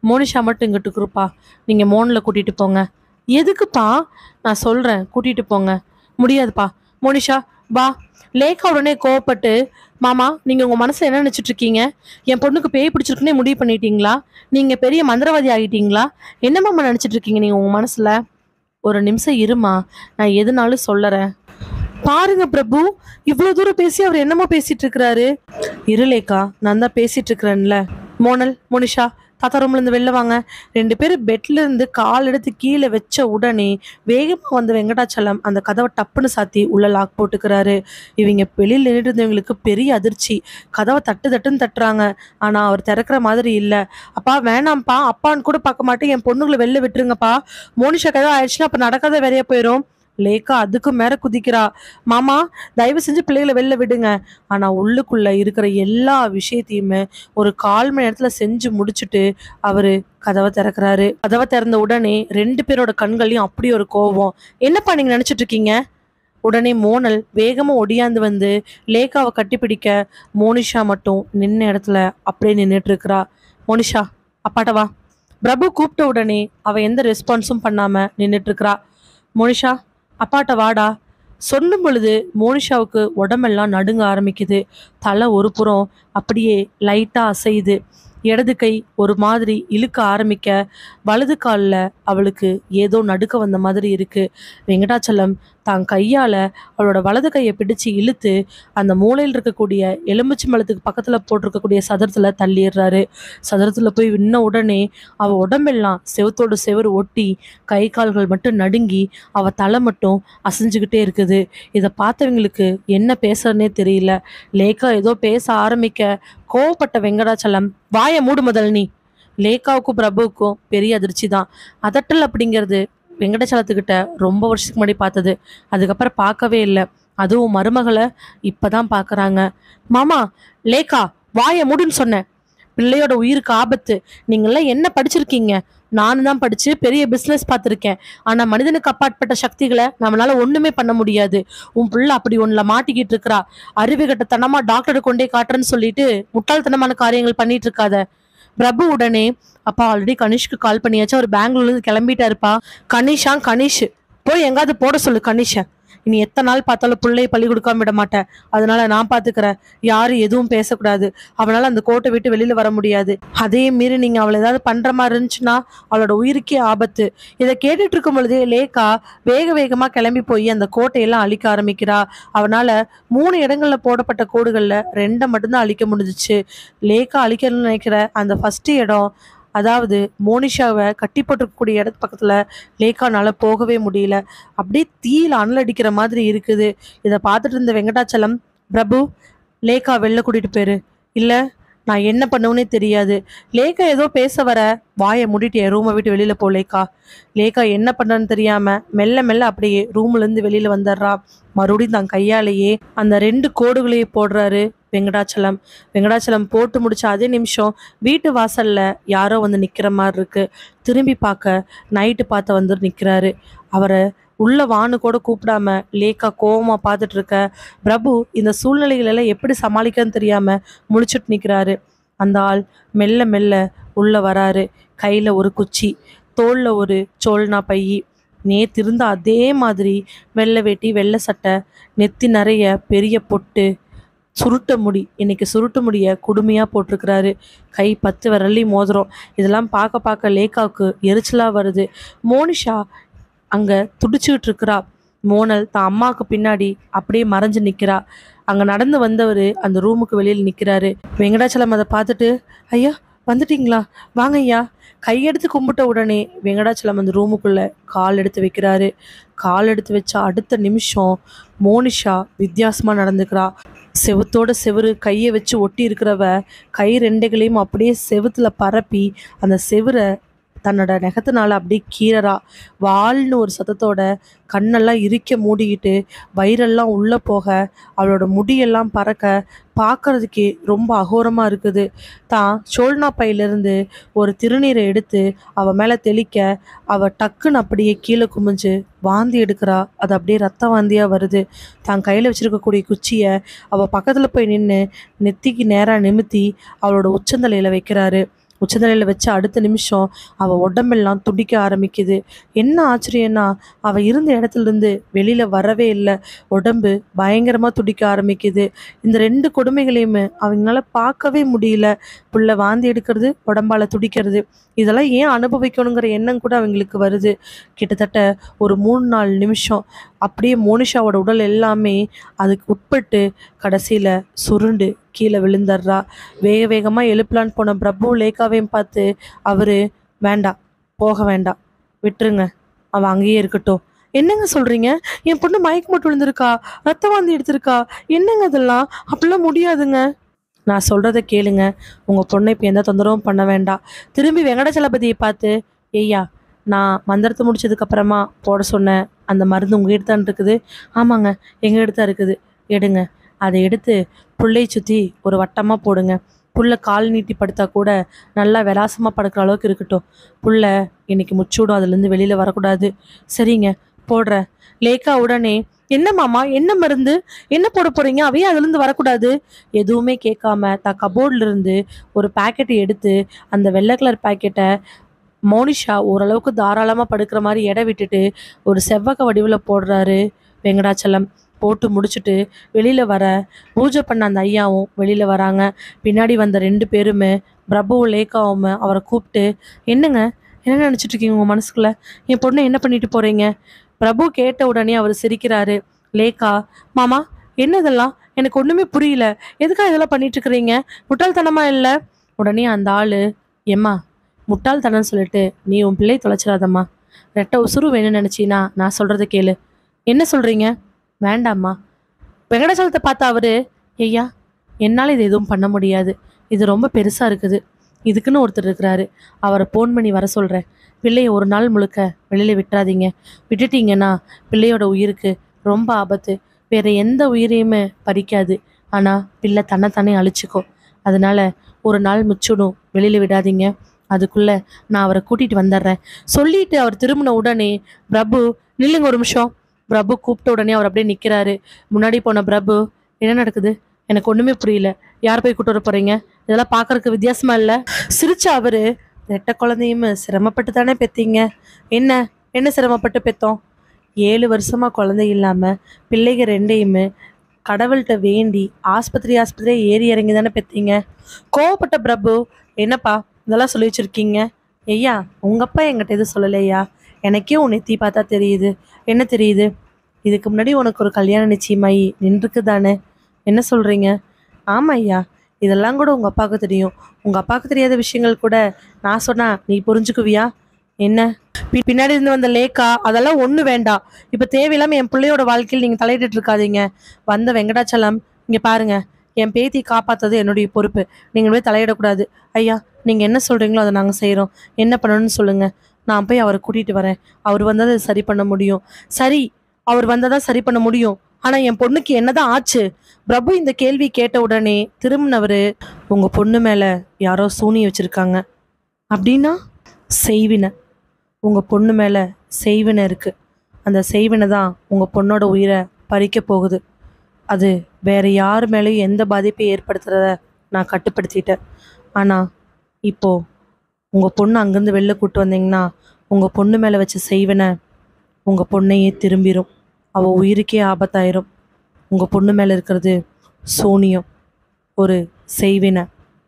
மோனிஷா மட்டும் இங்கிட்டு இருப்பா நீங்கள் மோனில் கூட்டிகிட்டு போங்க எதுக்குப்பா நான் சொல்கிறேன் கூட்டிகிட்டு போங்க முடியாதுப்பா மோனிஷா வா லேக்கா உடனே கோவப்பட்டு மாமா நீங்கள் உங்கள் மனசில் என்ன நினச்சிட்டு இருக்கீங்க என் பொண்ணுக்கு பேய் பிடிச்சிருக்குன்னே முடிவு பண்ணிட்டீங்களா நீங்கள் பெரிய மந்திரவாதி ஆகிட்டீங்களா என்ன மாமா நினச்சிட்டு இருக்கீங்க நீங்கள் உங்கள் மனசில் ஒரு நிமிஷம் இருமா நான் எதுனாலும் சொல்லறேன் பாருங்க பிரபு இவ்வளோ தூரம் பேசி அவர் என்னமோ பேசிட்டு இருக்கிறாரு இருலேக்கா நான் தான் பேசிட்டு இருக்கிறேன்ல மோனல் மோனிஷா தாத்தா ரூம்ல இருந்து வெளில வாங்க ரெண்டு பேரும் பெட்ல இருந்து கால் எடுத்து கீழே வச்ச உடனே வேகமா வந்த வெங்கடாச்சலம் அந்த கதவை டப்புன்னு சாத்தி உள்ள லாக் போட்டுக்கிறாரு இவங்க வெளியில் நின்றுட்டு இருந்தவங்களுக்கு பெரிய அதிர்ச்சி கதவை தட்டு தட்டுன்னு தட்டுறாங்க ஆனா அவர் திறக்கிற மாதிரி இல்ல அப்பா வேணாம்ப்பா அப்பான்னு கூட பார்க்க மாட்டேன் என் பொண்ணுங்களை வெளில விட்டுருங்கப்பா மோனிஷா கதை ஆயிடுச்சுன்னா அப்ப நடக்காத வேறையா போயிடும் லேக்கா அதுக்கு மேல குதிக்கிறா மாமா தயவு செஞ்சு பிள்ளைகளை வெளில விடுங்க ஆனா உள்ளுக்குள்ள இருக்கிற எல்லா விஷயத்தையுமே ஒரு கால் மணி நேரத்துல செஞ்சு முடிச்சுட்டு அவரு கதவை திறக்கிறாரு கதவை திறந்த உடனே ரெண்டு பேரோட கண்கள்லயும் அப்படி ஒரு கோபம் என்னப்பா நீங்க நினைச்சிட்டு இருக்கீங்க உடனே மோனல் வேகமா ஒடியாந்து வந்து லேக்காவை கட்டிப்பிடிக்க மோனிஷா மட்டும் நின்ன இடத்துல அப்படியே நின்றுட்டு இருக்கிறா மோனிஷா அப்பாட்ட வா பிரபு கூப்பிட்ட உடனே அவ எந்த ரெஸ்பான்ஸும் பண்ணாம நின்றுட்டு இருக்கிறா மோனிஷா அப்பாட்ட வாடா சொல்லும் பொழுது மோனிஷாவுக்கு உடம்பெல்லாம் நடுங்க ஆரம்பிக்குது தலை ஒரு புறம் அப்படியே லைட்டா அசையுது இடது கை ஒரு மாதிரி இழுக்க ஆரம்பிக்க வலது காலில் அவளுக்கு ஏதோ நடுக்க வந்த மாதிரி இருக்கு வெங்கடாச்சலம் தான் கையால அவளோட வலது கையை பிடிச்சு இழுத்து அந்த மூலையில் இருக்கக்கூடிய எலுமிச்சை மலத்துக்கு பக்கத்துல போட்டிருக்கக்கூடிய சதுரத்துல தள்ளிடுறாரு சதுரத்துல போய் விண்ண உடனே அவ உடம்பெல்லாம் செவுத்தோட செவுறு ஒட்டி கை கால்கள் மட்டும் நடுங்கி அவ தலை மட்டும் அசைஞ்சுக்கிட்டே இருக்குது இதை பார்த்தவங்களுக்கு என்ன பேசுறதுனே தெரியல லேக்கா ஏதோ பேச ஆரம்பிக்க கோவப்பட்ட வெங்கடாச்சலம் வாயை மூடு முதல் நீ லேக்காவுக்கும் பிரபுவுக்கும் பெரிய அதிர்ச்சி தான் அதட்டல் அப்படிங்கிறது வெங்கடாச்சலத்துக்கிட்ட ரொம்ப வருஷத்துக்கு முன்னாடி பார்த்தது அதுக்கப்புறம் பார்க்கவே இல்லை அதுவும் மருமகளை இப்பதான் பார்க்கறாங்க மாமா லேக்கா வாயை மூடுன்னு சொன்னேன் பிள்ளையோட உயிருக்கு ஆபத்து நீங்களாம் என்ன படிச்சிருக்கீங்க நானும் தான் படிச்சு பெரிய பிசினஸ் பார்த்துருக்கேன் ஆனா மனிதனுக்கு அப்பாற்பட்ட சக்திகளை நம்மளால ஒண்ணுமே பண்ண முடியாது உன் பிள்ளை அப்படி ஒண்ணுல மாட்டிக்கிட்டு இருக்கிறா அறிவுகட்டத்தனமா டாக்டரை கொண்டே காட்டுறேன்னு சொல்லிட்டு முட்டாள்தனமான காரியங்கள் பண்ணிட்டு இருக்காத பிரபு உடனே அப்பா ஆல்ரெடி கனிஷ்க்கு கால் பண்ணியாச்சு அவர் பெங்களூர்ல இருந்து கிளம்பிட்டாருப்பா கனிஷா கனிஷ் போய் எங்காவது போட சொல்லு கனிஷை இனி எத்தனை நாள் பார்த்தாலும் பிள்ளைய பள்ளி கொடுக்காம விட மாட்டேன் அதனால நான் பாத்துக்கிறேன் யாரும் எதுவும் பேசக்கூடாது அவனால அந்த கோட்டை விட்டு வெளியில வர முடியாது அதே மீறி நீங்க அவளை ஏதாவது பண்ற மாதிரி இருந்துச்சுன்னா அவளோட உயிருக்கே ஆபத்து இதை கேட்டுட்டு இருக்கும் பொழுதே லேக்கா வேக வேகமா கிளம்பி போய் அந்த கோட்டையெல்லாம் அழிக்க ஆரம்பிக்கிறா அவனால மூணு இடங்கள்ல போடப்பட்ட கோடுகள்ல ரெண்டை மட்டும்தான் அழிக்க முடிஞ்சுச்சு லேக்கா அழிக்கணும்னு நினைக்கிற அந்த ஃபர்ஸ்ட் இடம் அதாவது மோனிஷாவை கட்டி போட்டிருக்கக்கூடிய இடத்து பக்கத்துல லேக்கானால போகவே முடியல அப்படியே தீயில அனல் அடிக்கிற மாதிரி இருக்குது இதை பார்த்துட்டு இருந்த வெங்கடாச்சலம் பிரபு லேக்கா வெளில கூட்டிட்டு போயிரு இல்ல நான் என்ன பண்ணுவேனே தெரியாது லேக்கா ஏதோ பேச வர வாயை மூடிட்டு என் ரூமை விட்டு வெளியில போ லேக்கா லேக்கா என்ன பண்றன்னு தெரியாம மெல்ல மெல்ல அப்படியே ரூம்ல இருந்து வெளியில வந்துடுறா மறுபடியும் தன் கையாலேயே அந்த ரெண்டு கோடுகளையும் போடுறாரு வெங்கடாச்சலம் வெங்கடாச்சலம் போட்டு முடிச்ச அதே நிமிஷம் வீட்டு வாசல்ல யாரோ வந்து நிக்கிற மாதிரி இருக்கு திரும்பி பார்க்க நைட்டு பார்த்து வந்து நிக்கிறாரு அவரை உள்ள வான்னு கூட கூப்பிடாம லேக்கா கோவமா பார்த்துட்டு இருக்க பிரபு இந்த சூழ்நிலைகள் எல்லாம் எப்படி சமாளிக்கன்னு தெரியாம முழிச்சிட்டு நிக்கிறாரு அந்த ஆள் மெல்ல மெல்ல உள்ள வராரு கையில ஒரு குச்சி தோல்ல ஒரு சோல்னா பையி நேத்து இருந்த அதே மாதிரி வெள்ளை வேட்டி வெள்ளை சட்டை நெத்தி நிறைய பெரிய பொட்டு சுருட்ட முடி இன்னைக்கு சுருட்டு முடிய குடுமையா போட்டிருக்கிறாரு கை பத்து விரல்லி மோதிரம் இதெல்லாம் பார்க்க பார்க்க லேக்காவுக்கு எரிச்சலா வருது மோனிஷா அங்க துடிச்சுக்கிட்டு இருக்கிறா மோனல் தான் அம்மாவுக்கு பின்னாடி அப்படியே மறைஞ்சு நிக்கிறா அங்க நடந்து வந்தவர் அந்த ரூமுக்கு வெளியில் நிக்கிறாரு வெங்கடாச்சலம் அதை பார்த்துட்டு ஐயா வந்துட்டீங்களா வாங்க ஐயா கையெடுத்து கும்பிட்ட உடனே வெங்கடாச்சலம் அந்த ரூமுக்குள்ள கால் எடுத்து வைக்கிறாரு கால் எடுத்து வச்ச அடுத்த நிமிஷம் மோனிஷா வித்தியாசமா நடந்துக்கிறா செவுத்தோட செவுரு கையை வச்சு ஒட்டி இருக்கிறவ கை ரெண்டைகளையும் அப்படியே செவுத்துல பரப்பி அந்த செவுரை தன்னோட நெகத்தினால அப்படியே கீறறா வாள்னு ஒரு சத்தத்தோட கண்ணெல்லாம் இறுக்க மூடிக்கிட்டு வயிறெல்லாம் உள்ள போக அவளோட முடியெல்லாம் பறக்க பார்க்கறதுக்கே ரொம்ப அகோரமா இருக்குது தான் சோழ்னா பையிலிருந்து ஒரு திருநீரை எடுத்து அவ மேல தெளிக்க அவ டக்குன்னு அப்படியே கீழே குமிஞ்சு வாந்தி எடுக்கிறா அது அப்படியே ரத்த வாந்தியா வருது தான் கையில வச்சிருக்கக்கூடிய குச்சியை அவ பக்கத்துல போய் நின்று நெத்திக்கு நேரா நிமித்தி அவளோட உச்சந்தலையில வைக்கிறாரு உச்சந்தலையில் வச்ச அடுத்த நிமிஷம் அவள் உடம்பெல்லாம் துடிக்க ஆரம்பிக்குது என்ன ஆச்சரியன்னா அவள் இருந்த இடத்துல இருந்து வெளியில் வரவே இல்லை உடம்பு பயங்கரமாக துடிக்க ஆரம்பிக்குது இந்த ரெண்டு கொடுமைகளையுமே அவங்களால பார்க்கவே முடியல புள்ள வாந்தி எடுக்கிறது உடம்பால துடிக்கிறது இதெல்லாம் ஏன் அனுபவிக்கணுங்கிற எண்ணம் கூட அவங்களுக்கு வருது கிட்டத்தட்ட ஒரு மூணு நாலு நிமிஷம் அப்படியே மோனிஷாவோட உடல் எல்லாமே அதுக்கு உட்பட்டு கடைசியில் சுருண்டு கீழே விழுந்துடுறா வேக வேகமாக எழுப்பலான்னு போன பிரபு லேக்காவையும் பார்த்து அவர் வேண்டாம் போக வேண்டாம் விட்டுருங்க அவள் அங்கேயே இருக்கட்டும் என்னங்க சொல்கிறீங்க என் பொண்ணு மயக்க மட்டும் விழுந்திருக்கா ரத்த வாந்தி எடுத்திருக்கா என்னங்க இதெல்லாம் அப்படிலாம் முடியாதுங்க நான் சொல்கிறத கேளுங்க உங்கள் பொண்ணை இப்போ எந்த தொந்தரவும் பண்ண வேண்டாம் திரும்பி வெங்கடாச்சலபதியை பார்த்து ஐயா நான் மந்திரத்தை முடிச்சதுக்கப்புறமா போட சொன்ன அந்த மருந்து உங்ககிட்ட தான் இருக்குது ஆமாங்க எங்ககிட்ட தான் இருக்குது எடுங்க அதை எடுத்து புள்ளையை சுற்றி ஒரு வட்டமாக போடுங்க புல்லை கால் நீட்டி படுத்தா கூட நல்லா விலாசமாக படுக்கிற அளவுக்கு இருக்கட்டும் புள்ள இன்னைக்கு முச்சூடும் அதுலேருந்து வெளியில் வரக்கூடாது சரிங்க போடுறேன் லேக்கா உடனே என்ன மாமா என்ன மருந்து என்ன போட போறீங்க அவையே அதுலேருந்து வரக்கூடாது எதுவுமே கேட்காம த கபோர்ட்ல இருந்து ஒரு பாக்கெட்டை எடுத்து அந்த வெள்ளை கலர் பாக்கெட்டை மோனிஷா ஓரளவுக்கு தாராளமாக படுக்கிற மாதிரி எடை விட்டுட்டு ஒரு செவ்வக வடிவில் போடுறாரு வெங்கடாச்சலம் போட்டு முடிச்சுட்டு வெளியில் வர பூஜை பண்ண அந்த ஐயாவும் வெளியில் வராங்க பின்னாடி வந்த ரெண்டு பேருமே பிரபுவும் லேக்காவும் அவரை கூப்பிட்டு என்னங்க என்ன நினச்சிட்டு இருக்கீங்க உங்கள் மனசுக்குள்ள என் பொண்ணை என்ன பண்ணிட்டு போகிறீங்க பிரபு கேட்ட உடனே அவர் சிரிக்கிறாரு லேக்கா மாமா என்ன இதெல்லாம் எனக்கு ஒன்றுமே புரியல எதுக்காக இதெல்லாம் பண்ணிட்டு இருக்கிறீங்க முட்டாள்தனமா இல்லை உடனே அந்த ஆள் எம்மா முட்டாள்தனம்னு சொல்லிட்டு நீ உன் பிள்ளை தொலைச்சிடாதம்மா ரெட்டை உசுறு வேணும்னு நினச்சினா நான் சொல்கிறத கேளு என்ன சொல்கிறீங்க வேண்டாம்மா வெங்கடாச்சலத்தை பார்த்தா அவரு ஐயா என்னால் இது எதுவும் பண்ண முடியாது இது ரொம்ப பெருசாக இருக்குது இதுக்குன்னு ஒருத்தர் இருக்கிறாரு அவரை ஃபோன் பண்ணி வர சொல்கிறேன் பிள்ளையை ஒரு நாள் முழுக்க வெளியில் விட்டுறாதீங்க விட்டுட்டீங்கன்னா பிள்ளையோட உயிருக்கு ரொம்ப ஆபத்து வேற எந்த உயிரையுமே பறிக்காது ஆனால் பிள்ளை தன்னைத்தானே அழிச்சுக்கும் அதனால ஒரு நாள் முச்சுடும் வெளியில் விடாதீங்க அதுக்குள்ளே நான் அவரை கூட்டிகிட்டு வந்துடுறேன் சொல்லிட்டு அவர் திரும்பின உடனே பிரபு நில்லுங்க ஒரு நிமிஷம் பிரபு கூப்பிட்ட உடனே அவர் அப்படியே நிற்கிறாரு முன்னாடி போன பிரபு என்ன நடக்குது எனக்கு ஒன்றுமே புரியல யார் போய் கூட்டு வர போகிறீங்க இதெல்லாம் பார்க்கறதுக்கு வித்தியாசமா இல்லை சிரிச்ச அவர் ரெட்டை குழந்தையும் சிரமப்பட்டு தானே பெத்தீங்க என்ன என்ன சிரமப்பட்டு பெத்தோம் ஏழு வருஷமா குழந்தை இல்லாமல் பிள்ளைங்க ரெண்டையுமே கடவுள்கிட்ட வேண்டி ஆஸ்பத்திரி ஆஸ்பத்திரியே ஏறி இறங்கி தானே பெத்தீங்க கோவப்பட்ட பிரபு என்னப்பா இதெல்லாம் சொல்லி வச்சிருக்கீங்க ஐயா உங்கள் அப்பா என்கிட்ட எதுவும் சொல்லலையா எனக்கே உன்னை எத்தி பார்த்தா தெரியுது என்ன தெரியுது இதுக்கு முன்னாடி உனக்கு ஒரு கல்யாணம் நிச்சயமாயி நின்றுக்கு தானே என்ன சொல்கிறீங்க ஆமாம் ஐயா இதெல்லாம் கூட உங்கள் அப்பாவுக்கு தெரியும் உங்கள் அப்பாவுக்கு தெரியாத விஷயங்கள் கூட நான் சொன்னா நீ புரிஞ்சுக்குவியா என்ன பி- பின்னாடி இருந்து வந்த லேக்கா அதெல்லாம் ஒன்றும் வேண்டாம் இப்போ தேவையில்லாமல் என் பிள்ளையோட வாழ்க்கையில் நீங்கள் தலையிட்டு இருக்காதீங்க வந்த வெங்கடாச்சலம் இங்கே பாருங்க என் பேத்தி காப்பாற்றுறது என்னுடைய பொறுப்பு நீங்கள் போய் தலையிடக்கூடாது ஐயா நீங்கள் என்ன சொல்கிறீங்களோ அதை நாங்கள் செய்கிறோம் என்ன பண்ணணும்னு சொல்லுங்கள் நான் போய் அவரை கூட்டிகிட்டு வரேன் அவர் வந்தால் அதை சரி பண்ண முடியும் சரி அவர் வந்தால் தான் சரி பண்ண முடியும் ஆனால் என் பொண்ணுக்கு என்னதான் ஆச்சு பிரபு இந்த கேள்வி கேட்ட உடனே திரும்பினவர் உங்கள் பொண்ணு மேலே யாரோ சூனி வச்சுருக்காங்க அப்படின்னா செய்வினை உங்கள் பொண்ணு மேலே செய்வினை இருக்குது அந்த செய்வினை தான் உங்கள் பொண்ணோட உயிரை பறிக்க போகுது அது வேற யார் மேலேயும் எந்த பாதிப்பையும் ஏற்படுத்துறத நான் கட்டுப்படுத்திட்டேன் ஆனால் இப்போது உங்கள் பொண்ணு அங்கேருந்து வெளில கூட்டு வந்தீங்கன்னா உங்கள் பொண்ணு மேலே வச்ச செய்வினை உங்கள் பொண்ணையே திரும்பிடும் அவள் உயிருக்கே ஆபத்தாயிரும் உங்கள் பொண்ணு மேலே இருக்கிறது சூனியம் ஒரு செய்வினை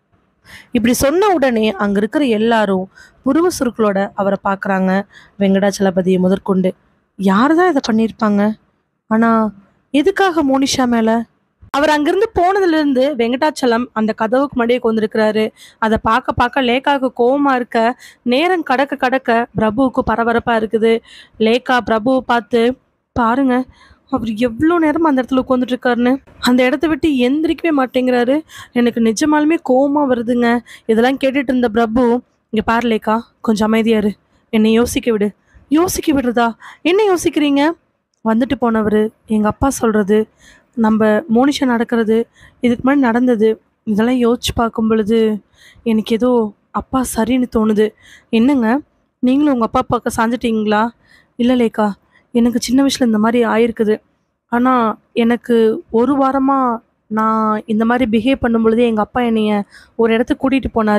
இப்படி சொன்ன உடனே அங்கே இருக்கிற எல்லாரும் புருவ சுருக்களோட அவரை பார்க்குறாங்க வெங்கடாச்சலபதியை முதற்கொண்டு யார் தான் இதை பண்ணியிருப்பாங்க ஆனால் எதுக்காக மோனிஷா மேலே அவர் அங்கிருந்து போனதுலேருந்து வெங்கடாச்சலம் அந்த கதவுக்கு முன்னாடியே கொண்டிருக்கிறாரு அதை பார்க்க பார்க்க லேக்காவுக்கு கோவமா இருக்க நேரம் கடக்க கடக்க பிரபுவுக்கு பரபரப்பாக இருக்குது லேக்கா பிரபுவை பார்த்து பாருங்க அவர் எவ்வளோ நேரம் அந்த இடத்துல உட்காந்துட்டு இருக்காருன்னு அந்த இடத்த விட்டு எந்திரிக்கவே மாட்டேங்கிறாரு எனக்கு நிஜமாலுமே கோவமா வருதுங்க இதெல்லாம் கேட்டுட்டு இருந்த பிரபு இங்கே பாரு லேக்கா கொஞ்சம் அமைதியா இரு என்னை யோசிக்க விடு யோசிக்க விடுறதா என்ன யோசிக்கிறீங்க வந்துட்டு போனவர் எங்கள் அப்பா சொல்கிறது நம்ம மோனிஷா நடக்கிறது இதுக்கு முன்னாடி நடந்தது இதெல்லாம் யோசிச்சு பார்க்கும் பொழுது எனக்கு ஏதோ அப்பா சரின்னு தோணுது என்னங்க நீங்களும் உங்கள் அப்பா பார்க்க சாஞ்சிட்டீங்களா இல்லை லேக்கா எனக்கு சின்ன வயசில் இந்த மாதிரி ஆயிருக்குது ஆனால் எனக்கு ஒரு வாரமாக நான் இந்த மாதிரி பிஹேவ் பண்ணும் பொழுதே எங்கள் அப்பா என்னைய ஒரு இடத்துக்கு கூட்டிகிட்டு போனார்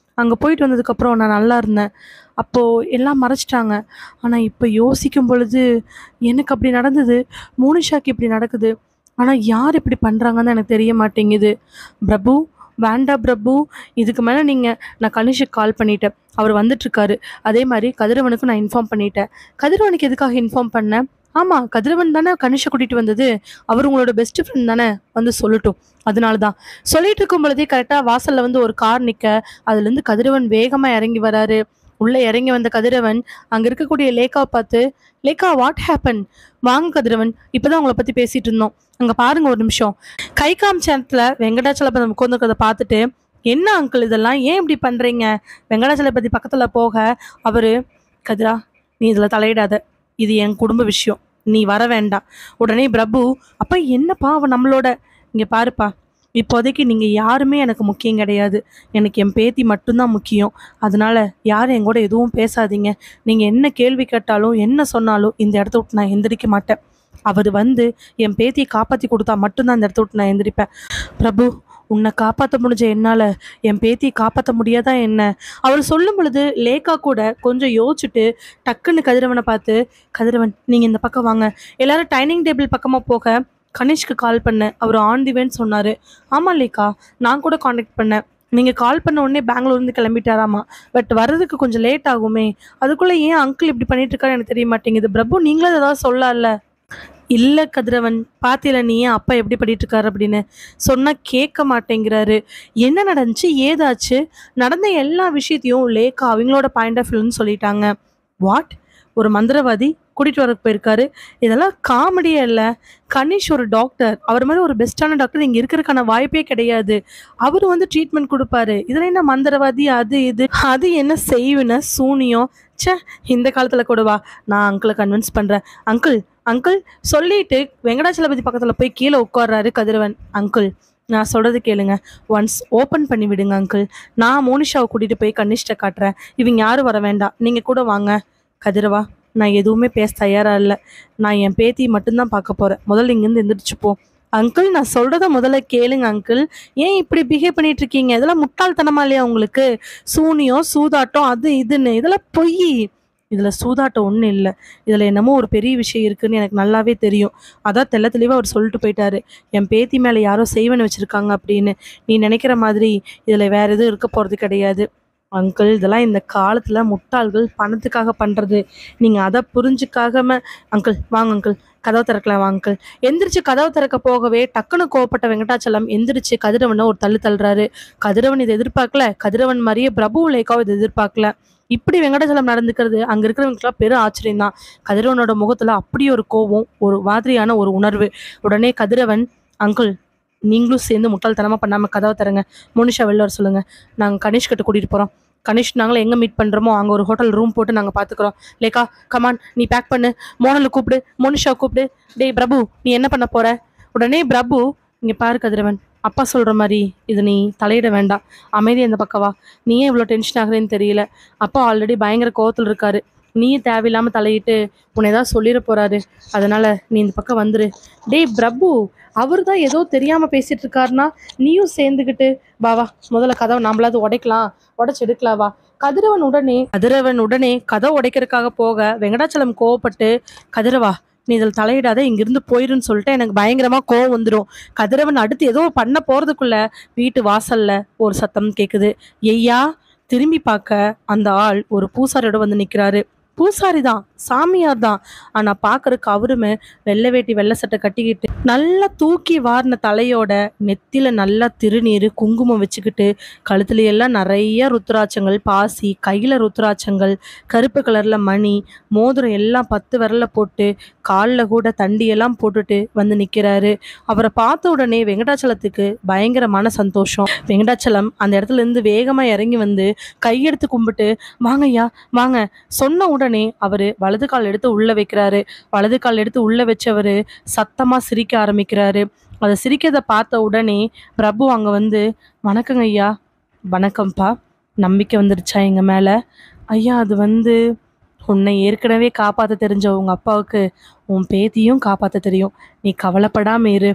அங்கே போயிட்டு வந்ததுக்கப்புறம் நான் நல்லா இருந்தேன் அப்போது எல்லாம் மறைச்சிட்டாங்க ஆனால் இப்போ யோசிக்கும் பொழுது எனக்கு அப்படி நடந்தது மோனிஷாக்கு இப்படி நடக்குது ஆனால் யார் இப்படி பண்ணுறாங்கன்னு எனக்கு தெரிய மாட்டேங்குது பிரபு வேண்டாம் பிரபு இதுக்கு மேலே நீங்கள் நான் கனிஷுக்கு கால் பண்ணிட்டேன் அவர் வந்துட்டுருக்காரு அதே மாதிரி கதிரவனுக்கும் நான் இன்ஃபார்ம் பண்ணிட்டேன் கதிரவனுக்கு எதுக்காக இன்ஃபார்ம் பண்ணேன் ஆமாம் கதிரவன் தானே கனிஷை கூட்டிகிட்டு வந்தது அவர் உங்களோட பெஸ்ட் ஃப்ரெண்ட் தானே வந்து சொல்லட்டும் அதனால தான் சொல்லிட்டு இருக்கும் பொழுதே கரெக்டாக வாசலில் வந்து ஒரு கார் நிற்க அதுலேருந்து கதிரவன் வேகமாக இறங்கி வராரு உள்ளே இறங்கி வந்த கதிரவன் அங்கே இருக்கக்கூடிய லேக்காவை பார்த்து லேக்கா வாட் ஹேப்பன் வாங்க கதிரவன் இப்போதான் உங்களை பற்றி பேசிட்டு இருந்தோம் அங்கே பாருங்க ஒரு நிமிஷம் கை காமிச்ச இடத்துல வெங்கடாச்சலபதி உட்காந்துருக்கதை பார்த்துட்டு என்ன அங்கிள் இதெல்லாம் ஏன் இப்படி பண்ணுறீங்க வெங்கடாச்சலபதி பக்கத்தில் போக அவர் கதிரா நீ இதில் தலையிடாத இது என் குடும்ப விஷயம் நீ வர வேண்டாம் உடனே பிரபு அப்போ என்னப்பா அவன் நம்மளோட இங்கே பாருப்பா இப்போதைக்கு நீங்கள் யாருமே எனக்கு முக்கியம் கிடையாது எனக்கு என் பேத்தி மட்டும்தான் முக்கியம் அதனால யாரும் என் கூட எதுவும் பேசாதீங்க நீங்கள் என்ன கேள்வி கேட்டாலும் என்ன சொன்னாலும் இந்த இடத்த விட்டு நான் எந்திரிக்க மாட்டேன் அவர் வந்து என் பேத்தியை காப்பாற்றி கொடுத்தா மட்டும்தான் இந்த இடத்த விட்டு நான் எந்திரிப்பேன் பிரபு உன்னை காப்பாற்ற முடிஞ்ச என்னால் என் பேத்தியை காப்பாற்ற முடியாதா என்ன அவர் சொல்லும் பொழுது லேக்கா கூட கொஞ்சம் யோசிச்சுட்டு டக்குன்னு கதிரவனை பார்த்து கதிரவன் நீங்கள் இந்த பக்கம் வாங்க எல்லாரும் டைனிங் டேபிள் பக்கமாக போக கணேஷ்க்கு கால் பண்ணேன் அவர் ஆன் தி வேன்னு சொன்னார் ஆமாம் லேக்கா நான் கூட காண்டாக்ட் பண்ணேன் நீங்கள் கால் பண்ண உடனே பெங்களூர்லேருந்து கிளம்பிட்டாராமா பட் வர்றதுக்கு கொஞ்சம் லேட் ஆகுமே அதுக்குள்ளே ஏன் அங்கிள் இப்படி பண்ணிட்டு இருக்காரு எனக்கு தெரிய மாட்டேங்குது பிரபு நீங்களும் ஏதாவது சொல்லல இல்லை கதிரவன் பாத்தியில நீ ஏன் அப்பா எப்படி பண்ணிட்டு இருக்காரு அப்படின்னு சொன்னால் கேட்க மாட்டேங்கிறாரு என்ன நடந்துச்சு ஏதாச்சு நடந்த எல்லா விஷயத்தையும் லேக்கா அவங்களோட பாயிண்ட் ஆஃப் வியூன்னு சொல்லிட்டாங்க வாட் ஒரு மந்திரவாதி கூட்டிகிட்டு வர போயிருக்காரு இதெல்லாம் காமெடியே இல்லை கனிஷ் ஒரு டாக்டர் அவர் மாதிரி ஒரு பெஸ்ட்டான டாக்டர் இங்கே இருக்கிறதுக்கான வாய்ப்பே கிடையாது அவர் வந்து ட்ரீட்மெண்ட் கொடுப்பாரு இதில் என்ன மந்திரவாதி அது இது அது என்ன செய்வின சூனியம் ச்சே இந்த காலத்தில் கூடவா நான் அங்கிளை கன்வின்ஸ் பண்ணுறேன் அங்கிள் அங்கிள் சொல்லிட்டு வெங்கடாச்சலபதி பக்கத்தில் போய் கீழே உட்கார்றாரு கதிரவன் அங்கிள் நான் சொல்கிறது கேளுங்க ஒன்ஸ் ஓப்பன் பண்ணி விடுங்க அங்கிள் நான் மோனிஷாவை கூட்டிகிட்டு போய் கனிஷ்ட காட்டுறேன் இவங்க யாரும் வர வேண்டாம் நீங்கள் கூட வாங்க கதிரவா நான் எதுவுமே பேச தயாராக இல்லை நான் என் பேத்தியை மட்டும்தான் பார்க்க போகிறேன் முதல்ல இங்கேருந்து எந்திரிச்சு போ அங்கிள் நான் சொல்கிறத முதல்ல கேளுங்க அங்கிள் ஏன் இப்படி பிஹேவ் பண்ணிட்டு இருக்கீங்க இதெல்லாம் முட்டாள்தனமா இல்லையா உங்களுக்கு சூனியம் சூதாட்டம் அது இதுன்னு இதெல்லாம் பொய் இதில் சூதாட்டம் ஒன்றும் இல்லை இதில் என்னமோ ஒரு பெரிய விஷயம் இருக்குன்னு எனக்கு நல்லாவே தெரியும் அதான் தெள்ள தெளிவாக அவர் சொல்லிட்டு போயிட்டாரு என் பேத்தி மேலே யாரோ செய்வன வச்சுருக்காங்க அப்படின்னு நீ நினைக்கிற மாதிரி இதில் வேற எதுவும் இருக்க போகிறது கிடையாது அங்கிள் இதெல்லாம் இந்த காலத்தில் முட்டாள்கள் பணத்துக்காக பண்ணுறது நீங்கள் அதை புரிஞ்சுக்காகம அங்கிள் வாங்க அங்கிள் கதவு திறக்கலாம் வாங்க அங்கிள் எந்திரிச்சு கதவு திறக்க போகவே டக்குன்னு கோவப்பட்ட வெங்கடாச்சலம் எந்திரிச்சு கதிரவனை ஒரு தள்ளு தள்ளுறாரு கதிரவன் இதை எதிர்பார்க்கல கதிரவன் மாதிரியே பிரபு லேக்காவும் இதை எதிர்பார்க்கல இப்படி வெங்கடாச்சலம் நடந்துக்கிறது அங்கே இருக்கிறவங்களுக்குலாம் பெரும் ஆச்சரியம் தான் கதிரவனோட முகத்தில் அப்படி ஒரு கோவம் ஒரு மாதிரியான ஒரு உணர்வு உடனே கதிரவன் அங்கிள் நீங்களும் சேர்ந்து முட்டாள்தனமாக பண்ணாமல் கதவை தரங்க மோனிஷா வெளில வர சொல்லுங்கள் நாங்கள் கணேஷ் கிட்ட கூட்டிகிட்டு போகிறோம் கணேஷ் நாங்களும் எங்கே மீட் பண்ணுறோமோ அங்கே ஒரு ஹோட்டல் ரூம் போட்டு நாங்கள் பார்த்துக்குறோம் லேக்கா கமான் நீ பேக் பண்ணு மோனலை கூப்பிடு மோனிஷா கூப்பிடு டேய் பிரபு நீ என்ன பண்ண போற உடனே பிரபு இங்கே பாரு கதிரவன் அப்பா சொல்கிற மாதிரி இது நீ தலையிட வேண்டாம் அமைதி அந்த பக்கவா நீ ஏன் இவ்வளோ டென்ஷன் ஆகுறேன்னு தெரியல அப்பா ஆல்ரெடி பயங்கர கோவத்தில் இருக்காரு நீ தேவையில்லாமல் தலையிட்டு உன்னை ஏதாவது சொல்லிட போறாரு அதனால நீ இந்த பக்கம் வந்துரு டேய் பிரபு அவர் தான் ஏதோ தெரியாமல் பேசிட்டு இருக்காருன்னா நீயும் சேர்ந்துக்கிட்டு வா வா முதல்ல கதவை நம்மளாவது உடைக்கலாம் உடைச்சு எடுக்கலாம் வா கதிரவன் உடனே கதிரவன் உடனே கதவை உடைக்கிறதுக்காக போக வெங்கடாச்சலம் கோவப்பட்டு கதிரவா நீ இதில் தலையிடாத இங்கிருந்து போயிருன்னு சொல்லிட்டு எனக்கு பயங்கரமாக கோவம் வந்துடும் கதிரவன் அடுத்து ஏதோ பண்ண போகிறதுக்குள்ள வீட்டு வாசல்ல ஒரு சத்தம் கேட்குது ஐயா திரும்பி பார்க்க அந்த ஆள் ஒரு பூசாரியோட வந்து நிற்கிறாரு பூசாரி தான் சாமியார் தான் ஆனால் பார்க்கறதுக்கு அவருமே வெள்ளை வேட்டி வெள்ளை சட்டை கட்டிக்கிட்டு நல்லா தூக்கி வாரின தலையோட நெத்தியில் நல்லா திருநீர் குங்குமம் வச்சுக்கிட்டு கழுத்துல எல்லாம் நிறைய ருத்ராட்சங்கள் பாசி கையில் ருத்ராட்சங்கள் கருப்பு கலரில் மணி மோதிரம் எல்லாம் பத்து விரல்ல போட்டு காலில் கூட தண்டியெல்லாம் போட்டுட்டு வந்து நிற்கிறாரு அவரை பார்த்த உடனே வெங்கடாச்சலத்துக்கு பயங்கரமான சந்தோஷம் வெங்கடாச்சலம் அந்த இடத்துல இருந்து வேகமாக இறங்கி வந்து கையெடுத்து கும்பிட்டு வாங்கய்யா வாங்க சொன்ன உடனே அவர் வலது கால் எடுத்து உள்ளே வைக்கிறாரு வலது கால் எடுத்து உள்ளே வச்சவர் சத்தமாக சிரிக்க ஆரம்பிக்கிறாரு அதை சிரிக்கிறத பார்த்த உடனே பிரபு அங்கே வந்து வணக்கங்க ஐயா வணக்கம்ப்பா நம்பிக்கை வந்துருச்சா எங்கள் மேலே ஐயா அது வந்து உன்னை ஏற்கனவே காப்பாற்ற தெரிஞ்ச உங்கள் அப்பாவுக்கு உன் பேத்தியும் காப்பாற்ற தெரியும் நீ கவலைப்படாம இரு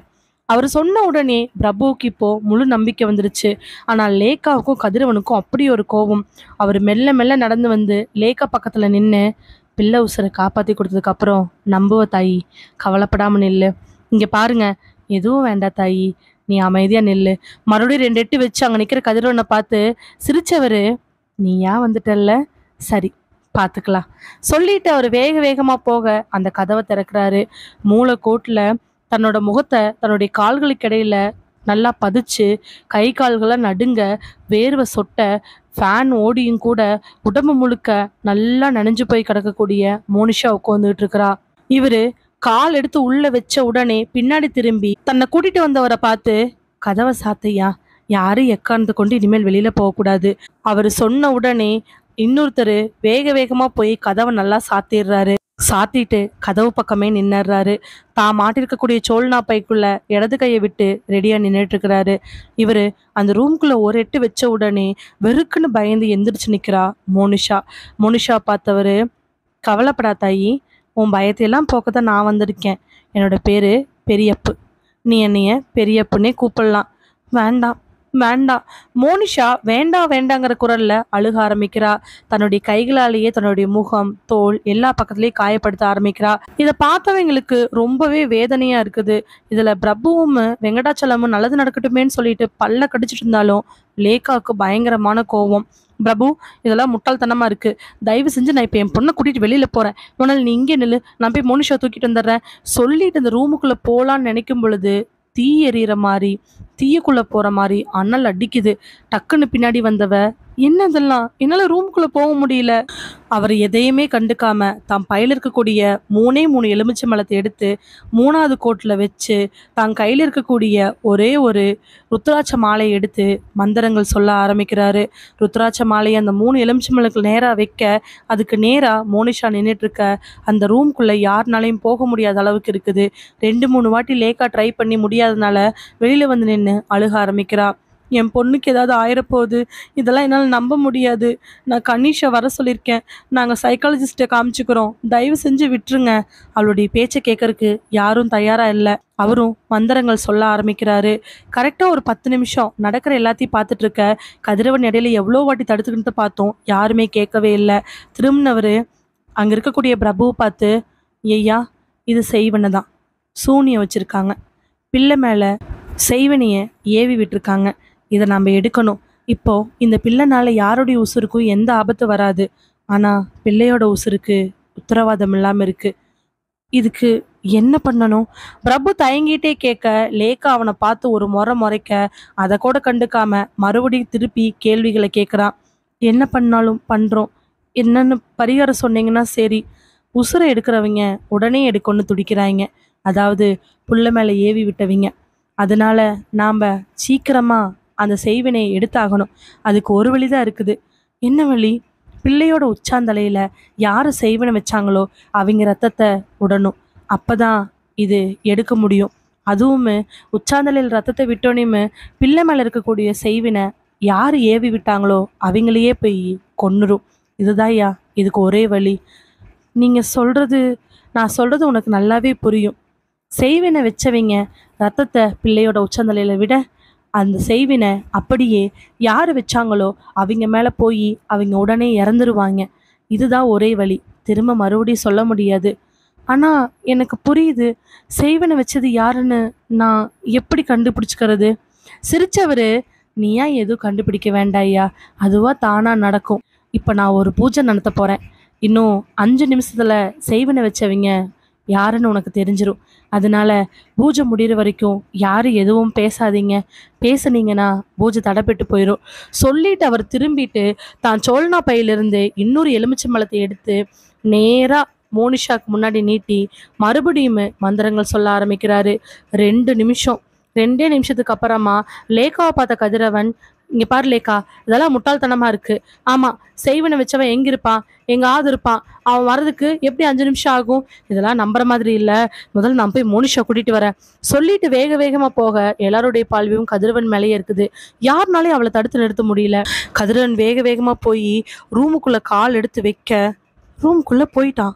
அவர் சொன்ன உடனே பிரபுவுக்கு இப்போ முழு நம்பிக்கை வந்துருச்சு ஆனால் லேக்காவுக்கும் கதிரவனுக்கும் அப்படி ஒரு கோபம் அவர் மெல்ல மெல்ல நடந்து வந்து லேக்கா பக்கத்துல நின்று பிள்ளை உசுரை காப்பாத்தி கொடுத்ததுக்கு அப்புறம் நம்புவ தாயி கவலைப்படாம நில்லு இங்க பாருங்க எதுவும் வேண்டாம் தாயி நீ அமைதியா நில்லு மறுபடியும் ரெண்டு எட்டு வச்சு அங்க நிக்கிற கதிரவனை பார்த்து சிரிச்சவரு நீ ஏன் வந்துட்டல்ல சரி பார்த்துக்கலாம் சொல்லிட்டு அவர் வேக வேகமா போக அந்த கதவை திறக்கிறாரு மூளைக்கோட்டில் தன்னோட முகத்தை தன்னுடைய கால்களுக்கு இடையில நல்லா பதிச்சு கை கால்களை நடுங்க வேர்வை சொட்ட ஃபேன் ஓடியும் கூட உடம்பு முழுக்க நல்லா நனைஞ்சு போய் கிடக்கக்கூடிய மோனிஷா உட்காந்துட்டு இருக்கிறா இவரு கால் எடுத்து உள்ள வச்ச உடனே பின்னாடி திரும்பி தன்னை கூட்டிட்டு வந்தவரை பார்த்து கதவை சாத்தையா யாரும் எக்காரணத்தை கொண்டு இனிமேல் வெளியில போகக்கூடாது அவர் சொன்ன உடனே இன்னொருத்தர் வேக வேகமா போய் கதவை நல்லா சாத்திடுறாரு சாத்திட்டு கதவு பக்கமே நின்னுறாரு தான் மாட்டிருக்கக்கூடிய சோல்னா பைக்குள்ள இடது கையை விட்டு ரெடியா நின்றுட்டு இருக்கிறாரு இவரு அந்த ரூம்குள்ள ஒரு எட்டு வச்ச உடனே வெறுக்குன்னு பயந்து எந்திரிச்சு நிக்கிறா மோனிஷா மோனிஷா பார்த்தவரு கவலைப்படா தாயி உன் பயத்தையெல்லாம் போக்க தான் நான் வந்திருக்கேன் என்னோட பேரு பெரியப்பு நீ என்னைய பெரியப்புன்னே கூப்பிடலாம் வேண்டாம் வேண்டாம் மோனிஷா வேண்டாம் வேண்டாங்கிற குரல்ல அழுக ஆரம்பிக்கிறா தன்னுடைய கைகளாலேயே தன்னுடைய முகம் தோல் எல்லா பக்கத்துலயும் காயப்படுத்த ஆரம்பிக்கிறா இதை பார்த்தவங்களுக்கு ரொம்பவே வேதனையா இருக்குது இதுல பிரபுவும் வெங்கடாச்சலமும் நல்லது நடக்கட்டுமேன்னு சொல்லிட்டு பல்ல கடிச்சிட்டு இருந்தாலும் லேக்காவுக்கு பயங்கரமான கோவம் பிரபு இதெல்லாம் முட்டாள்தனமா இருக்கு தயவு செஞ்சு நான் இப்போ என் பொண்ணை கூட்டிட்டு வெளியில போறேன் உன்னால் நீ இங்கே நில்லு நான் போய் மோனிஷா தூக்கிட்டு வந்துடுறேன் சொல்லிட்டு இந்த ரூமுக்குள்ள போலான்னு நினைக்கும் பொழுது தீ எறிகிற மாதிரி தீயக்குள்ள போற மாதிரி அனல் அடிக்குது டக்குன்னு பின்னாடி வந்தவ என்ன இதெல்லாம் என்னால ரூமுக்குள்ள போக முடியல அவர் எதையுமே கண்டுக்காம தாம் பையில இருக்கக்கூடிய மூணே மூணு எலுமிச்சை மலத்தை எடுத்து மூணாவது கோட்டில் வச்சு தான் கையில் இருக்கக்கூடிய ஒரே ஒரு ருத்ராட்ச மாலையை எடுத்து மந்திரங்கள் சொல்ல ஆரம்பிக்கிறாரு ருத்ராட்ச மாலையை அந்த மூணு எலுமிச்சம்பழங்களுக்கு நேராக வைக்க அதுக்கு நேராக மோனிஷா நின்றுட்டு இருக்க அந்த ரூம்குள்ளே யாருனாலையும் போக முடியாத அளவுக்கு இருக்குது ரெண்டு மூணு வாட்டி லேக்கா ட்ரை பண்ணி முடியாதனால வெளியில் வந்து நின்று அழுக ஆரம்பிக்கிறா என் பொண்ணுக்கு ஏதாவது ஆயிரப்போகுது இதெல்லாம் என்னால் நம்ப முடியாது நான் கனிஷை வர சொல்லியிருக்கேன் நாங்கள் சைக்காலஜிஸ்ட்டை காமிச்சுக்கிறோம் தயவு செஞ்சு விட்டுருங்க அவளுடைய பேச்சை கேட்கறக்கு யாரும் தயாராக இல்லை அவரும் மந்திரங்கள் சொல்ல ஆரம்பிக்கிறாரு கரெக்டாக ஒரு பத்து நிமிஷம் நடக்கிற எல்லாத்தையும் பார்த்துட்டு இருக்க கதிரவன் இடையில எவ்வளோ வாட்டி தடுத்துக்கிட்டு பார்த்தோம் யாருமே கேட்கவே இல்லை திரும்பினவர் அங்கே இருக்கக்கூடிய பிரபுவை பார்த்து ஐயா இது செய்வனை தான் சூனியம் வச்சுருக்காங்க பிள்ளை மேலே செய்வனையை ஏவி விட்டுருக்காங்க இதை நம்ம எடுக்கணும் இப்போ இந்த பிள்ளைனால யாருடைய உசுருக்கும் எந்த ஆபத்து வராது ஆனால் பிள்ளையோட உசுருக்கு உத்தரவாதம் இல்லாமல் இருக்கு இதுக்கு என்ன பண்ணணும் பிரபு தயங்கிட்டே கேட்க லேக்கா அவனை பார்த்து ஒரு முறை முறைக்க அதை கூட கண்டுக்காம மறுபடியும் திருப்பி கேள்விகளை கேட்குறான் என்ன பண்ணாலும் பண்ணுறோம் என்னன்னு பரிகாரம் சொன்னீங்கன்னா சரி உசுரை எடுக்கிறவங்க உடனே எடுக்கணும்னு துடிக்கிறாங்க அதாவது புள்ள மேலே ஏவி விட்டவங்க அதனால நாம் சீக்கிரமாக அந்த செய்வினையை எடுத்தாகணும் அதுக்கு ஒரு வழி தான் இருக்குது என்ன வழி பிள்ளையோட உச்சாந்தலையில் யார் செய்வனை வச்சாங்களோ அவங்க ரத்தத்தை விடணும் அப்போ தான் இது எடுக்க முடியும் அதுவும் உச்சாந்தலையில் ரத்தத்தை விட்டோனையுமே பிள்ளை மேலே இருக்கக்கூடிய செய்வினை யார் ஏவி விட்டாங்களோ அவங்களையே போய் கொன்னுரும் இதுதான்யா இதுக்கு ஒரே வழி நீங்கள் சொல்கிறது நான் சொல்கிறது உனக்கு நல்லாவே புரியும் செய்வினை வச்சவங்க ரத்தத்தை பிள்ளையோட உச்சந்தலையில் விட அந்த செய்வினை அப்படியே யார் வச்சாங்களோ அவங்க மேலே போய் அவங்க உடனே இறந்துருவாங்க இதுதான் ஒரே வழி திரும்ப மறுபடியும் சொல்ல முடியாது ஆனால் எனக்கு புரியுது செய்வினை வச்சது யாருன்னு நான் எப்படி கண்டுபிடிச்சிக்கிறது சிரிச்சவர் நீ ஏன் எதுவும் கண்டுபிடிக்க வேண்டாய்யா அதுவாக தானாக நடக்கும் இப்போ நான் ஒரு பூஜை நடத்த போகிறேன் இன்னும் அஞ்சு நிமிஷத்தில் செய்வினை வச்சவங்க யாருன்னு உனக்கு தெரிஞ்சிரும் அதனால பூஜை முடிகிற வரைக்கும் யாரும் எதுவும் பேசாதீங்க பேசுனீங்கன்னா பூஜை தடைப்பட்டு போயிடும் சொல்லிட்டு அவர் திரும்பிட்டு தான் சோழனா பையிலிருந்து இன்னொரு எலுமிச்சம்பழத்தை எடுத்து நேராக மோனிஷாக்கு முன்னாடி நீட்டி மறுபடியும் மந்திரங்கள் சொல்ல ஆரம்பிக்கிறாரு ரெண்டு நிமிஷம் ரெண்டே நிமிஷத்துக்கு அப்புறமா லேக்காவை பார்த்த கதிரவன் இங்க பாரு லேக்கா இதெல்லாம் முட்டாள்தனமா இருக்கு ஆமா செய்வனை வச்சவன் எங்க இருப்பான் எங்காவது இருப்பான் அவன் வர்றதுக்கு எப்படி அஞ்சு நிமிஷம் ஆகும் இதெல்லாம் நம்புற மாதிரி இல்ல முதல்ல நான் போய் மோனிஷா கூட்டிட்டு வரேன் சொல்லிட்டு வேக வேகமா போக எல்லாருடைய பால்வியும் கதிரவன் மேலேயே இருக்குது யாருனாலையும் அவளை தடுத்து நிறுத்த முடியல கதிரவன் வேக வேகமா போய் ரூமுக்குள்ள கால் எடுத்து வைக்க ரூமுக்குள்ள போயிட்டான்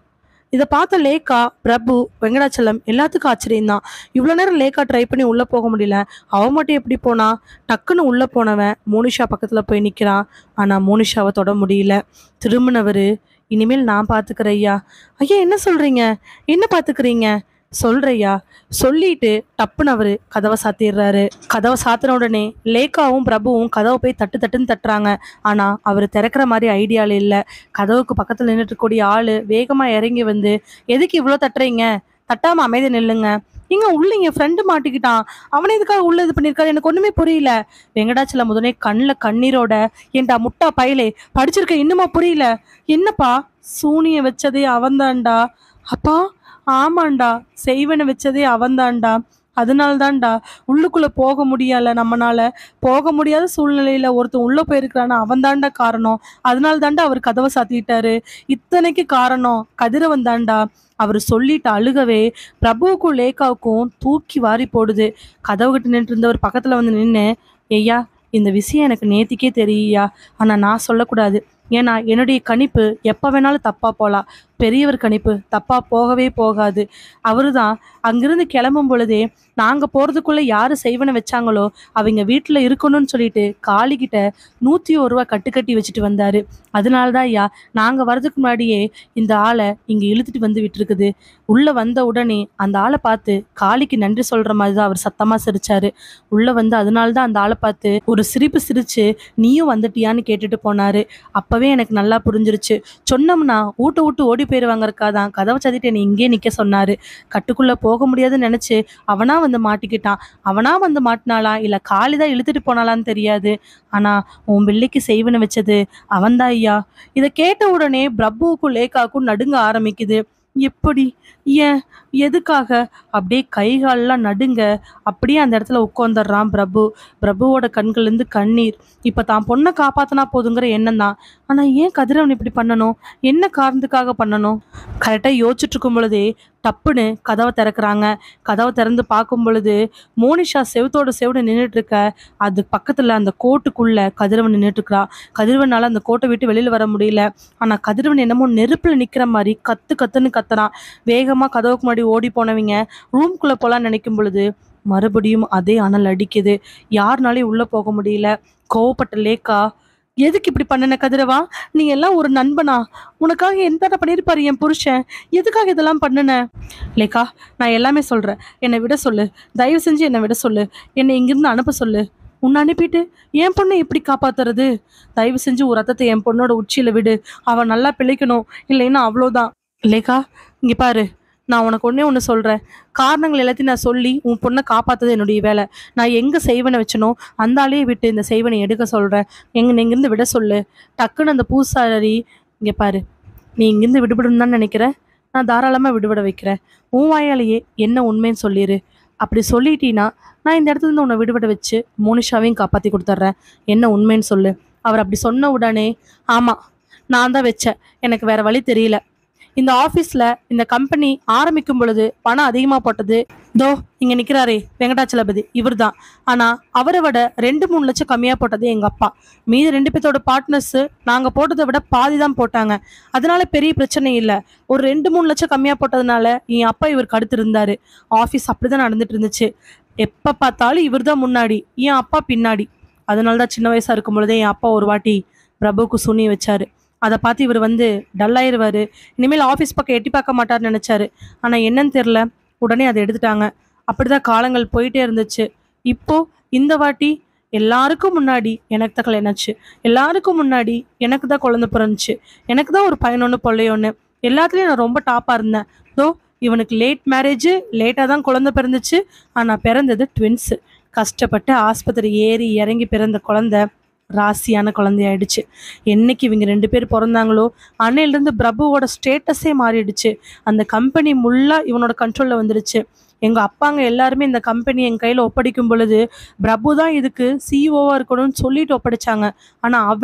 இதை பார்த்த லேக்கா பிரபு வெங்கடாச்சலம் எல்லாத்துக்கும் ஆச்சரியம்தான் இவ்வளோ நேரம் லேக்கா ட்ரை பண்ணி உள்ளே போக முடியல அவன் மட்டும் எப்படி போனா டக்குன்னு உள்ளே போனவன் மோனிஷா பக்கத்தில் போய் நிற்கிறான் ஆனால் மோனிஷாவை தொட முடியல திரும்பினவர் இனிமேல் நான் பார்த்துக்கிறேன் ஐயா ஐயா என்ன சொல்கிறீங்க என்ன பார்த்துக்கிறீங்க சொல்றையா சொல்லிட்டு டப்புன்னு அவரு கதவை சாத்திடுறாரு கதவை சாத்தின உடனே லேக்காவும் பிரபுவும் கதவை போய் தட்டு தட்டுன்னு தட்டுறாங்க ஆனா அவர் திறக்கிற மாதிரி ஐடியால இல்ல கதவுக்கு பக்கத்துல நின்றுட்டு இருக்கக்கூடிய ஆளு வேகமா இறங்கி வந்து எதுக்கு இவ்வளோ தட்டுறீங்க தட்டாம அமைதி நில்லுங்க இங்க உள்ள என் ஃப்ரெண்டு மாட்டிக்கிட்டான் அவனை எதுக்காக உள்ள இது பண்ணிருக்காரு எனக்கு ஒண்ணுமே புரியல வெங்கடாச்சலம் முதனே கண்ணில் கண்ணீரோட ஏன்டா முட்டா பயலே படிச்சிருக்க இன்னுமா புரியல என்னப்பா சூனிய வச்சதே அவன்தான்டா அப்பா ஆமாண்டா செய்வனை வச்சதே அவன்தான்டா அதனால தான்டா உள்ளுக்குள்ள போக முடியல நம்மனால போக முடியாத சூழ்நிலையில ஒருத்தன் உள்ள போயிருக்கிறானா அவன் தான்டா காரணம் அதனால தான்டா அவர் கதவை சாத்திட்டாரு இத்தனைக்கு காரணம் கதிரவன் தான்டா அவர் சொல்லிட்டு அழுகவே பிரபுவுக்கும் லேக்காவுக்கும் தூக்கி வாரி போடுது கதவு கிட்ட நின்று இருந்தவர் பக்கத்துல வந்து நின்று ஐயா இந்த விஷயம் எனக்கு நேத்திக்கே தெரியா ஆனா நான் சொல்லக்கூடாது ஏன்னா என்னுடைய கணிப்பு எப்போ வேணாலும் தப்பா போகலாம் பெரியவர் கணிப்பு தப்பா போகவே போகாது அவரு தான் அங்கிருந்து கிளம்பும் பொழுதே நாங்க போறதுக்குள்ள யாரு செய்வனை வச்சாங்களோ அவங்க வீட்டுல இருக்கணும்னு சொல்லிட்டு காளிகிட்ட நூத்தி ஒரு ரூபா கட்டு கட்டி வச்சுட்டு வந்தாரு அதனாலதான் ஐயா நாங்க வர்றதுக்கு முன்னாடியே இந்த ஆளை இங்க இழுத்துட்டு வந்து விட்டுருக்குது உள்ள வந்த உடனே அந்த ஆளை பார்த்து காளிக்கு நன்றி சொல்ற மாதிரி தான் அவர் சத்தமா சிரிச்சாரு உள்ள வந்து அதனால தான் அந்த ஆளை பார்த்து ஒரு சிரிப்பு சிரிச்சு நீயும் வந்துட்டியான்னு கேட்டுட்டு போனாரு அப்பவே எனக்கு நல்லா புரிஞ்சிருச்சு சொன்னோம்னா ஊட்ட விட்டு ஓடி போயிருவாங்கறக்கா தான் கதவை சதிட்டு என்னை இங்கேயே நிக்க சொன்னாரு கட்டுக்குள்ள போக முடியாதுன்னு நினைச்சு அவனா வந்து மாட்டிக்கிட்டான் அவனா வந்து மாட்டினாளா இல்ல காளிதான் இழுத்துட்டு போனாலான்னு தெரியாது ஆனா உன் பிள்ளைக்கு செய்வன வச்சது அவன்தான் ஐயா இதை கேட்ட உடனே பிரபுவுக்கும் லேக்காவுக்கும் நடுங்க ஆரம்பிக்குது எப்படி ஏன் எதுக்காக அப்படியே கை கால்லாம் நடுங்க அப்படியே அந்த இடத்துல உட்காந்துடுறான் பிரபு பிரபுவோட கண்கள்லேருந்து கண்ணீர் இப்போ தான் பொண்ணை காப்பாத்தினா போதுங்கிற எண்ணம் தான் ஆனால் ஏன் கதிரவன் இப்படி பண்ணணும் என்ன காரணத்துக்காக பண்ணணும் கரெக்டாக யோசிச்சுட்டு இருக்கும் பொழுதே டப்புன்னு கதவை திறக்கிறாங்க கதவை திறந்து பார்க்கும் பொழுது மோனிஷா செவத்தோட செவடு நின்றுட்டு இருக்க அது பக்கத்தில் அந்த கோட்டுக்குள்ள கதிரவன் நின்றுட்டு இருக்கிறா கதிரவனால அந்த கோட்டை விட்டு வெளியில் வர முடியல ஆனால் கதிரவன் என்னமோ நெருப்பில் நிற்கிற மாதிரி கத்து கத்துன்னு கத்துறான் வேகமாக கதவுக்கு முன்னாடி ஓடி போனவங்க ரூம்குள்ளே போகலான்னு நினைக்கும் பொழுது மறுபடியும் அதே அனல் அடிக்குது யாருனாலையும் உள்ளே போக முடியல கோவப்பட்ட லேக்கா எதுக்கு இப்படி பண்ணன கதிரவா நீ எல்லாம் ஒரு நண்பனா உனக்காக எந்த பண்ணியிருப்பாரு என் புருஷன் எதுக்காக இதெல்லாம் பண்ணுன லேக்கா நான் எல்லாமே சொல்கிறேன் என்னை விட சொல்லு தயவு செஞ்சு என்னை விட சொல்லு என்னை இங்கிருந்து அனுப்ப சொல்லு உன்னை அனுப்பிட்டு என் பொண்ணை எப்படி காப்பாத்துறது தயவு செஞ்சு ஒரு ரத்தத்தை என் பொண்ணோட உச்சியில விடு அவன் நல்லா பிழைக்கணும் இல்லைன்னா அவ்வளோதான் லேக்கா இங்க பாரு நான் உனக்கு ஒன்றே ஒன்று சொல்கிறேன் காரணங்கள் எல்லாத்தையும் நான் சொல்லி உன் பொண்ணை காப்பாற்றுறது என்னுடைய வேலை நான் எங்கே செய்வனை வச்சனோ அந்த ஆளையே விட்டு இந்த செய்வனை எடுக்க சொல்கிறேன் எங்க நீ இங்கிருந்து விட சொல்லு டக்குன்னு அந்த பூசாரி இங்கே பாரு நீ இங்கிருந்து விடுபடணும்னு தான் நினைக்கிறேன் நான் தாராளமாக விடுபட வைக்கிறேன் உன் வாயாலேயே என்ன உண்மைன்னு சொல்லிடு அப்படி சொல்லிட்டீன்னா நான் இந்த இடத்துல இருந்து உன்னை விடுபட வச்சு மோனிஷாவையும் காப்பாற்றி கொடுத்துட்றேன் என்ன உண்மைன்னு சொல்லு அவர் அப்படி சொன்ன உடனே ஆமாம் நான் தான் வச்சேன் எனக்கு வேற வழி தெரியல இந்த ஆஃபீஸில் இந்த கம்பெனி ஆரம்பிக்கும் பொழுது பணம் அதிகமாக போட்டது தோ இங்கே நிற்கிறாரே வெங்கடாச்சலபதி இவர் தான் ஆனால் அவரை விட ரெண்டு மூணு லட்சம் கம்மியாக போட்டது எங்கள் அப்பா மீதி ரெண்டு பேர்த்தோட பார்ட்னர்ஸு நாங்கள் போட்டதை விட பாதி தான் போட்டாங்க அதனால பெரிய பிரச்சனை இல்லை ஒரு ரெண்டு மூணு லட்சம் கம்மியாக போட்டதுனால என் அப்பா இவருக்கு அடுத்து இருந்தார் ஆஃபீஸ் அப்படி தான் நடந்துட்டு இருந்துச்சு எப்போ பார்த்தாலும் இவர் தான் முன்னாடி என் அப்பா பின்னாடி அதனால தான் சின்ன வயசாக இருக்கும் பொழுதே என் அப்பா ஒரு வாட்டி பிரபுவுக்கு சுனி வச்சாரு அதை பார்த்து இவர் வந்து டல்லாயிருவார் இனிமேல் ஆஃபீஸ் பக்கம் எட்டி பார்க்க மாட்டார்னு நினச்சாரு ஆனால் என்னன்னு தெரில உடனே அதை எடுத்துட்டாங்க அப்படிதான் காலங்கள் போயிட்டே இருந்துச்சு இப்போ இந்த வாட்டி எல்லாருக்கும் முன்னாடி எனக்கு தான் கல்யாணம் ஆச்சு எல்லாருக்கும் முன்னாடி எனக்கு தான் குழந்தை பிறந்துச்சு எனக்கு தான் ஒரு பையனொன்று பொள்ளையொன்று எல்லாத்துலேயும் நான் ரொம்ப டாப்பாக இருந்தேன் தோ இவனுக்கு லேட் மேரேஜ் லேட்டாக தான் குழந்தை பிறந்துச்சு ஆனால் பிறந்தது ட்வின்ஸு கஷ்டப்பட்டு ஆஸ்பத்திரி ஏறி இறங்கி பிறந்த குழந்தை ராசியான குழந்தையாயிடுச்சு என்னைக்கு இவங்க ரெண்டு பேர் பிறந்தாங்களோ அன்னையிலேருந்து பிரபுவோட ஸ்டேட்டஸே மாறிடுச்சு அந்த கம்பெனி முள்ளா இவனோட கண்ட்ரோலில் வந்துடுச்சு எங்கள் அப்பாங்க எல்லாருமே இந்த கம்பெனி என் கையில் ஒப்படைக்கும் பொழுது பிரபு தான் இதுக்கு சிஇஓவாக இருக்கணும்னு சொல்லிட்டு ஒப்படைச்சாங்க ஆனால் அவன்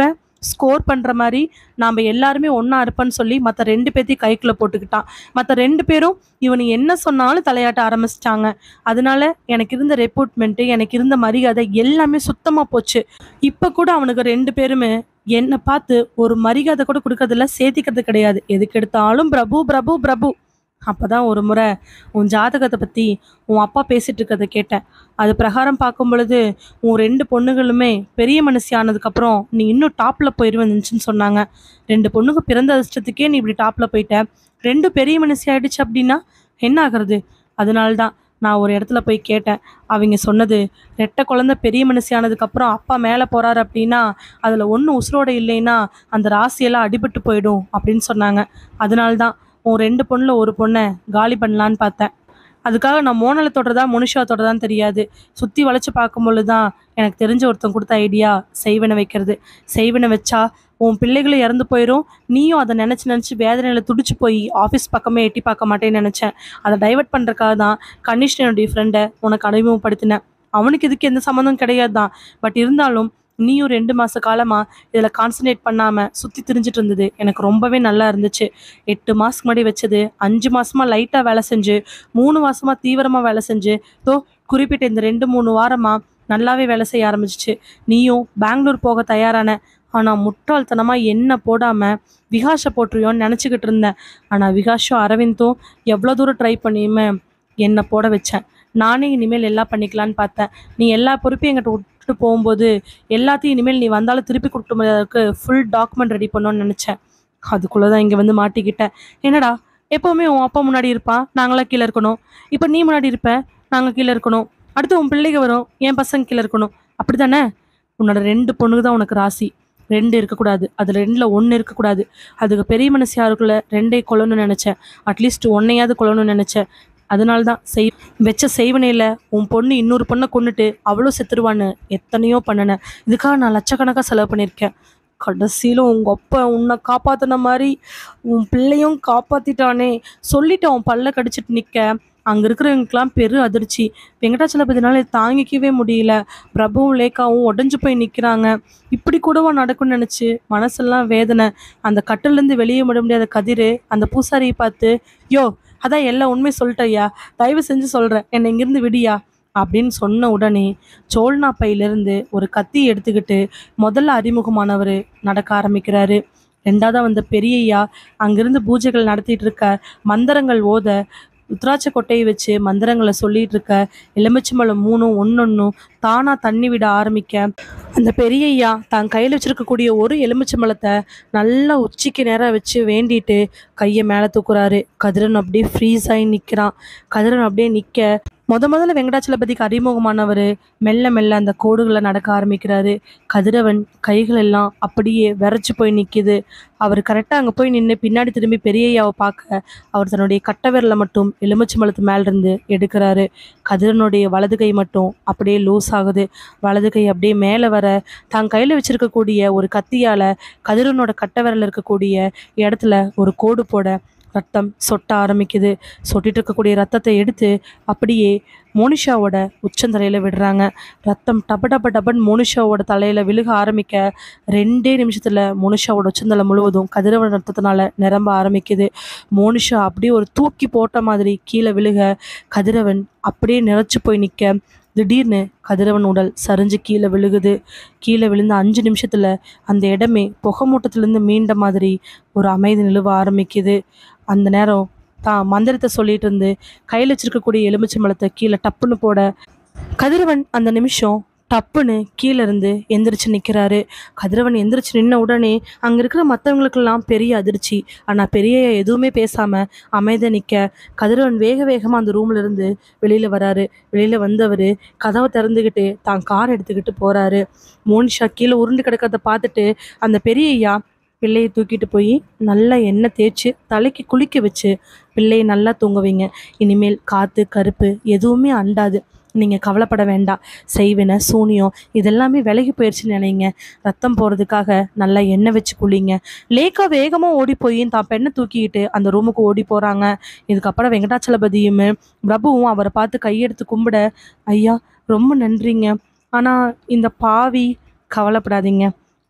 ஸ்கோர் பண்ணுற மாதிரி நாம் எல்லாருமே ஒன்றா இருப்பேன்னு சொல்லி மற்ற ரெண்டு பேர்த்தையும் கைக்குள்ளே போட்டுக்கிட்டான் மற்ற ரெண்டு பேரும் இவனு என்ன சொன்னாலும் தலையாட்ட ஆரம்பிச்சிட்டாங்க அதனால எனக்கு இருந்த ரெப்பூட்மெண்ட்டு எனக்கு இருந்த மரியாதை எல்லாமே சுத்தமாக போச்சு இப்போ கூட அவனுக்கு ரெண்டு பேருமே என்னை பார்த்து ஒரு மரியாதை கூட கொடுக்கறதில்ல சேர்த்திக்கிறது கிடையாது எதுக்கு எடுத்தாலும் பிரபு பிரபு பிரபு அப்பதான் ஒரு முறை உன் ஜாதகத்தை பற்றி உன் அப்பா பேசிட்டு இருக்கிறத கேட்டேன் அது பிரகாரம் பார்க்கும் பொழுது உன் ரெண்டு பொண்ணுகளுமே பெரிய மனுஷி ஆனதுக்கப்புறம் நீ இன்னும் டாப்பில் போயிடுவேன்னுச்சுன்னு சொன்னாங்க ரெண்டு பொண்ணுங்க பிறந்த அதிர்ஷ்டத்துக்கே நீ இப்படி டாப்பில் போயிட்ட ரெண்டு பெரிய மனுஷி ஆயிடுச்சு அப்படின்னா என்ன ஆகுறது அதனால தான் நான் ஒரு இடத்துல போய் கேட்டேன் அவங்க சொன்னது ரெட்டை குழந்தை பெரிய மனுஷி ஆனதுக்கப்புறம் அப்பா மேலே போகிறாரு அப்படின்னா அதில் ஒன்று உசுரோட இல்லைன்னா அந்த ராசியெல்லாம் அடிபட்டு போயிடும் அப்படின்னு சொன்னாங்க அதனால தான் உன் ரெண்டு பொண்ணில் ஒரு பொண்ணை காலி பண்ணலான்னு பார்த்தேன் அதுக்காக நான் மோனலை தொடுறதா முனிஷா தொடுறதான்னு தெரியாது சுற்றி வளைச்சு பார்க்கும்பொழுது தான் எனக்கு தெரிஞ்ச ஒருத்தன் கொடுத்த ஐடியா செய்வனை வைக்கிறது செய்வனை வச்சா உன் பிள்ளைகளும் இறந்து போயிடும் நீயும் அதை நினச்சி நினச்சி வேதனையில் துடிச்சு போய் ஆஃபீஸ் பக்கமே எட்டி பார்க்க மாட்டேன்னு நினச்சேன் அதை டைவர்ட் பண்ணுறக்காக தான் கண்டிஷனருடைய ஃப்ரெண்டை உனக்கு அறிமுகப்படுத்தினேன் அவனுக்கு இதுக்கு எந்த சம்மந்தம் கிடையாது தான் பட் இருந்தாலும் நீயும் ரெண்டு மாத காலமாக இதில் கான்சன்ட்ரேட் பண்ணாமல் சுற்றி திரிஞ்சிட்டு இருந்தது எனக்கு ரொம்பவே நல்லா இருந்துச்சு எட்டு மாதத்துக்கு முன்னாடி வச்சது அஞ்சு மாதமாக லைட்டாக வேலை செஞ்சு மூணு மாதமாக தீவிரமாக வேலை செஞ்சு தோ குறிப்பிட்ட இந்த ரெண்டு மூணு வாரமாக நல்லாவே வேலை செய்ய ஆரம்பிச்சிச்சு நீயும் பெங்களூர் போக தயாரான ஆனால் முட்டாள்தனமாக என்ன போடாமல் விகாஷை போட்டுருயோன்னு நினச்சிக்கிட்டு இருந்தேன் ஆனால் விகாஷும் அரவிந்தும் எவ்வளோ தூரம் ட்ரை பண்ணியுமே என்னை போட வச்சேன் நானே இனிமேல் எல்லாம் பண்ணிக்கலான்னு பார்த்தேன் நீ எல்லா பொறுப்பையும் என்கிட்ட விட்டுட்டு போகும்போது எல்லாத்தையும் இனிமேல் நீ வந்தாலும் திருப்பி கொடுக்க முடியாததுக்கு ஃபுல் டாக்குமெண்ட் ரெடி பண்ணணும்னு நினச்சேன் அதுக்குள்ளே தான் இங்கே வந்து மாட்டிக்கிட்டேன் என்னடா எப்போவுமே உன் அப்பா முன்னாடி இருப்பான் நாங்களாம் கீழே இருக்கணும் இப்போ நீ முன்னாடி இருப்ப நாங்கள் கீழே இருக்கணும் அடுத்து உன் பிள்ளைங்க வரும் என் பசங்க கீழே இருக்கணும் அப்படி தானே உன்னோட ரெண்டு பொண்ணுக்கு தான் உனக்கு ராசி ரெண்டு இருக்கக்கூடாது அதில் ரெண்டில் ஒன்று இருக்கக்கூடாது அதுக்கு பெரிய மனசு யாருக்குள்ள ரெண்டே கொல்லணும்னு நினச்சேன் அட்லீஸ்ட் ஒன்னையாவது கொல்லணும்னு நினச்சேன் அதனால தான் செய் வச்ச செய்வனையில் உன் பொண்ணு இன்னொரு பொண்ணை கொண்டுட்டு அவ்வளோ செத்துருவான்னு எத்தனையோ பண்ணினேன் இதுக்காக நான் லட்சக்கணக்காக செலவு பண்ணியிருக்கேன் கடைசியில் உங்கள் அப்பா உன்னை காப்பாற்றின மாதிரி உன் பிள்ளையும் காப்பாற்றிட்டானே சொல்லிட்டு அவன் பல்ல கடிச்சிட்டு நிற்க அங்கே இருக்கிறவங்களுக்கெல்லாம் பெரு அதிர்ச்சி வெங்கடாச்சலபதினால இதை தாங்கிக்கவே முடியல பிரபுவும் லேக்காவும் உடஞ்சு போய் நிற்கிறாங்க இப்படி கூடவா நடக்கும்னு நினச்சி மனசெல்லாம் வேதனை அந்த கட்டிலேருந்து வெளியே விட முடியாத கதிர் அந்த பூசாரியை பார்த்து யோ அதான் எல்லா உண்மையும் சொல்லிட்டய்யா தயவு செஞ்சு சொல்கிறேன் என்னை இங்கேருந்து விடியா அப்படின்னு சொன்ன உடனே சோழ்னா பையிலிருந்து ஒரு கத்தி எடுத்துக்கிட்டு முதல்ல அறிமுகமானவர் நடக்க ஆரம்பிக்கிறாரு ரெண்டாவதா வந்த பெரியய்யா அங்கிருந்து பூஜைகள் நடத்திட்டு இருக்க மந்திரங்கள் ஓத ருத்ராட்ச கொட்டையை வச்சு மந்திரங்களை சொல்லிட்டு இருக்க எலுமிச்சம்பழம் மூணும் ஒன்னொன்னும் தானா தண்ணி விட ஆரம்பிக்க அந்த பெரியய்யா தான் கையில் வச்சிருக்கக்கூடிய ஒரு எலுமிச்சம்பழத்தை நல்லா உச்சிக்கு நேரம் வச்சு வேண்டிட்டு கையை மேலே தூக்குறாரு கதிரன் அப்படியே ஃப்ரீஸ் ஆகி நிற்கிறான் கதிரன் அப்படியே நிற்க முத முதல்ல வெங்கடாச்சலபதிக்கு அறிமுகமானவர் மெல்ல மெல்ல அந்த கோடுகளை நடக்க ஆரம்பிக்கிறாரு கதிரவன் கைகள் எல்லாம் அப்படியே விரைச்சு போய் நிற்கிது அவர் கரெக்டாக அங்கே போய் நின்று பின்னாடி திரும்பி பெரியய்யாவை பார்க்க அவர் தன்னுடைய கட்டை விரலை மட்டும் எலுமிச்சம்பழத்து மேலிருந்து எடுக்கிறாரு கதிரனுடைய வலது கை மட்டும் அப்படியே லூஸ் ஆகுது வலது கை அப்படியே மேலே வர தான் கையில் வச்சிருக்கக்கூடிய ஒரு கத்தியால் கதிரனோட கட்டை விரல் இருக்கக்கூடிய இடத்துல ஒரு கோடு போட ரத்தம் சொட்ட ஆரம்பிக்குது சொட்டிட்டு இருக்கக்கூடிய ரத்தத்தை எடுத்து அப்படியே மோனிஷாவோட உச்சந்தலையில் விடுறாங்க ரத்தம் டப டப டபன் மோனிஷாவோட தலையில் விழுக ஆரம்பிக்க ரெண்டே நிமிஷத்தில் மோனிஷாவோட உச்சந்தலை முழுவதும் கதிரவன் ரத்தத்தினால நிரம்ப ஆரம்பிக்குது மோனிஷா அப்படியே ஒரு தூக்கி போட்ட மாதிரி கீழே விழுக கதிரவன் அப்படியே நிறச்சி போய் நிற்க திடீர்னு கதிரவன் உடல் சரிஞ்சு கீழே விழுகுது கீழே விழுந்த அஞ்சு நிமிஷத்தில் அந்த இடமே புகை மூட்டத்திலேருந்து மீண்ட மாதிரி ஒரு அமைதி நிலவ ஆரம்பிக்குது அந்த நேரம் தான் மந்திரத்தை சொல்லிட்டு இருந்து கையில் வச்சிருக்கக்கூடிய எலுமிச்சம்பழத்தை கீழே டப்புன்னு போட கதிரவன் அந்த நிமிஷம் டப்புன்னு கீழே இருந்து எந்திரிச்சு நிற்கிறாரு கதிரவன் எந்திரிச்சு நின்ன உடனே அங்கே இருக்கிற மற்றவங்களுக்கெல்லாம் பெரிய அதிர்ச்சி ஆனால் பெரிய எதுவுமே பேசாமல் அமைதியாக நிற்க கதிரவன் வேக வேகமாக அந்த ரூம்ல இருந்து வெளியில் வராரு வெளியில் வந்தவர் கதவை திறந்துக்கிட்டு தான் கார் எடுத்துக்கிட்டு போகிறாரு மோனிஷா கீழே உருண்டு கிடக்கிறத பார்த்துட்டு அந்த பெரிய ஐயா பிள்ளையை தூக்கிட்டு போய் நல்லா எண்ணெய் தேய்ச்சி தலைக்கு குளிக்க வச்சு பிள்ளையை நல்லா தூங்க வைங்க இனிமேல் காற்று கருப்பு எதுவுமே அண்டாது நீங்கள் கவலைப்பட வேண்டாம் செய்வினை சூனியம் இதெல்லாமே விலகி போயிடுச்சுன்னு நினைங்க ரத்தம் போகிறதுக்காக நல்லா எண்ணெய் வச்சு குளிங்க லேக்கா வேகமாக ஓடி போய் தான் பெண்ணை தூக்கிக்கிட்டு அந்த ரூமுக்கு ஓடி போகிறாங்க இதுக்கப்புறம் வெங்கடாச்சலபதியும் பிரபுவும் அவரை பார்த்து கையெடுத்து கும்பிட ஐயா ரொம்ப நன்றிங்க ஆனால் இந்த பாவி கவலைப்படாதீங்க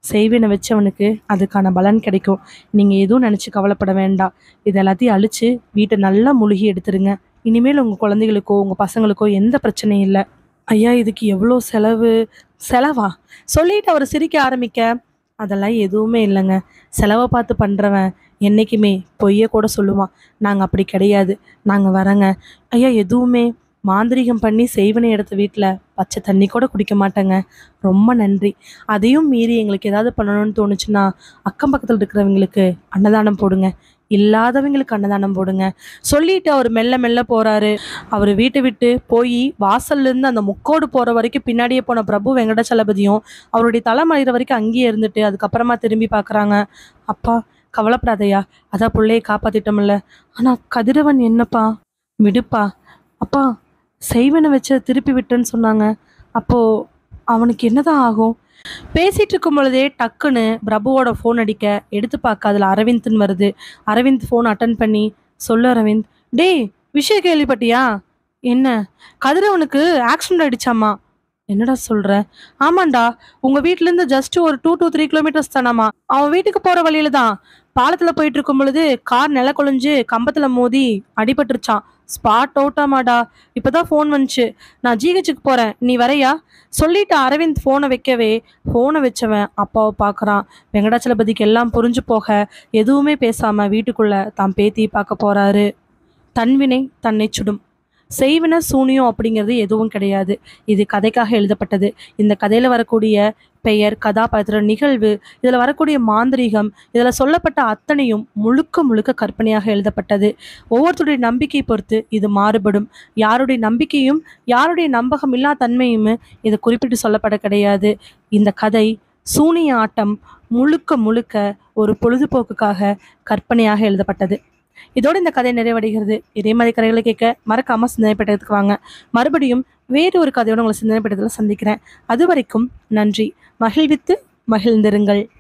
செய்வினை வச்சவனுக்கு அதுக்கான பலன் கிடைக்கும் நீங்கள் எதுவும் நினச்சி கவலைப்பட வேண்டாம் இது எல்லாத்தையும் அழித்து வீட்டை நல்லா முழுகி எடுத்துருங்க இனிமேல் உங்கள் குழந்தைகளுக்கோ உங்கள் பசங்களுக்கோ எந்த பிரச்சனையும் இல்லை ஐயா இதுக்கு எவ்வளோ செலவு செலவா சொல்லிட்டு அவர் சிரிக்க ஆரம்பிக்க அதெல்லாம் எதுவுமே இல்லைங்க செலவை பார்த்து பண்ணுறவன் என்றைக்குமே பொய்யை கூட சொல்லுவான் நாங்கள் அப்படி கிடையாது நாங்கள் வரங்க ஐயா எதுவுமே மாந்திரீகம் பண்ணி செய்வனை எடுத்த வீட்டில் பச்சை தண்ணி கூட குடிக்க மாட்டேங்க ரொம்ப நன்றி அதையும் மீறி எங்களுக்கு ஏதாவது பண்ணணும்னு தோணுச்சுன்னா அக்கம் பக்கத்தில் இருக்கிறவங்களுக்கு அன்னதானம் போடுங்க இல்லாதவங்களுக்கு அன்னதானம் போடுங்க சொல்லிட்டு அவர் மெல்ல மெல்ல போறாரு அவர் வீட்டை விட்டு போய் வாசல்ல இருந்து அந்த முக்கோடு போற வரைக்கும் பின்னாடியே போன பிரபு வெங்கடாச்சலபதியும் அவருடைய தலைமறைகிற வரைக்கும் அங்கேயே இருந்துட்டு அதுக்கப்புறமா திரும்பி பார்க்கறாங்க அப்பா கவலைப்படாதயா அதான் பிள்ளையை காப்பாத்திட்டோம்ல ஆனா கதிரவன் என்னப்பா விடுப்பா அப்பா செய்வனை வச்ச திருப்பி விட்டேன்னு சொன்னாங்க அப்போ அவனுக்கு என்னதான் ஆகும் பேசிட்டு இருக்கும் பொழுதே டக்குன்னு பிரபுவோட ஃபோன் அடிக்க எடுத்து பார்க்க அதில் அரவிந்த்னு வருது அரவிந்த் ஃபோன் அட்டன் பண்ணி சொல்லு அரவிந்த் டேய் விஷயம் கேள்விப்பட்டியா என்ன கதிரவனுக்கு ஆக்சிடென்ட் ஆயிடுச்சாமா என்னடா சொல்ற ஆமாண்டா உங்க வீட்ல இருந்து ஜஸ்ட் ஒரு டூ to த்ரீ கிலோமீட்டர்ஸ் தானாமா அவன் வீட்டுக்கு போற வழியில தான் பாலத்துல போயிட்டு இருக்கும் பொழுது கார் நில குழஞ்சு கம்பத்துல மோதி அடிபட்டுருச்சான் ஸ்பாட் அவுட்டாமாடா இப்பதான் ஃபோன் வந்துச்சு நான் ஜிஹெச்சுக்கு போறேன் நீ வரையா சொல்லிட்டு அரவிந்த் ஃபோனை வைக்கவே ஃபோனை வச்சவன் அப்பாவை பார்க்கறான் வெங்கடாச்சலபதிக்கு எல்லாம் புரிஞ்சு போக எதுவுமே பேசாம வீட்டுக்குள்ள தான் பேத்தி பார்க்க போறாரு தன்வினை தன்னை சுடும் செய்வின சூனியம் அப்படிங்கிறது எதுவும் கிடையாது இது கதைக்காக எழுதப்பட்டது இந்த கதையில வரக்கூடிய பெயர் கதாபாத்திரம் நிகழ்வு இதில் வரக்கூடிய மாந்திரீகம் இதில் சொல்லப்பட்ட அத்தனையும் முழுக்க முழுக்க கற்பனையாக எழுதப்பட்டது ஒவ்வொருத்தருடைய நம்பிக்கை பொறுத்து இது மாறுபடும் யாருடைய நம்பிக்கையும் யாருடைய நம்பகம் இல்லா தன்மையும் இது குறிப்பிட்டு சொல்லப்பட கிடையாது இந்த கதை சூனிய ஆட்டம் முழுக்க முழுக்க ஒரு பொழுதுபோக்குக்காக கற்பனையாக எழுதப்பட்டது இதோடு இந்த கதை நிறைவடைகிறது இதே மாதிரி கதைகளை கேட்க மறக்காம சிந்தனை பெட்டகத்துக்கு வாங்க மறுபடியும் வேறு ஒரு கதையோட உங்களை சிந்தனை பெட்டகத்தில் சந்திக்கிறேன் அது வரைக்கும் நன்றி மகிழ்வித்து மகிழ்ந்திருங்கள்